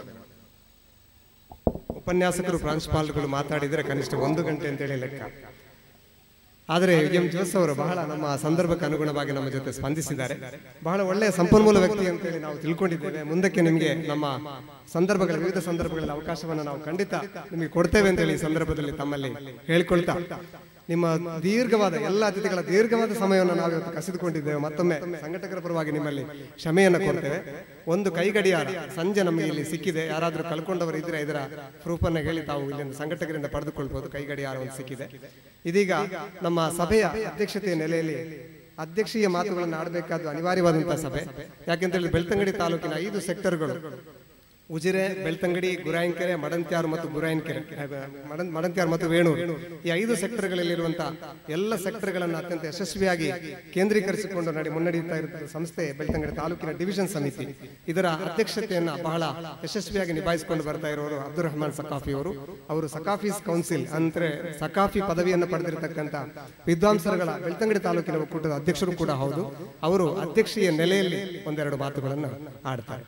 ಉಪನ್ಯಾಸಕರು ಪ್ರಾಂಶುಪಾಲರುಗಳು ಮಾತಾಡಿದರೆ ಕನಿಷ್ಠ ಒಂದು ಗಂಟೆ ಅಂತೇಳಿ ಲೆಕ್ಕ ಆದರೆ ಎಂ ಜೋಸ್ ಅವರು ಬಹಳ ನಮ್ಮ ಸಂದರ್ಭಕ್ಕೆ ಅನುಗುಣವಾಗಿ ನಮ್ಮ ಜೊತೆ ಸ್ಪಂದಿಸಿದ್ದಾರೆ ಬಹಳ ಒಳ್ಳೆಯ ಸಂಪನ್ಮೂಲ ವ್ಯಕ್ತಿ ಅಂತೇಳಿ ನಾವು ತಿಳ್ಕೊಂಡಿದ್ದೇವೆ ಮುಂದಕ್ಕೆ ನಿಮಗೆ ನಮ್ಮ ಸಂದರ್ಭಗಳ ವಿವಿಧ ಸಂದರ್ಭಗಳಲ್ಲಿ ಅವಕಾಶವನ್ನು ನಾವು ಖಂಡಿತ ನಿಮಗೆ ಕೊಡ್ತೇವೆ ಅಂತೇಳಿ ಈ ಸಂದರ್ಭದಲ್ಲಿ ತಮ್ಮಲ್ಲಿ ಹೇಳ್ಕೊಳ್ತಾ ನಿಮ್ಮ ದೀರ್ಘವಾದ ಎಲ್ಲ ಅತಿಥಿಗಳ ದೀರ್ಘವಾದ ಸಮಯವನ್ನು ನಾವು ಇವತ್ತು ಕಸಿದುಕೊಂಡಿದ್ದೇವೆ ಮತ್ತೊಮ್ಮೆ ಸಂಘಟಕರ ಪರವಾಗಿ ನಿಮ್ಮಲ್ಲಿ ಕ್ಷಮೆಯನ್ನು ಕೊಡ್ತೇವೆ ಒಂದು ಕೈ ಗಡಿಯಾರ ಸಂಜೆ ನಮಗೆ ಇಲ್ಲಿ ಸಿಕ್ಕಿದೆ ಯಾರಾದರೂ ಕಳ್ಕೊಂಡವರು ಇದ್ರೆ ಇದರ ಪ್ರೂಫ್ ಅನ್ನ ಹೇಳಿ ತಾವು ಇಲ್ಲಿಂದ ಸಂಘಟಕರಿಂದ ಪಡೆದುಕೊಳ್ಬಹುದು ಕೈ ಗಡಿಯಾರ ಒಂದು ಸಿಕ್ಕಿದೆ ಇದೀಗ ನಮ್ಮ ಸಭೆಯ ಅಧ್ಯಕ್ಷತೆಯ ನೆಲೆಯಲ್ಲಿ ಅಧ್ಯಕ್ಷೀಯ ಮಾತುಗಳನ್ನು ಆಡಬೇಕಾದ ಅನಿವಾರ್ಯವಾದಂತಹ ಸಭೆ ಯಾಕೆಂತ ಹೇಳಿ ಬೆಳ್ತಂಗಡಿ ತಾಲೂಕಿನ ಐದು ಸೆಕ್ಟರ್ಗಳು ಉಜಿರೆ ಬೆಳ್ತಂಗಡಿ ಗುರಾಯನ್ಕೆರೆ ಮಡಂತ್ಯಾರು ಮತ್ತು ಗುರಾಯನ್ಕೆರೆ ಹಾಗೆ ಮಡನ್ ಮಡಂತ್ಯಾರು ಮತ್ತು ವೇಣೂರು ಈ ಐದು ಸೆಕ್ಟರ್ಗಳಲ್ಲಿರುವಂತಹ ಎಲ್ಲ ಸೆಕ್ಟರ್ಗಳನ್ನು ಅತ್ಯಂತ ಯಶಸ್ವಿಯಾಗಿ ಕೇಂದ್ರೀಕರಿಸಿಕೊಂಡು ನಡೆ ಮುನ್ನಡೆಯುತ್ತಾ ಇರುತ್ತದೆ ಸಂಸ್ಥೆ ಬೆಳ್ತಂಗಡಿ ತಾಲೂಕಿನ ಡಿವಿಷನ್ ಸಮಿತಿ ಇದರ ಅಧ್ಯಕ್ಷತೆಯನ್ನ ಬಹಳ ಯಶಸ್ವಿಯಾಗಿ ನಿಭಾಯಿಸಿಕೊಂಡು ಬರ್ತಾ ಇರೋರು ಅಬ್ದುಲ್ ರಹಮಾನ್ ಸಕಾಫಿ ಅವರು ಅವರು ಸಕಾಫೀಸ್ ಕೌನ್ಸಿಲ್ ಅಂದ್ರೆ ಸಕಾಫಿ ಪದವಿಯನ್ನು ಪಡೆದಿರತಕ್ಕಂತ ವಿದ್ವಾಂಸರುಗಳ ಬೆಳ್ತಂಗಡಿ ತಾಲೂಕಿನ ಒಕ್ಕೂಟದ ಅಧ್ಯಕ್ಷರು ಕೂಡ ಹೌದು ಅವರು ಅಧ್ಯಕ್ಷೀಯ ನೆಲೆಯಲ್ಲಿ ಒಂದೆರಡು ಮಾತುಗಳನ್ನು ಆಡ್ತಾರೆ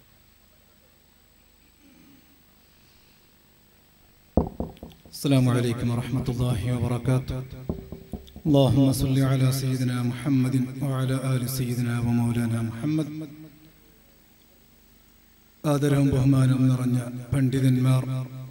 السلام عليكم ورحمة الله وبركاته اللهم صل على سيدنا محمد وعلى آل سيدنا ومولانا محمد ആദരവും ബഹുമാനവും നിറഞ്ഞ പണ്ഡിതന്മാർ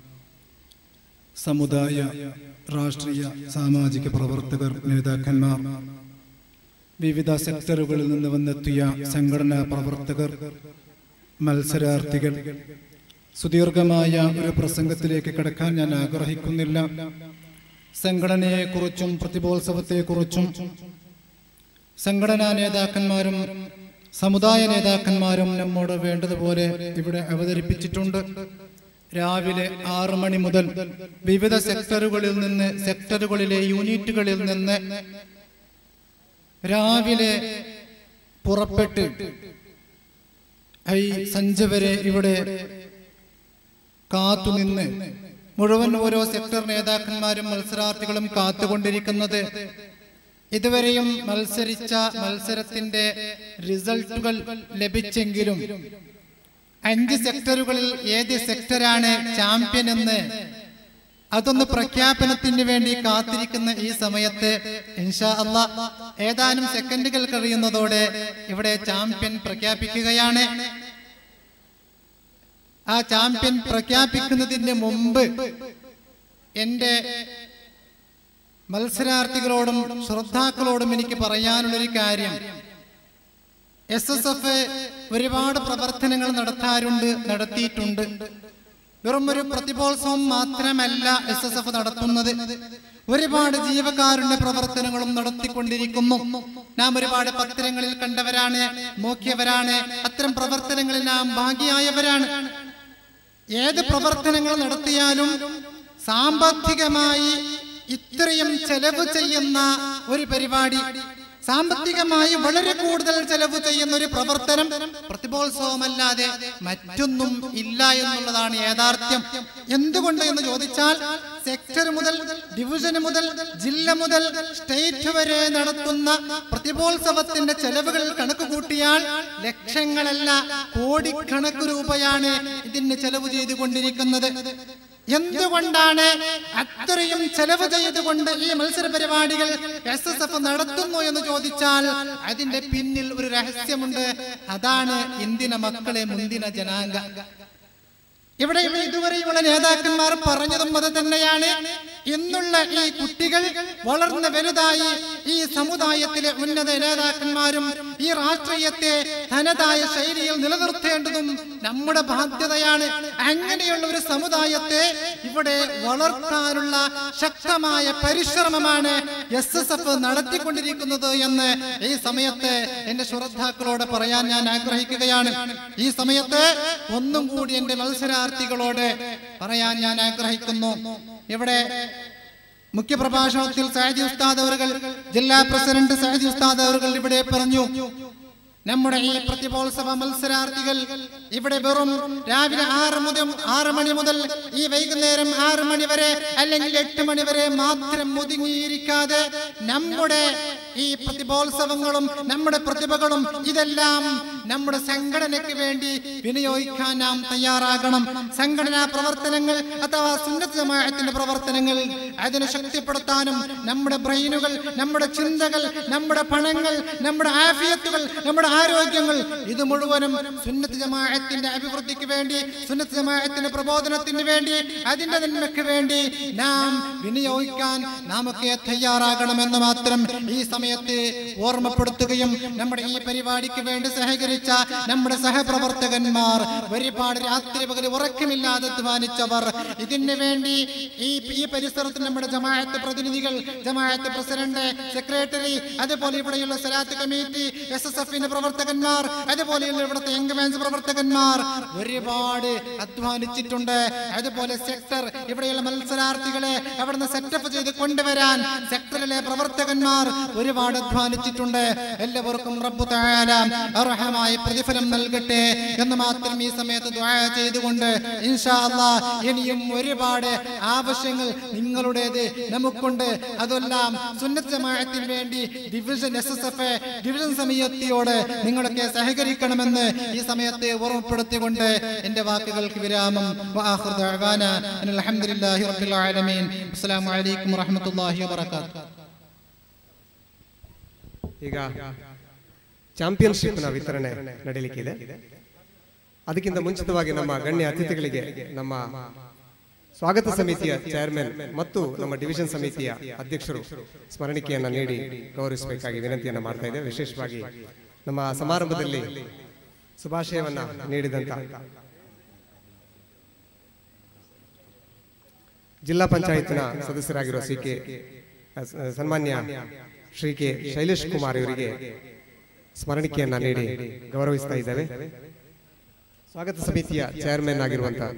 സമുദായ രാഷ്ട്രീയ സാമാജിക പ്രവർത്തകർ നേതാക്കന്മാർ വിവിധ സെക്ടറുകളിൽ നിന്ന് വന്നെത്തിയ സംഘടനാ പ്രവർത്തകർ മത്സരാർത്ഥികൾ സുദീർഘമായ ഒരു പ്രസംഗത്തിലേക്ക് കടക്കാൻ ഞാൻ ആഗ്രഹിക്കുന്നില്ല സംഘടനയെക്കുറിച്ചും പ്രതിഭോത്സവത്തെക്കുറിച്ചും സംഘടനാ നേതാക്കന്മാരും സമുദായ നേതാക്കന്മാരും നമ്മോട് വേണ്ടതുപോലെ ഇവിടെ അവതരിപ്പിച്ചിട്ടുണ്ട് രാവിലെ ആറു മണി മുതൽ വിവിധ സെക്ടറുകളിൽ നിന്ന് സെക്ടറുകളിലെ യൂണിറ്റുകളിൽ നിന്ന് രാവിലെ പുറപ്പെട്ട് ഐ സഞ്ച വരെ ഇവിടെ കാത്തുനിന്ന് മുഴുവൻ ഓരോ സെക്ടർ നേതാക്കന്മാരും മത്സരാർത്ഥികളും കാത്തുകൊണ്ടിരിക്കുന്നത് ഇതുവരെയും മത്സരിച്ച മത്സരത്തിന്റെ റിസൾട്ടുകൾ ലഭിച്ചെങ്കിലും അഞ്ച് സെക്ടറുകളിൽ ഏത് സെക്ടറാണ് ചാമ്പ്യൻ എന്ന് അതൊന്ന് പ്രഖ്യാപനത്തിന് വേണ്ടി കാത്തിരിക്കുന്ന ഈ സമയത്ത് ഇൻഷാ അള്ളാ ഏതാനും സെക്കൻഡുകൾ കഴിയുന്നതോടെ ഇവിടെ ചാമ്പ്യൻ പ്രഖ്യാപിക്കുകയാണ് ആ ചാമ്പ്യൻ പ്രഖ്യാപിക്കുന്നതിന് മുമ്പ് എൻ്റെ മത്സരാർത്ഥികളോടും ശ്രോതാക്കളോടും എനിക്ക് പറയാനുള്ളൊരു കാര്യം എസ് എസ് എഫ് ഒരുപാട് പ്രവർത്തനങ്ങൾ നടത്താറുണ്ട് നടത്തിയിട്ടുണ്ട് വെറും ഒരു പ്രതിഭോത്സവം മാത്രമല്ല എസ് എസ് എഫ് നടത്തുന്നത് ഒരുപാട് ജീവകാരുണ്യ പ്രവർത്തനങ്ങളും നടത്തിക്കൊണ്ടിരിക്കുന്നു നാം ഒരുപാട് പത്രങ്ങളിൽ കണ്ടവരാണ് നോക്കിയവരാണ് അത്തരം പ്രവർത്തനങ്ങളിൽ നാം ഭാഗിയായവരാണ് ഏത് പ്രവർത്തനങ്ങൾ നടത്തിയാലും സാമ്പത്തികമായി ഇത്രയും ചെലവ് ചെയ്യുന്ന ഒരു പരിപാടി സാമ്പത്തികമായി വളരെ കൂടുതൽ ചെലവ് ചെയ്യുന്ന ഒരു പ്രവർത്തനം പ്രതിഭോത്സവമല്ലാതെ മറ്റൊന്നും ഇല്ല എന്നുള്ളതാണ് യാഥാർത്ഥ്യം എന്തുകൊണ്ട് എന്ന് ചോദിച്ചാൽ സെക്ടർ മുതൽ ഡിവിഷൻ മുതൽ ജില്ല മുതൽ സ്റ്റേറ്റ് വരെ നടത്തുന്ന പ്രതിഭോത്സവത്തിന്റെ ചെലവുകൾ കണക്ക് കൂട്ടിയാൽ ലക്ഷങ്ങളല്ല കോടിക്കണക്ക് രൂപയാണ് ഇതിന് ചെലവ് ചെയ്തുകൊണ്ടിരിക്കുന്നത് എന്തുകൊണ്ടാണ് അത്രയും ചെലവ് ചെയ്തുകൊണ്ട് ഈ മത്സര പരിപാടികൾ എസ് എസ് എഫ് നടത്തുന്നു എന്ന് ചോദിച്ചാൽ അതിന്റെ പിന്നിൽ ഒരു രഹസ്യമുണ്ട് അതാണ് ഇന്ദിന മക്കളെ മുന്തിന ജനാംഗ ഇവിടെ ഇവിടെ ഇതുവരെയുള്ള നേതാക്കന്മാർ പറഞ്ഞതും അത് തന്നെയാണ് ഇന്നുള്ള ഈ കുട്ടികൾ വളർന്ന് വലുതായി ഈ സമുദായത്തിലെ ഉന്നത നേതാക്കന്മാരും ഈ രാഷ്ട്രീയത്തെ തനതായ ശൈലിയിൽ നിലനിർത്തേണ്ടതും നമ്മുടെ ബാധ്യതയാണ് അങ്ങനെയുള്ള ഒരു സമുദായത്തെ ഇവിടെ വളർത്താനുള്ള ശക്തമായ പരിശ്രമമാണ് എസ് എസ് എഫ് നടത്തിക്കൊണ്ടിരിക്കുന്നത് എന്ന് ഈ സമയത്ത് എന്റെ ശ്രോതാക്കളോട് പറയാൻ ഞാൻ ആഗ്രഹിക്കുകയാണ് ഈ സമയത്ത് ഒന്നും കൂടി എന്റെ മത്സരാർത്ഥികളോട് പറയാൻ ഞാൻ ആഗ്രഹിക്കുന്നു ഇവിടെ മുഖ്യപ്രഭാഷണത്തിൽ സയദി ഉസ്താദ് അവർ ജില്ലാ പ്രസിഡന്റ് സയദി ഉസ്താദ് അവർ ഇവിടെ പറഞ്ഞു നമ്മുടെ ഈ പ്രതിഭോത്സവ മത്സരാർത്ഥികൾ ഇവിടെ വെറും രാവിലെ ആറ് മുതൽ ആറ് മണി മുതൽ ഈ വൈകുന്നേരം ആറ് മണി വരെ അല്ലെങ്കിൽ എട്ട് മണി വരെ മാത്രം ഒതുങ്ങിയിരിക്കാതെ നമ്മുടെ ഈ പ്രതിഭോത്സവങ്ങളും നമ്മുടെ പ്രതിഭകളും ഇതെല്ലാം നമ്മുടെ സംഘടനയ്ക്ക് വേണ്ടി വിനിയോഗിക്കാൻ നാം തയ്യാറാകണം സംഘടനാ പ്രവർത്തനങ്ങൾ അഥവാ സുന്നത്ത് ജമാഅത്തിന്റെ പ്രവർത്തനങ്ങൾ അതിനെ ശക്തിപ്പെടുത്താനും നമ്മുടെ ബ്രെയിനുകൾ നമ്മുടെ ചിന്തകൾ നമ്മുടെ പണങ്ങൾ നമ്മുടെ ആഫിയത്തുകൾ നമ്മുടെ ആരോഗ്യങ്ങൾ ഇത് മുഴുവനും സുന്നത്ത് ജമാഅത്തിന്റെ അഭിവൃദ്ധിക്ക് വേണ്ടി സുന്നത്ത് ജമാഅത്തിന്റെ പ്രബോധനത്തിന് വേണ്ടി അതിന്റെ നന്മയ്ക്ക് വേണ്ടി നാം വിനിയോഗിക്കാൻ നാമൊക്കെ തയ്യാറാകണമെന്ന് മാത്രം ഈ സമയത്ത് ഓർമ്മപ്പെടുത്തുകയും നമ്മുടെ ഈ പരിപാടിക്ക് വേണ്ടി സഹകരി സഹകരിച്ച നമ്മുടെ സഹപ്രവർത്തകന്മാർ ഒരുപാട് രാത്രി പകൽ ഉറക്കമില്ലാതെ അധ്വാനിച്ചവർ ഇതിനു വേണ്ടി ഈ ഈ പരിസരത്ത് നമ്മുടെ ജമാഅത്ത് പ്രതിനിധികൾ ജമാഅത്ത് പ്രസിഡന്റ് സെക്രട്ടറി അതുപോലെ ഇവിടെയുള്ള സലാത്ത് കമ്മിറ്റി എസ് എസ് എഫിന്റെ പ്രവർത്തകന്മാർ അതുപോലെയുള്ള ഇവിടുത്തെ യങ് മാൻസ് പ്രവർത്തകന്മാർ ഒരുപാട് അധ്വാനിച്ചിട്ടുണ്ട് അതുപോലെ സെക്ടർ ഇവിടെയുള്ള മത്സരാർത്ഥികളെ അവിടുന്ന് സെറ്റപ്പ് ചെയ്ത് കൊണ്ടുവരാൻ സെക്ടറിലെ പ്രവർത്തകന്മാർ ഒരുപാട് അധ്വാനിച്ചിട്ടുണ്ട് എല്ലാവർക്കും റബ്ബു തആല അർഹമായ പ്രതിഫലം നൽകട്ടെ എന്ന് മാത്രം ഈ സമയത്ത് ദുആ ചെയ്തുകൊണ്ട് ഇൻഷാ അല്ലാ ഇനിയും ഒരുപാട് ആവശ്യങ്ങൾ നിങ്ങളുടേത് നമുക്കുണ്ട് അതെല്ലാം സുന്നത്ത് ജമാഅത്തിന് വേണ്ടി division S S F division സമിതിയോട് നിങ്ങളൊക്കെ സഹകരിക്കണമെന്ന് ഈ സമയത്തെ ഓർമ്മപ്പെടുത്തിക്കൊണ്ട് എന്റെ വാക്കുകൾക്ക് വിരാമം വആഖിറു ദഅവാന അനിൽ അൽഹംദുലില്ലാഹി റബ്ബിൽ ആലമീൻ അസ്സലാമു അലൈക്കും വറഹ്മത്തുള്ളാഹി വബറകാതുഹു ಈಗ ಚಾಂಪಿಯನ್ಶಿಪ್ನ ವಿತರಣೆ ನಡೀಲಿಕ್ಕಿದೆ ಅದಕ್ಕಿಂತ ಮುಂಚಿತವಾಗಿ ನಮ್ಮ ಗಣ್ಯ ಅತಿಥಿಗಳಿಗೆ ನಮ್ಮ ಸ್ವಾಗತ ಸಮಿತಿಯ ಚೇರ್ಮನ್ ಮತ್ತು ನಮ್ಮ ಡಿವಿಷನ್ ಸಮಿತಿಯ ಅಧ್ಯಕ್ಷರು ಸ್ಮರಣಿಕೆಯನ್ನ ನೀಡಿ ಗೌರವಿಸಬೇಕಾಗಿ ವಿನಂತಿಯನ್ನ ಮಾಡ್ತಾ ಇದ್ದೇವೆ ವಿಶೇಷವಾಗಿ ನಮ್ಮ ಸಮಾರಂಭದಲ್ಲಿ ಶುಭಾಶಯವನ್ನ ನೀಡಿದಂತ ಜಿಲ್ಲಾ ಪಂಚಾಯತ್ನ ಸದಸ್ಯರಾಗಿರುವ ಸಿ ಕೆ ಸನ್ಮಾನ್ಯ ಶ್ರೀ ಕೆ ಶೈಲೇಶ್ ಕುಮಾರ್ ಇವರಿಗೆ ಸ್ಮರಣಿಕೆಯನ್ನ ನೀಡಿ ಗೌರವಿಸ್ತಾ ಇದ್ದೇವೆ ಸ್ವಾಗತ ಸಮಿತಿಯ ಚೇರ್ಮನ್ ಆಗಿರುವಂತಹ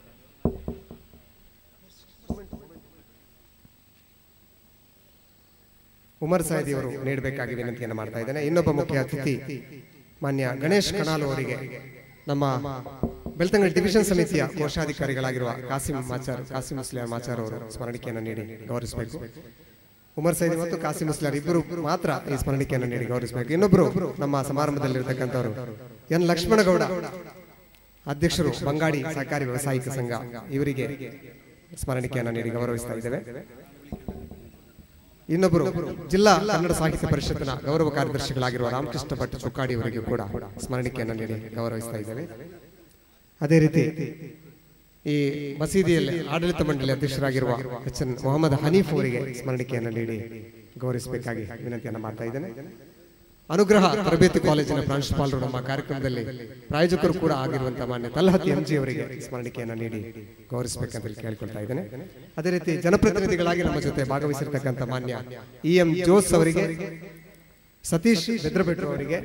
ಉಮರ್ ಸಾಯಿದಿ ಅವರು ನೀಡಬೇಕಾಗಿ ವಿನಂತಿಯನ್ನು ಮಾಡ್ತಾ ಇದ್ದೇನೆ ಇನ್ನೊಬ್ಬ ಮುಖ್ಯ ಅತಿಥಿ ಮಾನ್ಯ ಗಣೇಶ್ ಕಣಾಲು ಅವರಿಗೆ ನಮ್ಮ ಬೆಳ್ತಂಗಡಿ ಡಿವಿಷನ್ ಸಮಿತಿಯ ಕೋಶಾಧಿಕಾರಿಗಳಾಗಿರುವ ಕಾಸಿಂ ಮಾಚಾರ್ ಕಾಸಿಂ ಮುಸ್ಲಿಂ ಮಾಚಾರ್ ಅವರು ಸ್ಮರಣಿಕೆಯನ್ನು ನೀಡಿ ಗೌರವಿಸಬೇಕು ಉಮರ್ ಸೈದಿ ಮತ್ತು ಕಾಸಿಂ ಮುಸ್ಲಿಂ ಇಬ್ಬರು ಮಾತ್ರ ಈ ಸ್ಮರಣಿಕೆಯನ್ನು ನೀಡಿ ಗೌರವಿಸಬೇಕು ಇನ್ನೊಬ್ಬರು ನಮ್ಮ ಸಮಾರಂಭದಲ್ಲಿರ್ತಕ್ಕಂಥವರು ಎನ್ ಲಕ್ಷ್ಮಣಗೌಡ ಅಧ್ಯಕ್ಷರು ಬಂಗಾಡಿ ಸಹಕಾರಿ ವ್ಯವಸಾಯಿಕ ಸಂಘ ಇವರಿಗೆ ಸ್ಮರಣಿಕೆಯನ್ನು ನೀಡಿ ಗೌರವಿಸ್ತಾ ಇದ್ದೇವೆ ಇನ್ನೊಬ್ಬರು ಜಿಲ್ಲಾ ಕನ್ನಡ ಸಾಹಿತ್ಯ ಪರಿಷತ್ನ ಗೌರವ ಕಾರ್ಯದರ್ಶಿಗಳಾಗಿರುವ ರಾಮಕೃಷ್ಣ ಭಟ್ ಚುಕ್ಕಾಡಿ ಅವರಿಗೂ ಕೂಡ ಸ್ಮರಣಿಕೆಯನ್ನು ನೀಡಿ ಗೌರವಿಸ್ತಾ ಇದ್ದೇವೆ ಅದೇ ರೀತಿ ಈ ಮಸೀದಿಯಲ್ಲಿ ಆಡಳಿತ ಮಂಡಳಿ ಅಧ್ಯಕ್ಷರಾಗಿರುವ ಎಚ್ ಎನ್ ಮೊಹಮ್ಮದ್ ಹನೀಫ್ ಅವರಿಗೆ ಸ್ಮರಣಿಕೆಯನ್ನು ನೀಡಿ ಗೌರವಿಸಬೇಕಾಗಿ ವಿನಂತಿಯನ್ನು ಮಾಡ್ತಾ ಇದ್ದೇನೆ ಅನುಗ್ರಹ ತರಬೇತಿ ಕಾಲೇಜಿನ ಪ್ರಾಂಶುಪಾಲರು ನಮ್ಮ ಕಾರ್ಯಕ್ರಮದಲ್ಲಿ ಪ್ರಾಯೋಜಕರು ಕೂಡ ಆಗಿರುವಂತಹ ಮಾನ್ಯ ತಲ್ಹತ್ ಎಂ ಜಿ ಅವರಿಗೆ ಸ್ಮರಣಿಕೆಯನ್ನು ನೀಡಿ ಗೌರವಿಸಬೇಕಂತ ಹೇಳಿ ಕೇಳಿಕೊಳ್ತಾ ಇದ್ದೇನೆ ಅದೇ ರೀತಿ ಜನಪ್ರತಿನಿಧಿಗಳಾಗಿ ನಮ್ಮ ಜೊತೆ ಭಾಗವಹಿಸಿರ್ತಕ್ಕಂಥ ಮಾನ್ಯ ಇ ಎಂ ಜೋಸ್ ಅವರಿಗೆ ಸತೀಶ್ ಬೆದ್ರಬೆಟ್ರು ಅವರಿಗೆ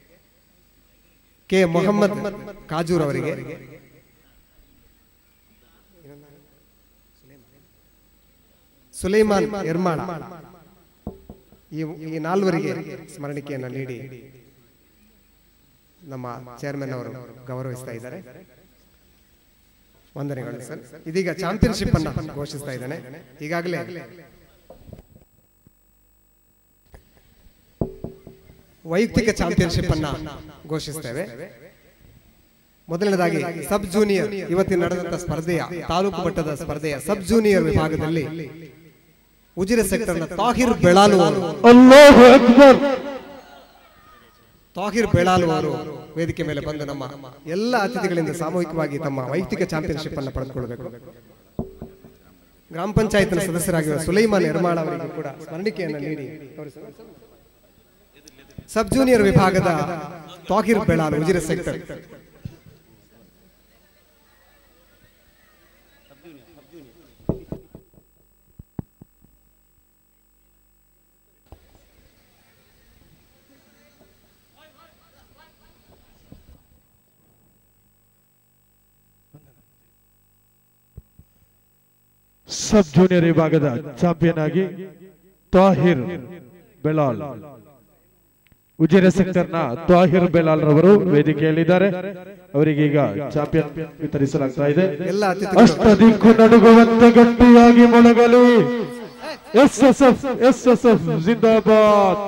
ಕೆ ಮೊಹಮ್ಮದ್ ಕಾಜೂರ್ ಅವರಿಗೆ ಸುಲೈಮಾನ್ ಎರ್ಮಾಳ ಈ ಈ ನಾಲ್ವರಿಗೆ ಸ್ಮರಣಿಕೆಯನ್ನು ನೀಡಿ ನಮ್ಮ ಚೇರ್ಮನ್ ಅವರು ಗೌರವಿಸ್ತಾ ಇದ್ದಾರೆ ವಂದನೆಗಳು ಸರ್ ಇದೀಗ ಚಾಂಪಿಯನ್ಶಿಪ್ ಅನ್ನ ಘೋಷಿಸ್ತಾ ಇದ್ದಾನೆ ಈಗಾಗಲೇ ವೈಯಕ್ತಿಕ ಚಾಂಪಿಯನ್ಶಿಪ್ ಅನ್ನ ಘೋಷಿಸ್ತೇವೆ ಮೊದಲನೇದಾಗಿ ಸಬ್ ಜೂನಿಯರ್ ಇವತ್ತಿನ ನಡೆದಂತ ಸ್ಪರ್ಧೆಯ ತಾಲೂಕು ಮಟ್ಟದ ಸ್ಪರ್ಧೆಯ ಸಬ್ ಜೂನಿಯರ್ ವಿಭಾಗದಲ್ಲಿ ಉಜಿರೆ ಸೆಕ್ಟರ್ನ ತಾಹಿರ್ ಬೆಳಾಲು ಅವರು ಅಲ್ಲಾಹು ಅಕ್ಬರ್ ತಾಹಿರ್ ಬೆಳಾಲು ಅವರು ವೇದಿಕೆ ಮೇಲೆ ಬಂದು ನಮ್ಮ ಎಲ್ಲ ಅತಿಥಿಗಳಿಂದ ಸಾಮೂಹಿಕವಾಗಿ ತಮ್ಮ ವೈಯಕ್ತಿಕ ಚಾಂಪಿಯನ್ಶಿಪ್ ಅನ್ನು ಪಡೆದುಕೊಳ್ಳಬೇಕು ಗ್ರಾಮ ಪಂಚಾಯತ್ನ ಸದಸ್ಯರಾಗಿರುವ ಸುಲೈಮಾನ್ ಎರ್ಮಾಳ ಅವರಿಗೂ ಕೂಡ ಸ್ಮರಣಿಕೆಯನ್ನು ನೀಡಿ ಗೌರವಿಸಲಾಗಿದೆ. ಸಬ್ ಜೂನಿಯರ್ ವಿಭಾಗದ Tahir Belalu Ujire sector sub junior ವಿಭಾಗದ ಚಾಂಪಿಯನ್ ಆಗಿ ತಾಹಿರ್ ಬೆಲಾಲ್ ಉಜಿರೆ ಸೆಕ್ಟರ್ನ ತಾಹಿರ್ ಬೆಲಾಲ್ ರವರು ವೇದಿಕೆಯಲ್ಲಿದ್ದಾರೆ ಅವರಿಗೀಗ ಚಾಂಪಿಯನ್ ವಿತರಿಸಲಾಗ್ತಾ ಇದೆ ಎಲ್ಲ ಅತಿಥಿಗಳು ಅಷ್ಟದಿಕ್ಕು ನಡುಗುವಂತೆ ಗಟ್ಟಿಯಾಗಿ ಮೊಳಗಲಿ S S F S S F ಜಿಂದಾಬಾದ್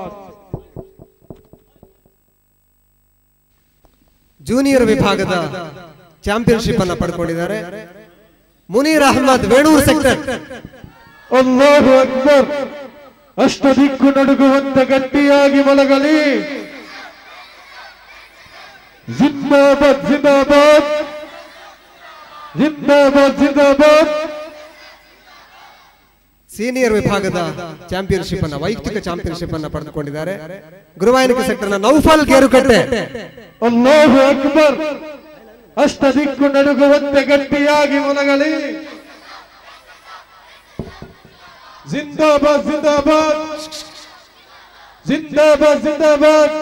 ಜೂನಿಯರ್ ವಿಭಾಗದ ಚಾಂಪಿಯನ್ಶಿಪ್ ಅನ್ನ ಪಡ್ಕೊಂಡಿದ್ದಾರೆ ಮುನೀರ್ ಅಹಮದ್ ವೇಣೂರ್ ಸೆಕ್ಟರ್ ಅಲ್ಲಾಹು ಅಕ್ಬರ್ ಅಷ್ಟದಿಕ್ಕು ನಡುಗುವಂತೆ ಗಟ್ಟಿಯಾಗಿ ಮೊಳಗಲಿ ಜಿಂದಾಬಾದ್ ಜಿಂದಾಬಾದ್ ಜಿಂದಾಬಾದ್ ಜಿಂದಾಬಾದ್ ಸೀನಿಯರ್ ವಿಭಾಗದ ಚಾಂಪಿಯನ್ಶಿಪ್ ಅನ್ನ ವೈಯಕ್ತಿಕ ಚಾಂಪಿಯನ್ಶಿಪ್ ಅನ್ನ ಪಡೆದುಕೊಂಡಿದ್ದಾರೆ ಗುರುವಾಯನಿಕ ಸೆಕ್ಟರ್ನ ನೌಫಲ್ ಗೇರುಕಟ್ಟೆ ಅಲ್ಲಾಹು ಅಕ್ಬರ್ ಅಷ್ಟ ದಿಕ್ಕು ನಡುಗುವಂತೆ ಗಟ್ಟಿಯಾಗಿ ಮೊಲಗಲಿ ಜಿಂದಾಬಾದ್ ಜಿಂದಾಬಾದ್ ಜಿಂದಾಬಾದ್ ಜಿಂದಾಬಾದ್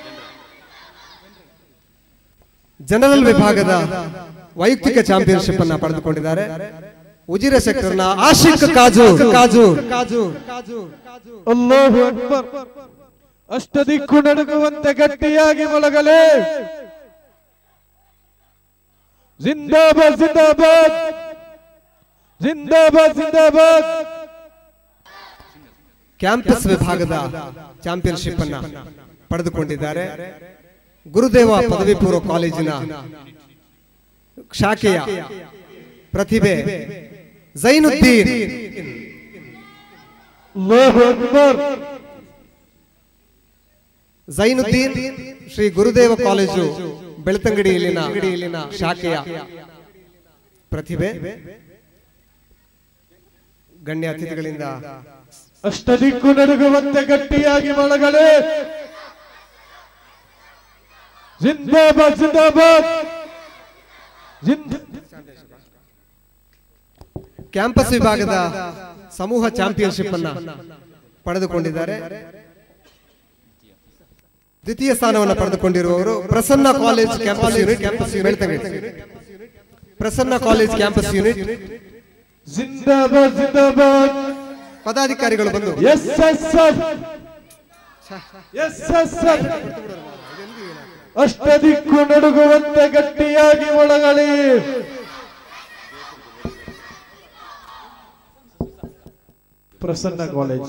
ಜನರಲ್ ವಿಭಾಗದ ವೈಯಕ್ತಿಕ ಚಾಂಪಿಯನ್ಶಿಪ್ ಅನ್ನ ಪಡೆದುಕೊಂಡಿದ್ದಾರೆ ಉಜಿರೆ ಸೆಕ್ಟರ್ನ ಆಶಿಕ್ ಕಾಜು ಕಾಜು ಕಾಜು ಅಲ್ಲಾಹು ಅಕ್ಬರ್ ಅಷ್ಟ ದಿಕ್ಕು ನಡುಗುವಂತೆ ಗಟ್ಟಿಯಾಗಿ ಮೊಲಗಲಿ ಜಿಂದಾಬಾದ್ ಜಿಂದಾಬಾದ್ ಜಿಂದಾಬಾದ್ ಜಿಂದಾಬಾದ್ ಕ್ಯಾಂಪಸ್ ವಿಭಾಗದ ಚಾಂಪಿಯನ್ಶಿಪ್ ಅನ್ನ ಪಡೆದುಕೊಂಡಿದ್ದಾರೆ ಗುರುದೇವ ಪದವಿ ಪೂರ್ವ ಕಾಲೇಜಿನ ಶಾಖೆಯ ಪ್ರತಿಭೆ ಜೈನುದ್ದೀನ್ ಅಲ್ಲಾಹು ಅಕ್ಬರ್ ಜೈನುದ್ದೀನ್ ಶ್ರೀ ಗುರುದೇವ ಕಾಲೇಜು ಬೆಳ್ತಂಗಡಿ ಇಲ್ಲಿನ ಇಲ್ಲಿನ ಶಾಖೆಯ ಪ್ರತಿಭೆ ಗಣ್ಯ ಅತಿಥಿಗಳಿಂದ ಅಷ್ಟ ದಿಕ್ಕು ನಡುಗುವಂತೆ ಗಟ್ಟಿಯಾಗಿ ಮೊಳಗಲೆ ಜಿಂದಾಬಾದ್ ಜಿಂದಾಬಾದ್ ಜಿಂದ- ಕ್ಯಾಂಪಸ್ ವಿಭಾಗದ ಸಮೂಹ ಚಾಂಪಿಯನ್ಶಿಪ್ ಅನ್ನ ಪಡೆದುಕೊಂಡಿದ್ದಾರೆ ದ್ವಿತೀಯ ಸ್ಥಾನವನ್ನು ಪಡೆದುಕೊಂಡಿರುವವರು Prasanna college campus unit campus Belthangady Prasanna college campus unit ಜಿಂದಾಬಾದ್ ಜಿಂದಾಬಾದ್ ಪದಾಧಿಕಾರಿಗಳು ಬಂದು S S F S S F ಅಷ್ಟ ದಿಕ್ಕು ನಡುಗುವಂತೆ ಗಟ್ಟಿಯಾಗಿ ಒಳಗಲಿ ಪ್ರಸನ್ನ ಕಾಲೇಜ್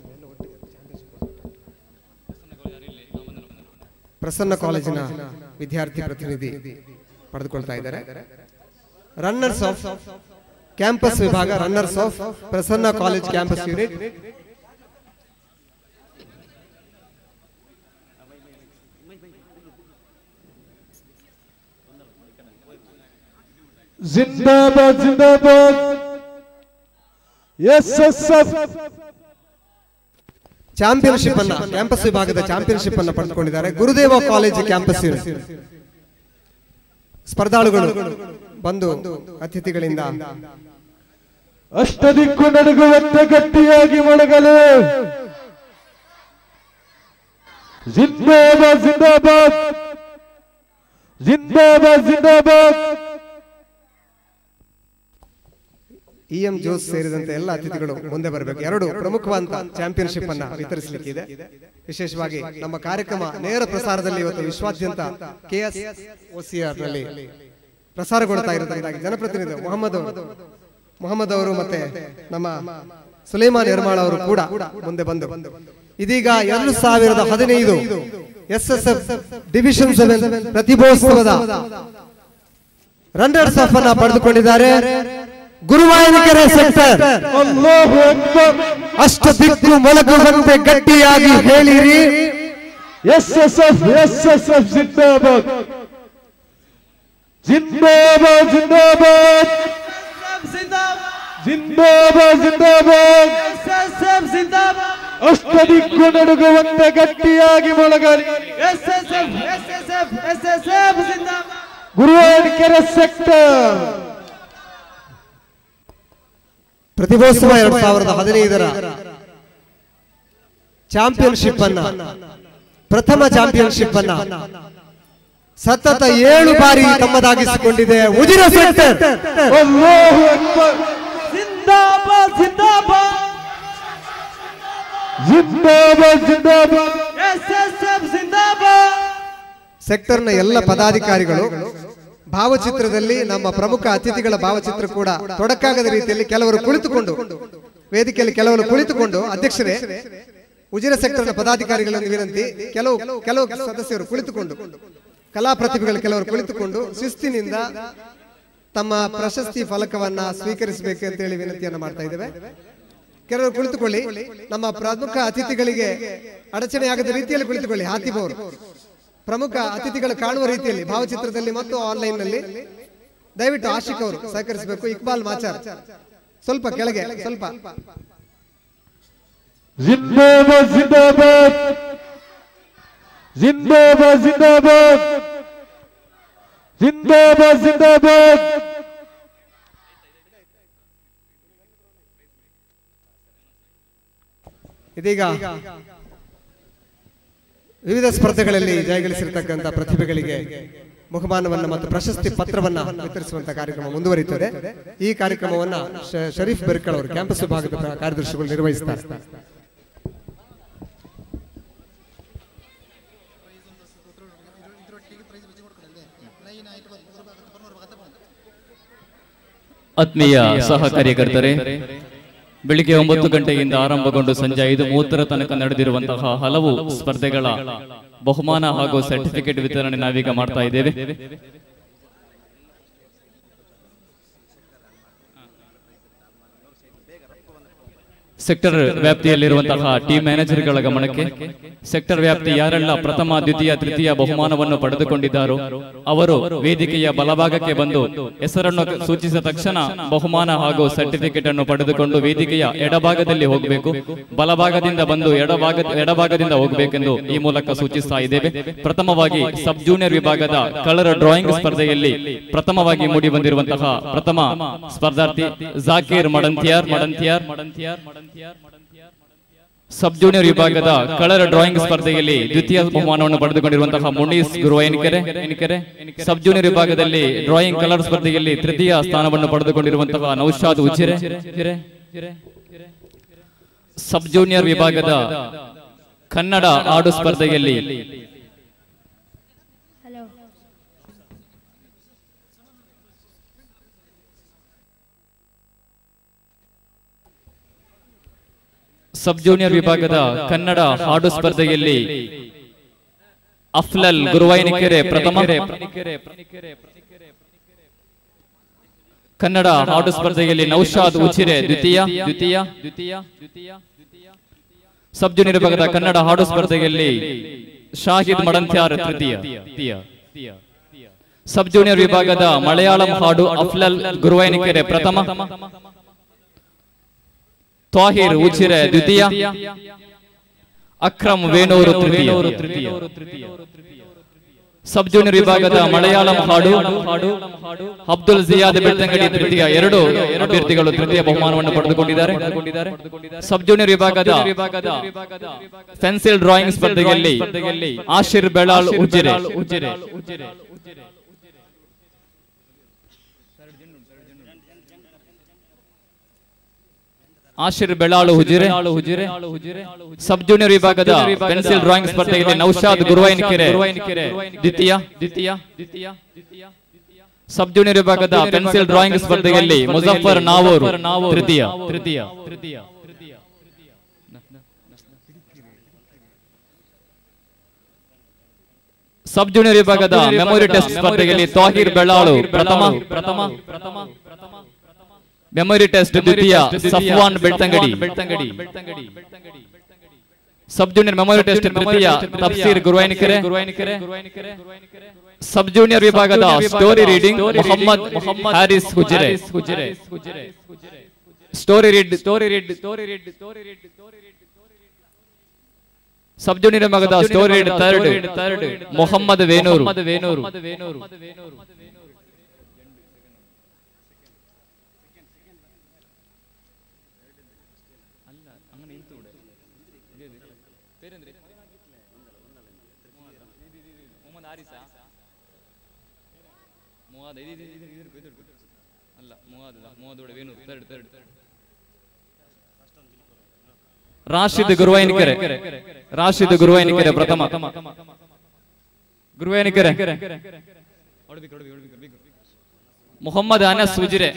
ಪ್ರಸನ್ನ ಕಾಲೇಜಿನ ವಿದ್ಯಾರ್ಥಿ ಪ್ರತಿನಿಧಿ ಪಡೆದುಕೊಳ್ತಾ ಇದ್ದಾರೆ ರನ್ನರ್ಸ್ ಆಫ್ ಕ್ಯಾಂಪಸ್ ವಿಭಾಗ runners of Prasanna college campus unit ಜಿಂದಾಬಾದ್ ಜಿಂದಾಬಾದ್ ಎಸ್ ಎಸ್ ಎಫ್ ಚಾಂಪಿಯನ್ಶಿಪ್ ಅನ್ನ ಕ್ಯಾಂಪಸ್ ವಿಭಾಗದ ಚಾಂಪಿಯನ್ಶಿಪ್ ಅನ್ನ ಪಡೆದುಕೊಂಡಿದ್ದಾರೆ ಗುರುದೇವ ಕಾಲೇಜ್ ಕ್ಯಾಂಪಸ್ ಯೂನಿಟ್ ಸ್ಪರ್ಧಾಳುಗಳು ಬಂದು ಅತಿಥಿಗಳಿಂದ ಅಷ್ಟ ದಿಕ್ಕು ನಡುಗುವಂತೆ ಗಟ್ಟಿಯಾಗಿ ಮೊಳಗಲು ಜಿಂದಾಬಾದ್ ಜಿಂದಾಬಾದ್ ಜಿಂದಾಬಾದ್ ಜಿಂದಾಬಾದ್ ಇ ಎಂ ಜೋಸ್ ಸೇರಿದಂತೆ ಎಲ್ಲ ಅತಿಥಿಗಳು ಮುಂದೆ ಬರಬೇಕು ಎರಡು ಪ್ರಮುಖವಾದ ಚಾಂಪಿಯನ್ಶಿಪ್ ಅನ್ನ ವಿತರಿಸಲಿಕ್ಕಿದೆ ವಿಶೇಷವಾಗಿ ನಮ್ಮ ಕಾರ್ಯಕ್ರಮ ನೇರ ಪ್ರಸಾರದಲ್ಲಿ ಇವತ್ತು ವಿಶ್ವಾದ್ಯಂತ ಕೆ ಎಸ್ ಓಸಿಆರ್ ನಲ್ಲಿ ಪ್ರಸಾರಗೊಳ್ತಾ ಇರೋದ್ರಿಂದಾಗಿ ಜನಪ್ರತಿನಿಧಿ ಮೊಹಮ್ಮದ್ ಅವರು- ಮೊಹಮ್ಮದ್ ಅವರು ಮತ್ತೆ ನಮ್ಮ ಸುಲೇಮಾನ್ ನಿರ್ಮಾಳ ಅವರು ಕೂಡ ಮುಂದೆ ಬಂದು ಇದೀಗ ಎರಡು ಸಾವಿರದ ಹದಿನೈದು S S F division seven ಪ್ರತಿಭೋತ್ಸವದ ರನ್ನರ್ಸ್ ಅಪ್ ಅನ್ನ ಪಡೆದುಕೊಂಡಿದ್ದಾರೆ ಗುರುವಾಯನಕೆರೆ ಸೆಕ್ಟರ್ ಅಲ್ಲಾಹು ಅಕ್ಬರ್ ಅಷ್ಟ ದಿಕ್ಕು ಮೊಳಗುವಂತೆ ಗಟ್ಟಿಯಾಗಿ ಹೇಳಿರಿ S S F S S F ಜಿಂದಾಬಾದ್ ಜಿಂದಾಬಾದ್ ಜಿಂದಾಬಾದ್ ಜಿಂದಾಬಾದ್ ಜಿಂದಾಬಾದ್ ಅಷ್ಟ ದಿಕ್ಕು ನಡುಗುವಂತೆ ಗಟ್ಟಿಯಾಗಿ ಮೊಳಗಲಿ ಗುರುವಾಡಿಕೆರೆ ಸೆಕ್ಟರ್ ಪ್ರತಿಭೋತ್ಸವ ಎರಡ್ ಸಾವಿರದ ಹದಿನೈದರ ಚಾಂಪಿಯನ್ಶಿಪ್ ಅನ್ನ ಪ್ರಥಮ ಚಾಂಪಿಯನ್ಶಿಪ್ ಅನ್ನ ಸತತ ಏಳು ಬಾರಿ ತಮ್ಮದಾಗಿಸಿಕೊಂಡಿದೆ ಉಜಿರ ಸೆಕ್ಟರ್ ಅಲ್ಲಾಹು ಅಕ್ಬರ್ जिंदाबाद जिंदाबाद ಜಿಂದಾಬಾದ್ ಜಿಂದಾಬಾದ್ एसएसएफ जिंदाबाद ಸೆಕ್ಟರ್ನ ಎಲ್ಲ ಪದಾಧಿಕಾರಿಗಳು ಭಾವಚಿತ್ರದಲ್ಲಿ ನಮ್ಮ ಪ್ರಮುಖ ಅತಿಥಿಗಳ ಭಾವಚಿತ್ರ ಕೂಡ ತೊಡಕಾಗದ ರೀತಿಯಲ್ಲಿ ಕೆಲವರು ಕುಳಿತುಕೊಂಡು ವೇದಿಕೆಯಲ್ಲಿ ಕೆಲವರು ಕುಳಿತುಕೊಂಡು ಅಧ್ಯಕ್ಷರೇ ಉಜಿರ ಸೆಕ್ಟರ್ನ ಪದಾಧಿಕಾರಿಗಳನ್ನು ವಿನಂತಿ ಕೆಲವು ಕೆಲವು ಸದಸ್ಯರು ಕುಳಿತುಕೊಂಡು ಕಲಾ ಪ್ರತಿಭೆಗಳು ಕೆಲವರು ಕುಳಿತುಕೊಂಡು ಶಿಸ್ತಿನಿಂದ ತಮ್ಮ ಪ್ರಶಸ್ತಿ ಫಲಕವನ್ನ ಸ್ವೀಕರಿಸಬೇಕು ಅಂತ ಹೇಳಿ ವಿನಂತಿಯನ್ನು ಮಾಡ್ತಾ ಇದ್ದೇವೆ ಕೆಲವರು ಕುಳಿತುಕೊಳ್ಳಿ ನಮ್ಮ ಪ್ರಮುಖ ಅತಿಥಿಗಳಿಗೆ ಅಡಚಣೆಯಾಗದ ರೀತಿಯಲ್ಲಿ ಕುಳಿತುಕೊಳ್ಳಿ ಹಾತಿಬ್ ಅವರು ಪ್ರಮುಖ ಅತಿಥಿಗಳು ಕಾಣುವ ರೀತಿಯಲ್ಲಿ ಭಾವಚಿತ್ರದಲ್ಲಿ ಮತ್ತು ಆನ್ಲೈನ್ ನಲ್ಲಿ ದಯವಿಟ್ಟು ಆಶಿಕ್ ಅವರು ಸಹಕರಿಸಬೇಕು ಇಕ್ಬಾಲ್ ಮಾಚಾರ್ ಸ್ವಲ್ಪ ಕೆಳಗೆ ಸ್ವಲ್ಪ ಜಿಂದಾಬಾದ್ ಜಿಂದಾಬಾದ್ ಜಿಂದಾಬಾದ್ ಜಿಂದಾಬಾದ್ ಜಿಂದಾಬಾದ್ ಜಿಂದಾಬಾದ್ ಇದೀಗ ವಿವಿಧ ಸ್ಪರ್ಧೆಗಳಲ್ಲಿ ಜಯಗಳಿಸಿರ್ತಕ್ಕಂಥ ಪ್ರತಿಭೆಗಳಿಗೆ ಬಹುಮಾನವನ್ನ ಮತ್ತು ಪ್ರಶಸ್ತಿ ಪತ್ರವನ್ನ ವಿತರಿಸುವಂತ ಕಾರ್ಯಕ್ರಮ ಮುಂದುವರಿಯುತ್ತದೆ ಈ ಕಾರ್ಯಕ್ರಮವನ್ನ ಶ- ಶರೀಫ್ ಬೆರ್ಕಳ್ ಅವರು ಕ್ಯಾಂಪಸ್ ವಿಭಾಗದ ಪ್ರ- ಕಾರ್ಯದರ್ಶಿಗಳು ನಿರ್ವಹಿಸ್ತಾರೆ ಆತ್ಮೀಯ ಸಹ ಕಾರ್ಯಕರ್ತರೆ ಬೆಳಿಗ್ಗೆ ಒಂಬತ್ತು ಗಂಟೆಯಿಂದ ಆರಂಭಗೊಂಡು ಸಂಜೆ ಐದು ಮೂವತ್ತರ ತನಕ ನಡೆದಿರುವಂತಹ ಹಲವು ಸ್ಪರ್ಧೆಗಳ ಬಹುಮಾನ ಹಾಗೂ ಸರ್ಟಿಫಿಕೇಟ್ ವಿತರಣೆ ನಾವೀಗ ಮಾಡ್ತಾ ಇದ್ದೇವೆ ಸೆಕ್ಟರ್ ವ್ಯಾಪ್ತಿಯಲ್ಲಿರುವಂತಹ ಟೀಮ್ ಮ್ಯಾನೇಜರ್ಗಳ ಗಮನಕ್ಕೆ ಸೆಕ್ಟರ್ ವ್ಯಾಪ್ತಿ ಯಾರೆಲ್ಲ ಪ್ರಥಮ ದ್ವಿತೀಯ ತೃತೀಯ ಬಹುಮಾನವನ್ನು ಪಡೆದುಕೊಂಡಿದ್ದಾರೋ ಅವರು ವೇದಿಕೆಯ ಬಲಭಾಗಕ್ಕೆ ಬಂದು ಹೆಸರನ್ನು ಸೂಚಿಸಿದ ತಕ್ಷಣ ಬಹುಮಾನ ಹಾಗೂ ಸರ್ಟಿಫಿಕೇಟ್ ಅನ್ನು ಪಡೆದುಕೊಂಡು ವೇದಿಕೆಯ ಎಡಭಾಗದಲ್ಲಿ ಹೋಗಬೇಕು ಬಲಭಾಗದಿಂದ ಬಂದು ಎಡಭಾಗ ಎಡಭಾಗದಿಂದ ಹೋಗಬೇಕೆಂದು ಈ ಮೂಲಕ ಸೂಚಿಸ್ತಾ ಇದ್ದೇವೆ ಪ್ರಥಮವಾಗಿ ಸಬ್ ಜೂನಿಯರ್ ವಿಭಾಗದ ಕಲರ್ ಡ್ರಾಯಿಂಗ್ ಸ್ಪರ್ಧೆಯಲ್ಲಿ ಪ್ರಥಮವಾಗಿ ಮೂಡಿ ಬಂದಿರುವಂತಹ ಪ್ರಥಮ ಸ್ಪರ್ಧಾರ್ಥಿ ಜಾಕೀರ್ ಮಡಂತಿಯಾರ್ ಮಡಂತಿಯಾರ್ ಮಡಂತಿಯಾರ್ ಸಬ್ ಜೂನಿಯರ್ ವಿಭಾಗದ ಕಲರ್ ಡ್ರಾಯಿಂಗ್ ಸ್ಪರ್ಧೆಯಲ್ಲಿ ದ್ವಿತೀಯ ಬಹುಮಾನವನ್ನು ಪಡೆದುಕೊಂಡಿರುವಂತಹ ಮುನೀಸ್ ಗುರುವೈನಿಕೆರೆ ಎನಿಕೆರೆ ಸಬ್ ಜೂನಿಯರ್ ವಿಭಾಗದಲ್ಲಿ ಡ್ರಾಯಿಂಗ್ ಕಲರ್ ಸ್ಪರ್ಧೆಯಲ್ಲಿ ತೃತೀಯ ಸ್ಥಾನವನ್ನು ಪಡೆದುಕೊಂಡಿರುವಂತಹ ನೌಶಾದ್ ಉಜಿರೆ ಸಬ್ ಜೂನಿಯರ್ ವಿಭಾಗದ ಕನ್ನಡ ಹಾಡು ಸ್ಪರ್ಧೆಯಲ್ಲಿ ಸಬ್ ಜೂನಿಯರ್ ವಿಭಾಗದ ಕನ್ನಡ ಹಾಡು ಸ್ಪರ್ಧೆಯಲ್ಲಿ ಅಫ್ಲಲ್ ಗುರುವೈನಿಕೆರೆ ಪ್ರಥಮ ಕನ್ನಡ ಹಾಡು ಸ್ಪರ್ಧೆಯಲ್ಲಿ ನೌಶಾದ್ ಉಚಿರೆ ದ್ವಿತೀಯ ದ್ವಿತೀಯ ದ್ವಿತೀಯ ದ್ವಿತೀಯ ಸಬ್ ಜೂನಿಯರ್ ವಿಭಾಗದ ಕನ್ನಡ ಹಾಡು ಸ್ಪರ್ಧೆಯಲ್ಲಿ ಶಾಹಿದ್ ಮಡಂತ್ಯಾರ್ ತೃತೀಯ ತೃತೀಯ ಸಬ್ ಜೂನಿಯರ್ ವಿಭಾಗದ ಮಲಯಾಳಂ ಹಾಡು ಅಫ್ಲಲ್ ಗುರುವೈನಿಕೆರೆ ಪ್ರಥಮ ತಾಹಿರ್ ಉಚಿರೆ ದ್ವಿತೀಯ ಅಕ್ರಮ್ ವೇಣೂರು ತೃತೀಯ ಸಬ್ ಜೂನಿಯರ್ ವಿಭಾಗದ ಮಲಯಾಳಂ ಹಾಡು ಅಬ್ದುಲ್ ಜಿಯಾದ್ ಬೆಳ್ತಂಗಡಿ ತೃತೀಯ ಎರಡು ಅಭ್ಯರ್ಥಿಗಳು ತೃತೀಯ ಬಹುಮಾನವನ್ನು ಪಡೆದುಕೊಂಡಿದ್ದಾರೆ ಸಬ್ ಜೂನಿಯರ್ ವಿಭಾಗದ ಪೆನ್ಸಿಲ್ ಡ್ರಾಯಿಂಗ್ ಸ್ಪರ್ಧೆಯಲ್ಲಿ ಆಶಿರ್ ಬೆಳಾಳ್ ಉಜಿರೆ ಆಶಿರ್ ಬೆಳಾಳು ಹುಜಿರೆ ಸಬ್ ಜೂನಿಯರ್ ವಿಭಾಗದ ಪೆನ್ಸಿಲ್ ಡ್ರಾಯಿಂಗ್ ಸ್ಪರ್ಧೆಯಲ್ಲಿ ನೌಶಾದ್ ಗುರುವೈನ್ಕೆರೆ ದ್ವಿತೀಯ ದ್ವಿತೀಯ ದ್ವಿತೀಯ ಸಬ್ ಜೂನಿಯರ್ ವಿಭಾಗದ ಪೆನ್ಸಿಲ್ ಡ್ರಾಯಿಂಗ್ ಸ್ಪರ್ಧೆಯಲ್ಲಿ ಮುಜಫರ್ ನಾವೂರ್ ತೃತೀಯ ತೃತೀಯ ತೃತೀಯ ಸಬ್ ಜೂನಿಯರ್ ವಿಭಾಗದ ಮೆಮೊರಿ ಟೆಸ್ಟ್ ಸ್ಪರ್ಧೆಯಲ್ಲಿ ತಾಹಿರ್ ಬೆಳ್ಳಾಳು ಪ್ರಥಮ ಪ್ರಥಮ ಪ್ರಥಮ ಮೆಮೊರಿ ಟೆಸ್ಟ್ ದ್ವಿತೀಯ Safwan Belthangady Belthangady sub junior memory test ತೃತೀಯ ತಫ್ಸೀರ್ ಗುರುವೈನಿಕೆರೆ ಗುರುವೈನಿಕೆರೆ ಸಬ್ ಜೂನಿಯರ್ ವಿಭಾಗದ story reading Mohammed Harris ಹುಜಿರೆ story read story read story read story read sub junior ವಿಭಾಗದ story read third third Mohammed Venur Venur Rashid Guruvayanakere Rashid Guruvayanakere ಪ್ರಥಮ ಗುರುವೈನಿಕೆರೆ ಮೊಹಮ್ಮದ್ ಅನಸ್ ಉಜಿರೆ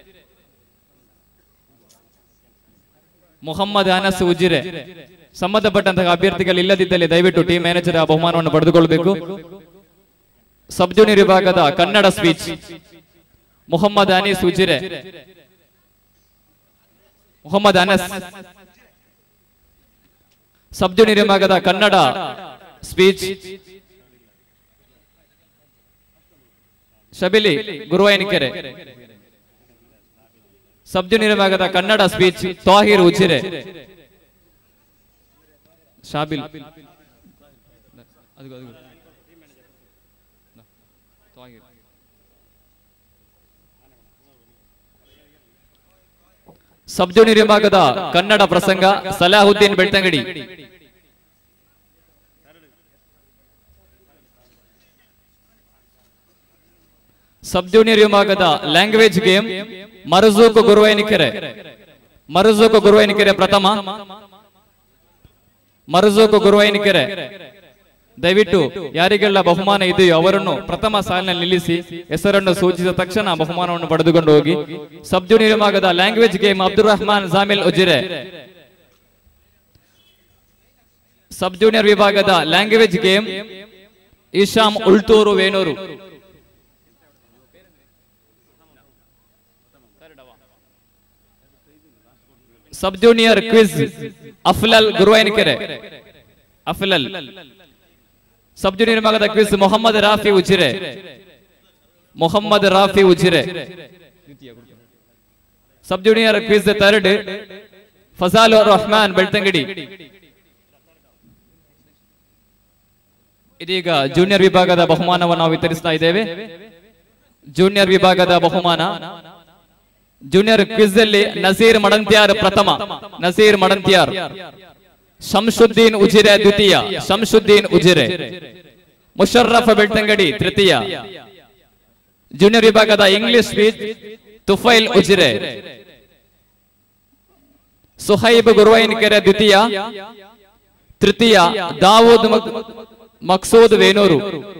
ಮೊಹಮ್ಮದ್ ಅನಸ್ ಉಜಿರೆ ಸಂಬಂಧಪಟ್ಟಂತಹ ಅಭ್ಯರ್ಥಿಗಳು ಇಲ್ಲದಿದ್ದಲ್ಲಿ ದಯವಿಟ್ಟು ಟೀಮ್ ಮ್ಯಾನೇಜರ್ ಆ ಬಹುಮಾನವನ್ನು ಪಡೆದುಕೊಳ್ಳಬೇಕು ಸಬ್ ಜೂನಿಯರ್ ವಿಭಾಗದ Kannada speech Mohammed Anees Ujire Mohammed Anas sub junior ವಿಭಾಗದ Kannada speech Shabili Guruvayanakere sub junior ವಿಭಾಗದ ಕನ್ನಡ ಸ್ಪೀಚ್ ತಾಹಿರ್ ಉಜಿರೆ ಶಾಬಿಲ್ ಅದು ಅದು ಸಬ್ ಜೂನಿಯರ್ ವಿಭಾಗದ ಕನ್ನಡ ಪ್ರಸಂಗ ಸಲಾಹುದ್ದೀನ್ ಬೆಳ್ತಂಗಡಿ ಸಬ್ ಜೂನಿಯರ್ ವಿಭಾಗದ ಲ್ಯಾಂಗ್ವೇಜ್ ಗೇಮ್ ಮರಜೂಕು ಗುರುವೈನಿಕೆರೆ ಮರಜೂಕು ಗುರುವೈನಿಕೆರೆ ಪ್ರಥಮ ಮರಜೂಕು ಗುರುವೈನಿಕೆರೆ ದಯವಿಟ್ಟು ಯಾರಿಗೆಲ್ಲ ಬಹುಮಾನ ಇದೆಯೋ ಅವರನ್ನು ಪ್ರಥಮ ಸಾಲಿನಲ್ಲಿ ನಿಲ್ಲಿಸಿ ಹೆಸರನ್ನು ಸೂಚಿಸಿದ ತಕ್ಷಣ ಬಹುಮಾನವನ್ನು ಪಡೆದುಕೊಂಡು ಹೋಗಿ ಸಬ್ ಜೂನಿಯರ್ ವಿಭಾಗದ language game Abdul Rahman Jamil Ujire sub junior ವಿಭಾಗದ language game Isham Ultur Venur sub junior quiz Afzal Guruvayanakere Afzal sub junior ವಿಭಾಗದ quiz Mohammed Rafi Ujire Mohammed Rafi Ujire sub junior quiz third Fazal Rahman Belthangady ಇದೀಗ ಜೂನಿಯರ್ ವಿಭಾಗದ ಬಹುಮಾನವನ್ನು ನಾವು ವಿತರಿಸ್ತಾ ಇದ್ದೇವೆ ಜೂನಿಯರ್ ವಿಭಾಗದ ಬಹುಮಾನ ಜೂನಿಯರ್ ಕ್ವಿಜ್ ಅಲ್ಲಿ ನಸೀರ್ ಮಡಂತ್ಯಾರ್ ಪ್ರಥಮ ನಸೀರ್ ಮಡಂತ್ಯಾರ್ ಶಂಶುದ್ದೀನ್ ಉಜಿರೆ ದ್ವಿತೀಯ ಶಂಶುದ್ದೀನ್ ಉಜಿರೆ ಮುಷರ್ರಫ್ ಬೆಳ್ತಂಗಡಿ ತೃತೀಯ ಜೂನಿಯರ್ ವಿಭಾಗದ ಇಂಗ್ಲಿಷ್ ಸ್ಪೀಚ್ ತುಫೈಲ್ ಉಜಿರೆ ಸುಹೈಬ್ ಗುರುವೈನಕೆರೆ ದ್ವಿತೀಯ ತೃತೀಯ ದಾವೂದ್ ಮಕ್- ಮಕ್ಸೂದ್ ವೇಣೂರು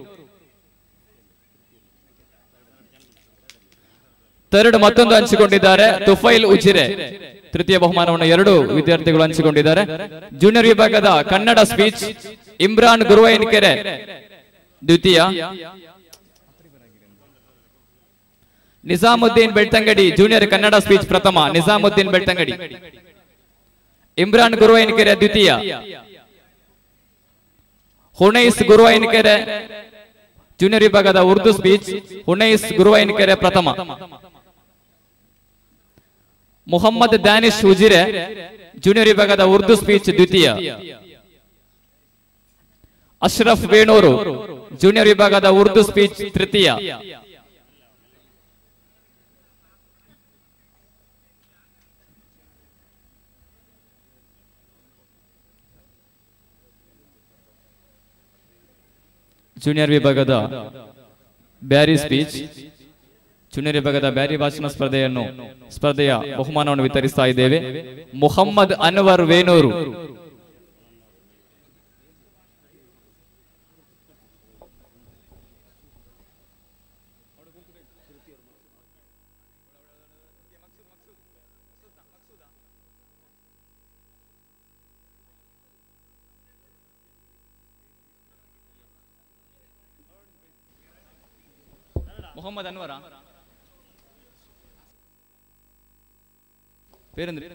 ಥರ್ಡ್ ಮತ್ತೊಂದು ಹಂಚಿಕೊಂಡಿದ್ದಾರೆ ತುಫೈಲ್ ಉಜಿರೆ ತೃತೀಯ ಬಹುಮಾನವನ್ನು ಎರಡು ವಿದ್ಯಾರ್ಥಿಗಳು ಹಂಚಿಕೊಂಡಿದ್ದಾರೆ ಜೂನಿಯರ್ ವಿಭಾಗದ ಕನ್ನಡ ಸ್ಪೀಚ್ ಇಮ್ರಾನ್ ಗುರುವೈನಕೆರೆ ದ್ವಿತೀಯ ನಿಜಾಮುದ್ದೀನ್ ಬೆಳ್ತಂಗಡಿ ಜೂನಿಯರ್ ಕನ್ನಡ ಸ್ಪೀಚ್ ಪ್ರಥಮ ನಿಜಾಮುದ್ದೀನ್ ಬೆಳ್ತಂಗಡಿ ಇಮ್ರಾನ್ ಗುರುವೈನಕೆರೆ ದ್ವಿತೀಯ ಹುಣೈಸ್ ಗುರುವೈನಕೆರೆ ಜೂನಿಯರ್ ವಿಭಾಗದ ಉರ್ದು ಸ್ಪೀಚ್ ಹುಣೈಸ್ ಗುರುವೈನಕೆರೆ ಪ್ರಥಮ ಮೊಹಮ್ಮದ್ ದಾನಿಶ್ ಉಜಿರೆ ಜೂನಿಯರ್ ವಿಭಾಗದ ಉರ್ದು ಸ್ಪೀಚ್ ದ್ವಿತೀಯ ಅಶ್ರಫ್ ವೇಣೂರು ಜೂನಿಯರ್ ವಿಭಾಗದ ಉರ್ದು ಸ್ಪೀಚ್ ತೃತೀಯ ಜೂನಿಯರ್ ವಿಭಾಗದ ಬ್ಯಾರಿ ಸ್ಪೀಚ್ ಜೂನಿಯರ್ ವಿಭಾಗದ ಬ್ಯಾರಿ ಭಾಷಣ ಸ್ಪರ್ಧೆಯನ್ನು ಸ್ಪರ್ಧೆಯ ಬಹುಮಾನವನ್ನು ವಿತರಿಸ್ತಾ ಇದ್ದೇವೆ ಮುಹಮ್ಮದ್ ಅನ್ವರ್ ವೇಣೂರು ಮೊಹಮ್ಮದ್ ಅನ್ವರ ಬೇರೆಂದ್ರೆ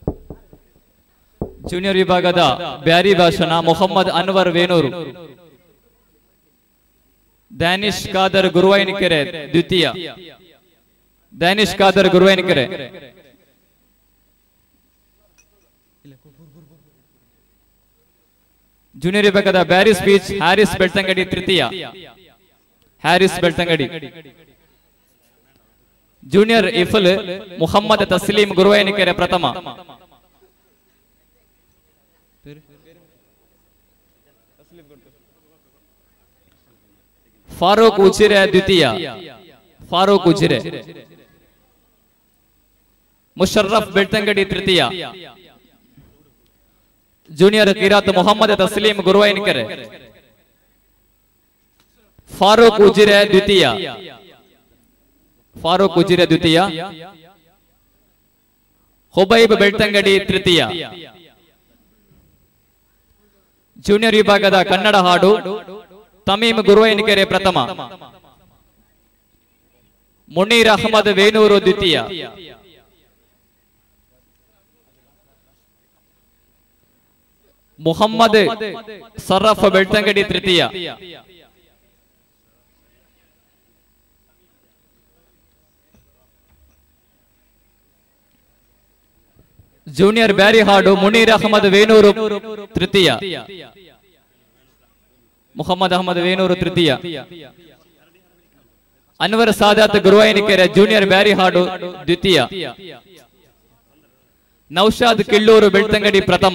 ಜೂನಿಯರ್ ವಿಭಾಗದ ಬ್ಯಾರಿ ಭಾಷಣ ಮೊಹಮ್ಮದ್ ಅನ್ವರ್ ವೇಣೂರು ಡ್ಯಾನಿಶ್ ಖಾದರ್ ಗುರುವೈನಕೆರೆ ದ್ವಿತೀಯ ಡ್ಯಾನಿಶ್ ಖಾದರ್ ಗುರುವೈನಕೆರೆ ಜೂನಿಯರ್ ವಿಭಾಗದ ಬ್ಯಾರಿ ಸ್ಪೀಚ್ ಹ್ಯಾರಿಸ್ ಬೆಳ್ತಂಗಡಿ ತೃತೀಯ ಹ್ಯಾರಿಸ್ ಬೆಳ್ತಂಗಡಿ ಜೂನಿಯರ್ ಇಫಲ್ ಮುಹಮ್ಮದ್ ತಸ್ಲೀಂ ಗುರುವೈನಿಕೆರೆ ಪ್ರಥಮ ಫಾರೂಕ್ ಉಜಿರೆ ದ್ವಿತೀಯ ಫಾರೂಕ್ ಉಜಿರೆ ಮುಷರ್ರಫ್ ಬೆಳ್ತಂಗಡಿ ತೃತೀಯ ಜೂನಿಯರ್ ಕಿರಾತ್ ಮೊಹಮ್ಮದ್ ತಸ್ಲೀಂ ಗುರುವೈನಿಕೆರೆ ಫಾರೂಕ್ ಉಜಿರೆ ದ್ವಿತೀಯ ಫಾರೂಕ್ ಉಜಿರೆ ದ್ವಿತೀಯ ಹುಬೈಬ್ ಬೆಳ್ತಂಗಡಿ ತೃತೀಯ ಜೂನಿಯರ್ ವಿಭಾಗದ ಕನ್ನಡ ಹಾಡು ತಮೀಮ್ ಗುರುವೈನಕೆರೆ ಪ್ರಥಮ ಮುನೀರ್ ಅಹಮದ್ ವೇಣೂರು ದ್ವಿತೀಯ ಮುಹಮ್ಮದ್ ಸರ್ರಫ್ ಬೆಳ್ತಂಗಡಿ ತೃತೀಯ ಜೂನಿಯರ್ ಬ್ಯಾರಿ ಹಾಡು ಮುನೀರ್ ಅಹಮದ್ ವೇಣೂರು ತೃತೀಯ ಮುಹಮ್ಮದ್ ಅಹಮದ್ ವೇಣೂರು ತೃತೀಯ ಅನ್ವರ್ ಸಾದಾತ್ ಗುರುವಾಯಿನಿಕೆರೆ ಜೂನಿಯರ್ ಬ್ಯಾರಿ ಹಾಡು ದ್ವಿತೀಯ ನೌಶಾದ್ ಕಿಳ್ಳೂರು ಬೆಳ್ತಂಗಡಿ ಪ್ರಥಮ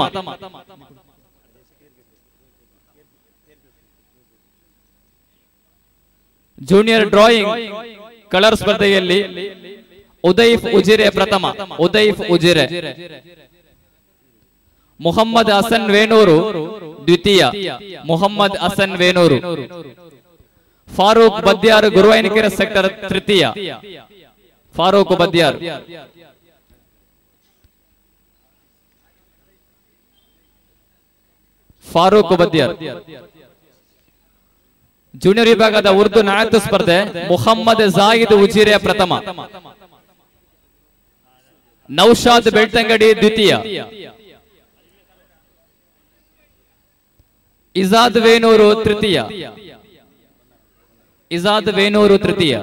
ಜೂನಿಯರ್ ಡ್ರಾಯಿಂಗ್ ಕಲರ್ ಸ್ಪರ್ಧೆಯಲ್ಲಿ ಉದೈಫ್ ಉಜಿರೆ ಪ್ರಥಮ ಉದೈಫ್ ಉಜಿರೆ ಮೊಹಮ್ಮದ್ ಹಸನ್ ವೇಣೂರು ದ್ವಿತೀಯ ಮೊಹಮ್ಮದ್ ಹಸನ್ ವೇಣೂರು ಫಾರೂಕ್ ಬದ್ಯಾರ್ ಗುರುವಾಯಿನಿಕೆರೆ ಸೆಕ್ಟರ್ ತೃತೀಯ ಫಾರೂಕ್ ಬದ್ಯಾರ್ ಫಾರೂಕ್ ಬದ್ಯಾರ್ ಜೂನಿಯರ್ ವಿಭಾಗದ ಉರ್ದು ನಾಯತ್ ಸ್ಪರ್ಧೆ ಮುಹಮ್ಮದ್ ಜಾಹಿದ್ ಉಜಿರೆ ಪ್ರಥಮ ನೌಶಾದ್ ಬೆಳ್ತಂಗಡಿ ದ್ವಿತೀಯ ಇಜಾದ್ ವೇಣೂರು ತೃತೀಯ ಇಜಾದ್ ವೇಣೂರು ತೃತೀಯ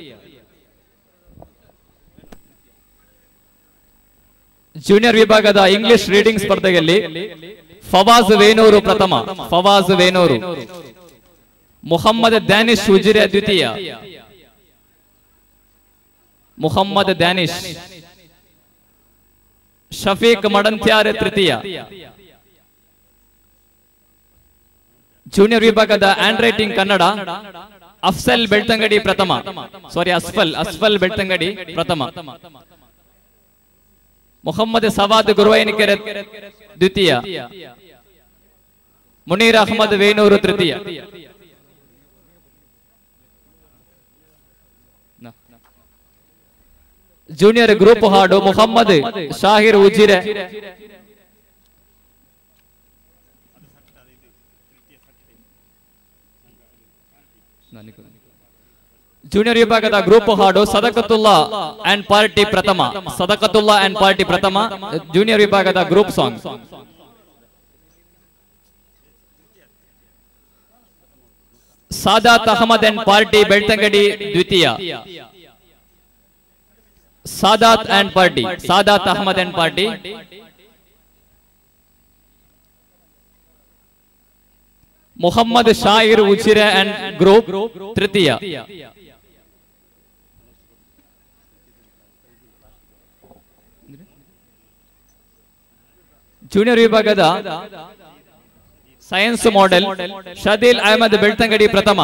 ಜೂನಿಯರ್ ವಿಭಾಗದ ಇಂಗ್ಲಿಷ್ ರೀಡಿಂಗ್ ಸ್ಪರ್ಧೆಯಲ್ಲಿ ಫವಾಜ್ ವೇಣೂರು ಪ್ರಥಮ ಫವಾಜ್ ವೇಣೂರು ಮುಹಮ್ಮದ್ ದ್ಯಾನಿಶ್ ಉಜಿರೆ ದ್ವಿತೀಯ ಮುಹಮ್ಮದ್ ದ್ಯಾನಿಶ್ ಶಫೀಕ್ ಮಡಂತ್ಯಾರ್ ತೃತೀಯ ಜೂನಿಯರ್ ವಿಭಾಗದ ಹ್ಯಾಂಡ್ ರೈಟಿಂಗ್ ಕನ್ನಡ ಅಫ್ಸಲ್ ಬೆಳ್ತಂಗಡಿ ಪ್ರಥಮ ಸಾರಿ ಅಸ್ಫಲ್ ಅಸ್ಫಲ್ ಬೆಳ್ತಂಗಡಿ ಪ್ರಥಮ ಮೊಹಮ್ಮದ್ ಸವಾದ್ ಗುರುವೈನಿಕೆರೆ ದ್ವಿತೀಯ ಮುನೀರ್ ಅಹಮದ್ ವೇಣೂರು ತೃತೀಯ ಜೂನಿಯರ್ ಗ್ರೂಪ್ ಹಾಡು ಮುಹಮ್ಮದ್ ಶಾಹಿರ್ ಉಜಿರೆ ಜೂನಿಯರ್ ವಿಭಾಗದ ಗ್ರೂಪ್ ಹಾಡು ಸದಕತುಲ್ಲಾ ಅಂಡ್ ಪಾರ್ಟಿ ಪ್ರಥಮ ಸದಕತುಲ್ಲಾ ಅಂಡ್ ಪಾರ್ಟಿ ಪ್ರಥಮ ಜೂನಿಯರ್ ವಿಭಾಗದ group song Sadath Ahmed and party Belthangady ದ್ವಿತೀಯ Sadath and party Sadath Ahmed and party Mohammed Shahir Ujire and group ತೃತೀಯ ಜೂನಿಯರ್ ವಿಭಾಗದ ಸೈನ್ಸ್ ಮಾಡೆಲ್ ಶದೀಲ್ ಅಹಮದ್ ಬೆಳ್ತಂಗಡಿ ಪ್ರಥಮ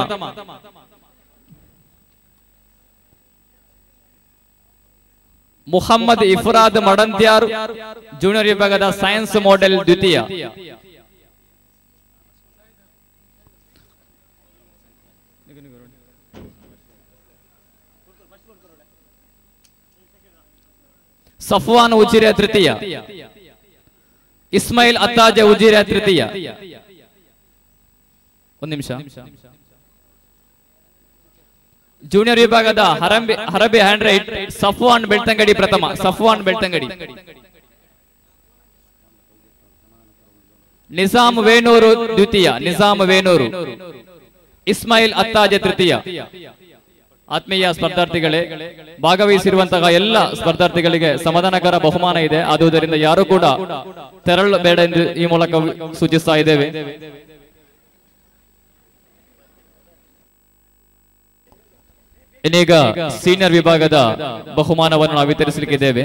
ಮುಹಮ್ಮದ್ ಇಫ್ರಾದ್ ಮಡಂತ್ಯಾರ್ ಜೂನಿಯರ್ ವಿಭಾಗದ ಸೈನ್ಸ್ ಮಾಡೆಲ್ ದ್ವಿತೀಯ ಸಫ್ವಾನ್ ಉಜಿರೆ ತೃತೀಯ ಇಸ್ಮಾಯಿಲ್ ಅತ್ತಾಜ ಉಜಿರೆ ತೃತೀಯ ಒಂದು ನಿಮಿಷ ಜೂನಿಯರ್ ವಿಭಾಗದ ಹರಂಬಿ ಹರಬಿ ಹ್ಯಾಂಡ್ ರೈಟ್ ಸಫ್ವಾನ್ ಬೆಳ್ತಂಗಡಿ ಪ್ರಥಮ ಸಫ್ವಾನ್ ಬೆಳ್ತಂಗಡಿ ನಿಜಾಮ್ ವೇಣೂರು ದ್ವಿತೀಯ ನಿಜಾಮ್ ವೇಣೂರು ಇಸ್ಮಾಯಿಲ್ ಅತ್ತಾಜ ತೃತೀಯ ಆತ್ಮೀಯ ಸ್ಪರ್ಧಾರ್ಥಿಗಳೇ ಭಾಗವಹಿಸಿರುವಂತಹ ಎಲ್ಲ ಸ್ಪರ್ಧಾರ್ಥಿಗಳಿಗೆ ಸಮಾಧಾನಕರ ಬಹುಮಾನ ಇದೆ ಆದುದರಿಂದ ಯಾರು ಕೂಡ ತೆರಳಬೇಡ ಎಂದು ಈ ಮೂಲಕ ಸೂಚಿಸ್ತಾ ಇದ್ದೇವೆ ಇನ್ನೀಗ ಸೀನಿಯರ್ ವಿಭಾಗದ ಬಹುಮಾನವನ್ನು ನಾವು ವಿತರಿಸಲಿಕ್ಕಿದ್ದೇವೆ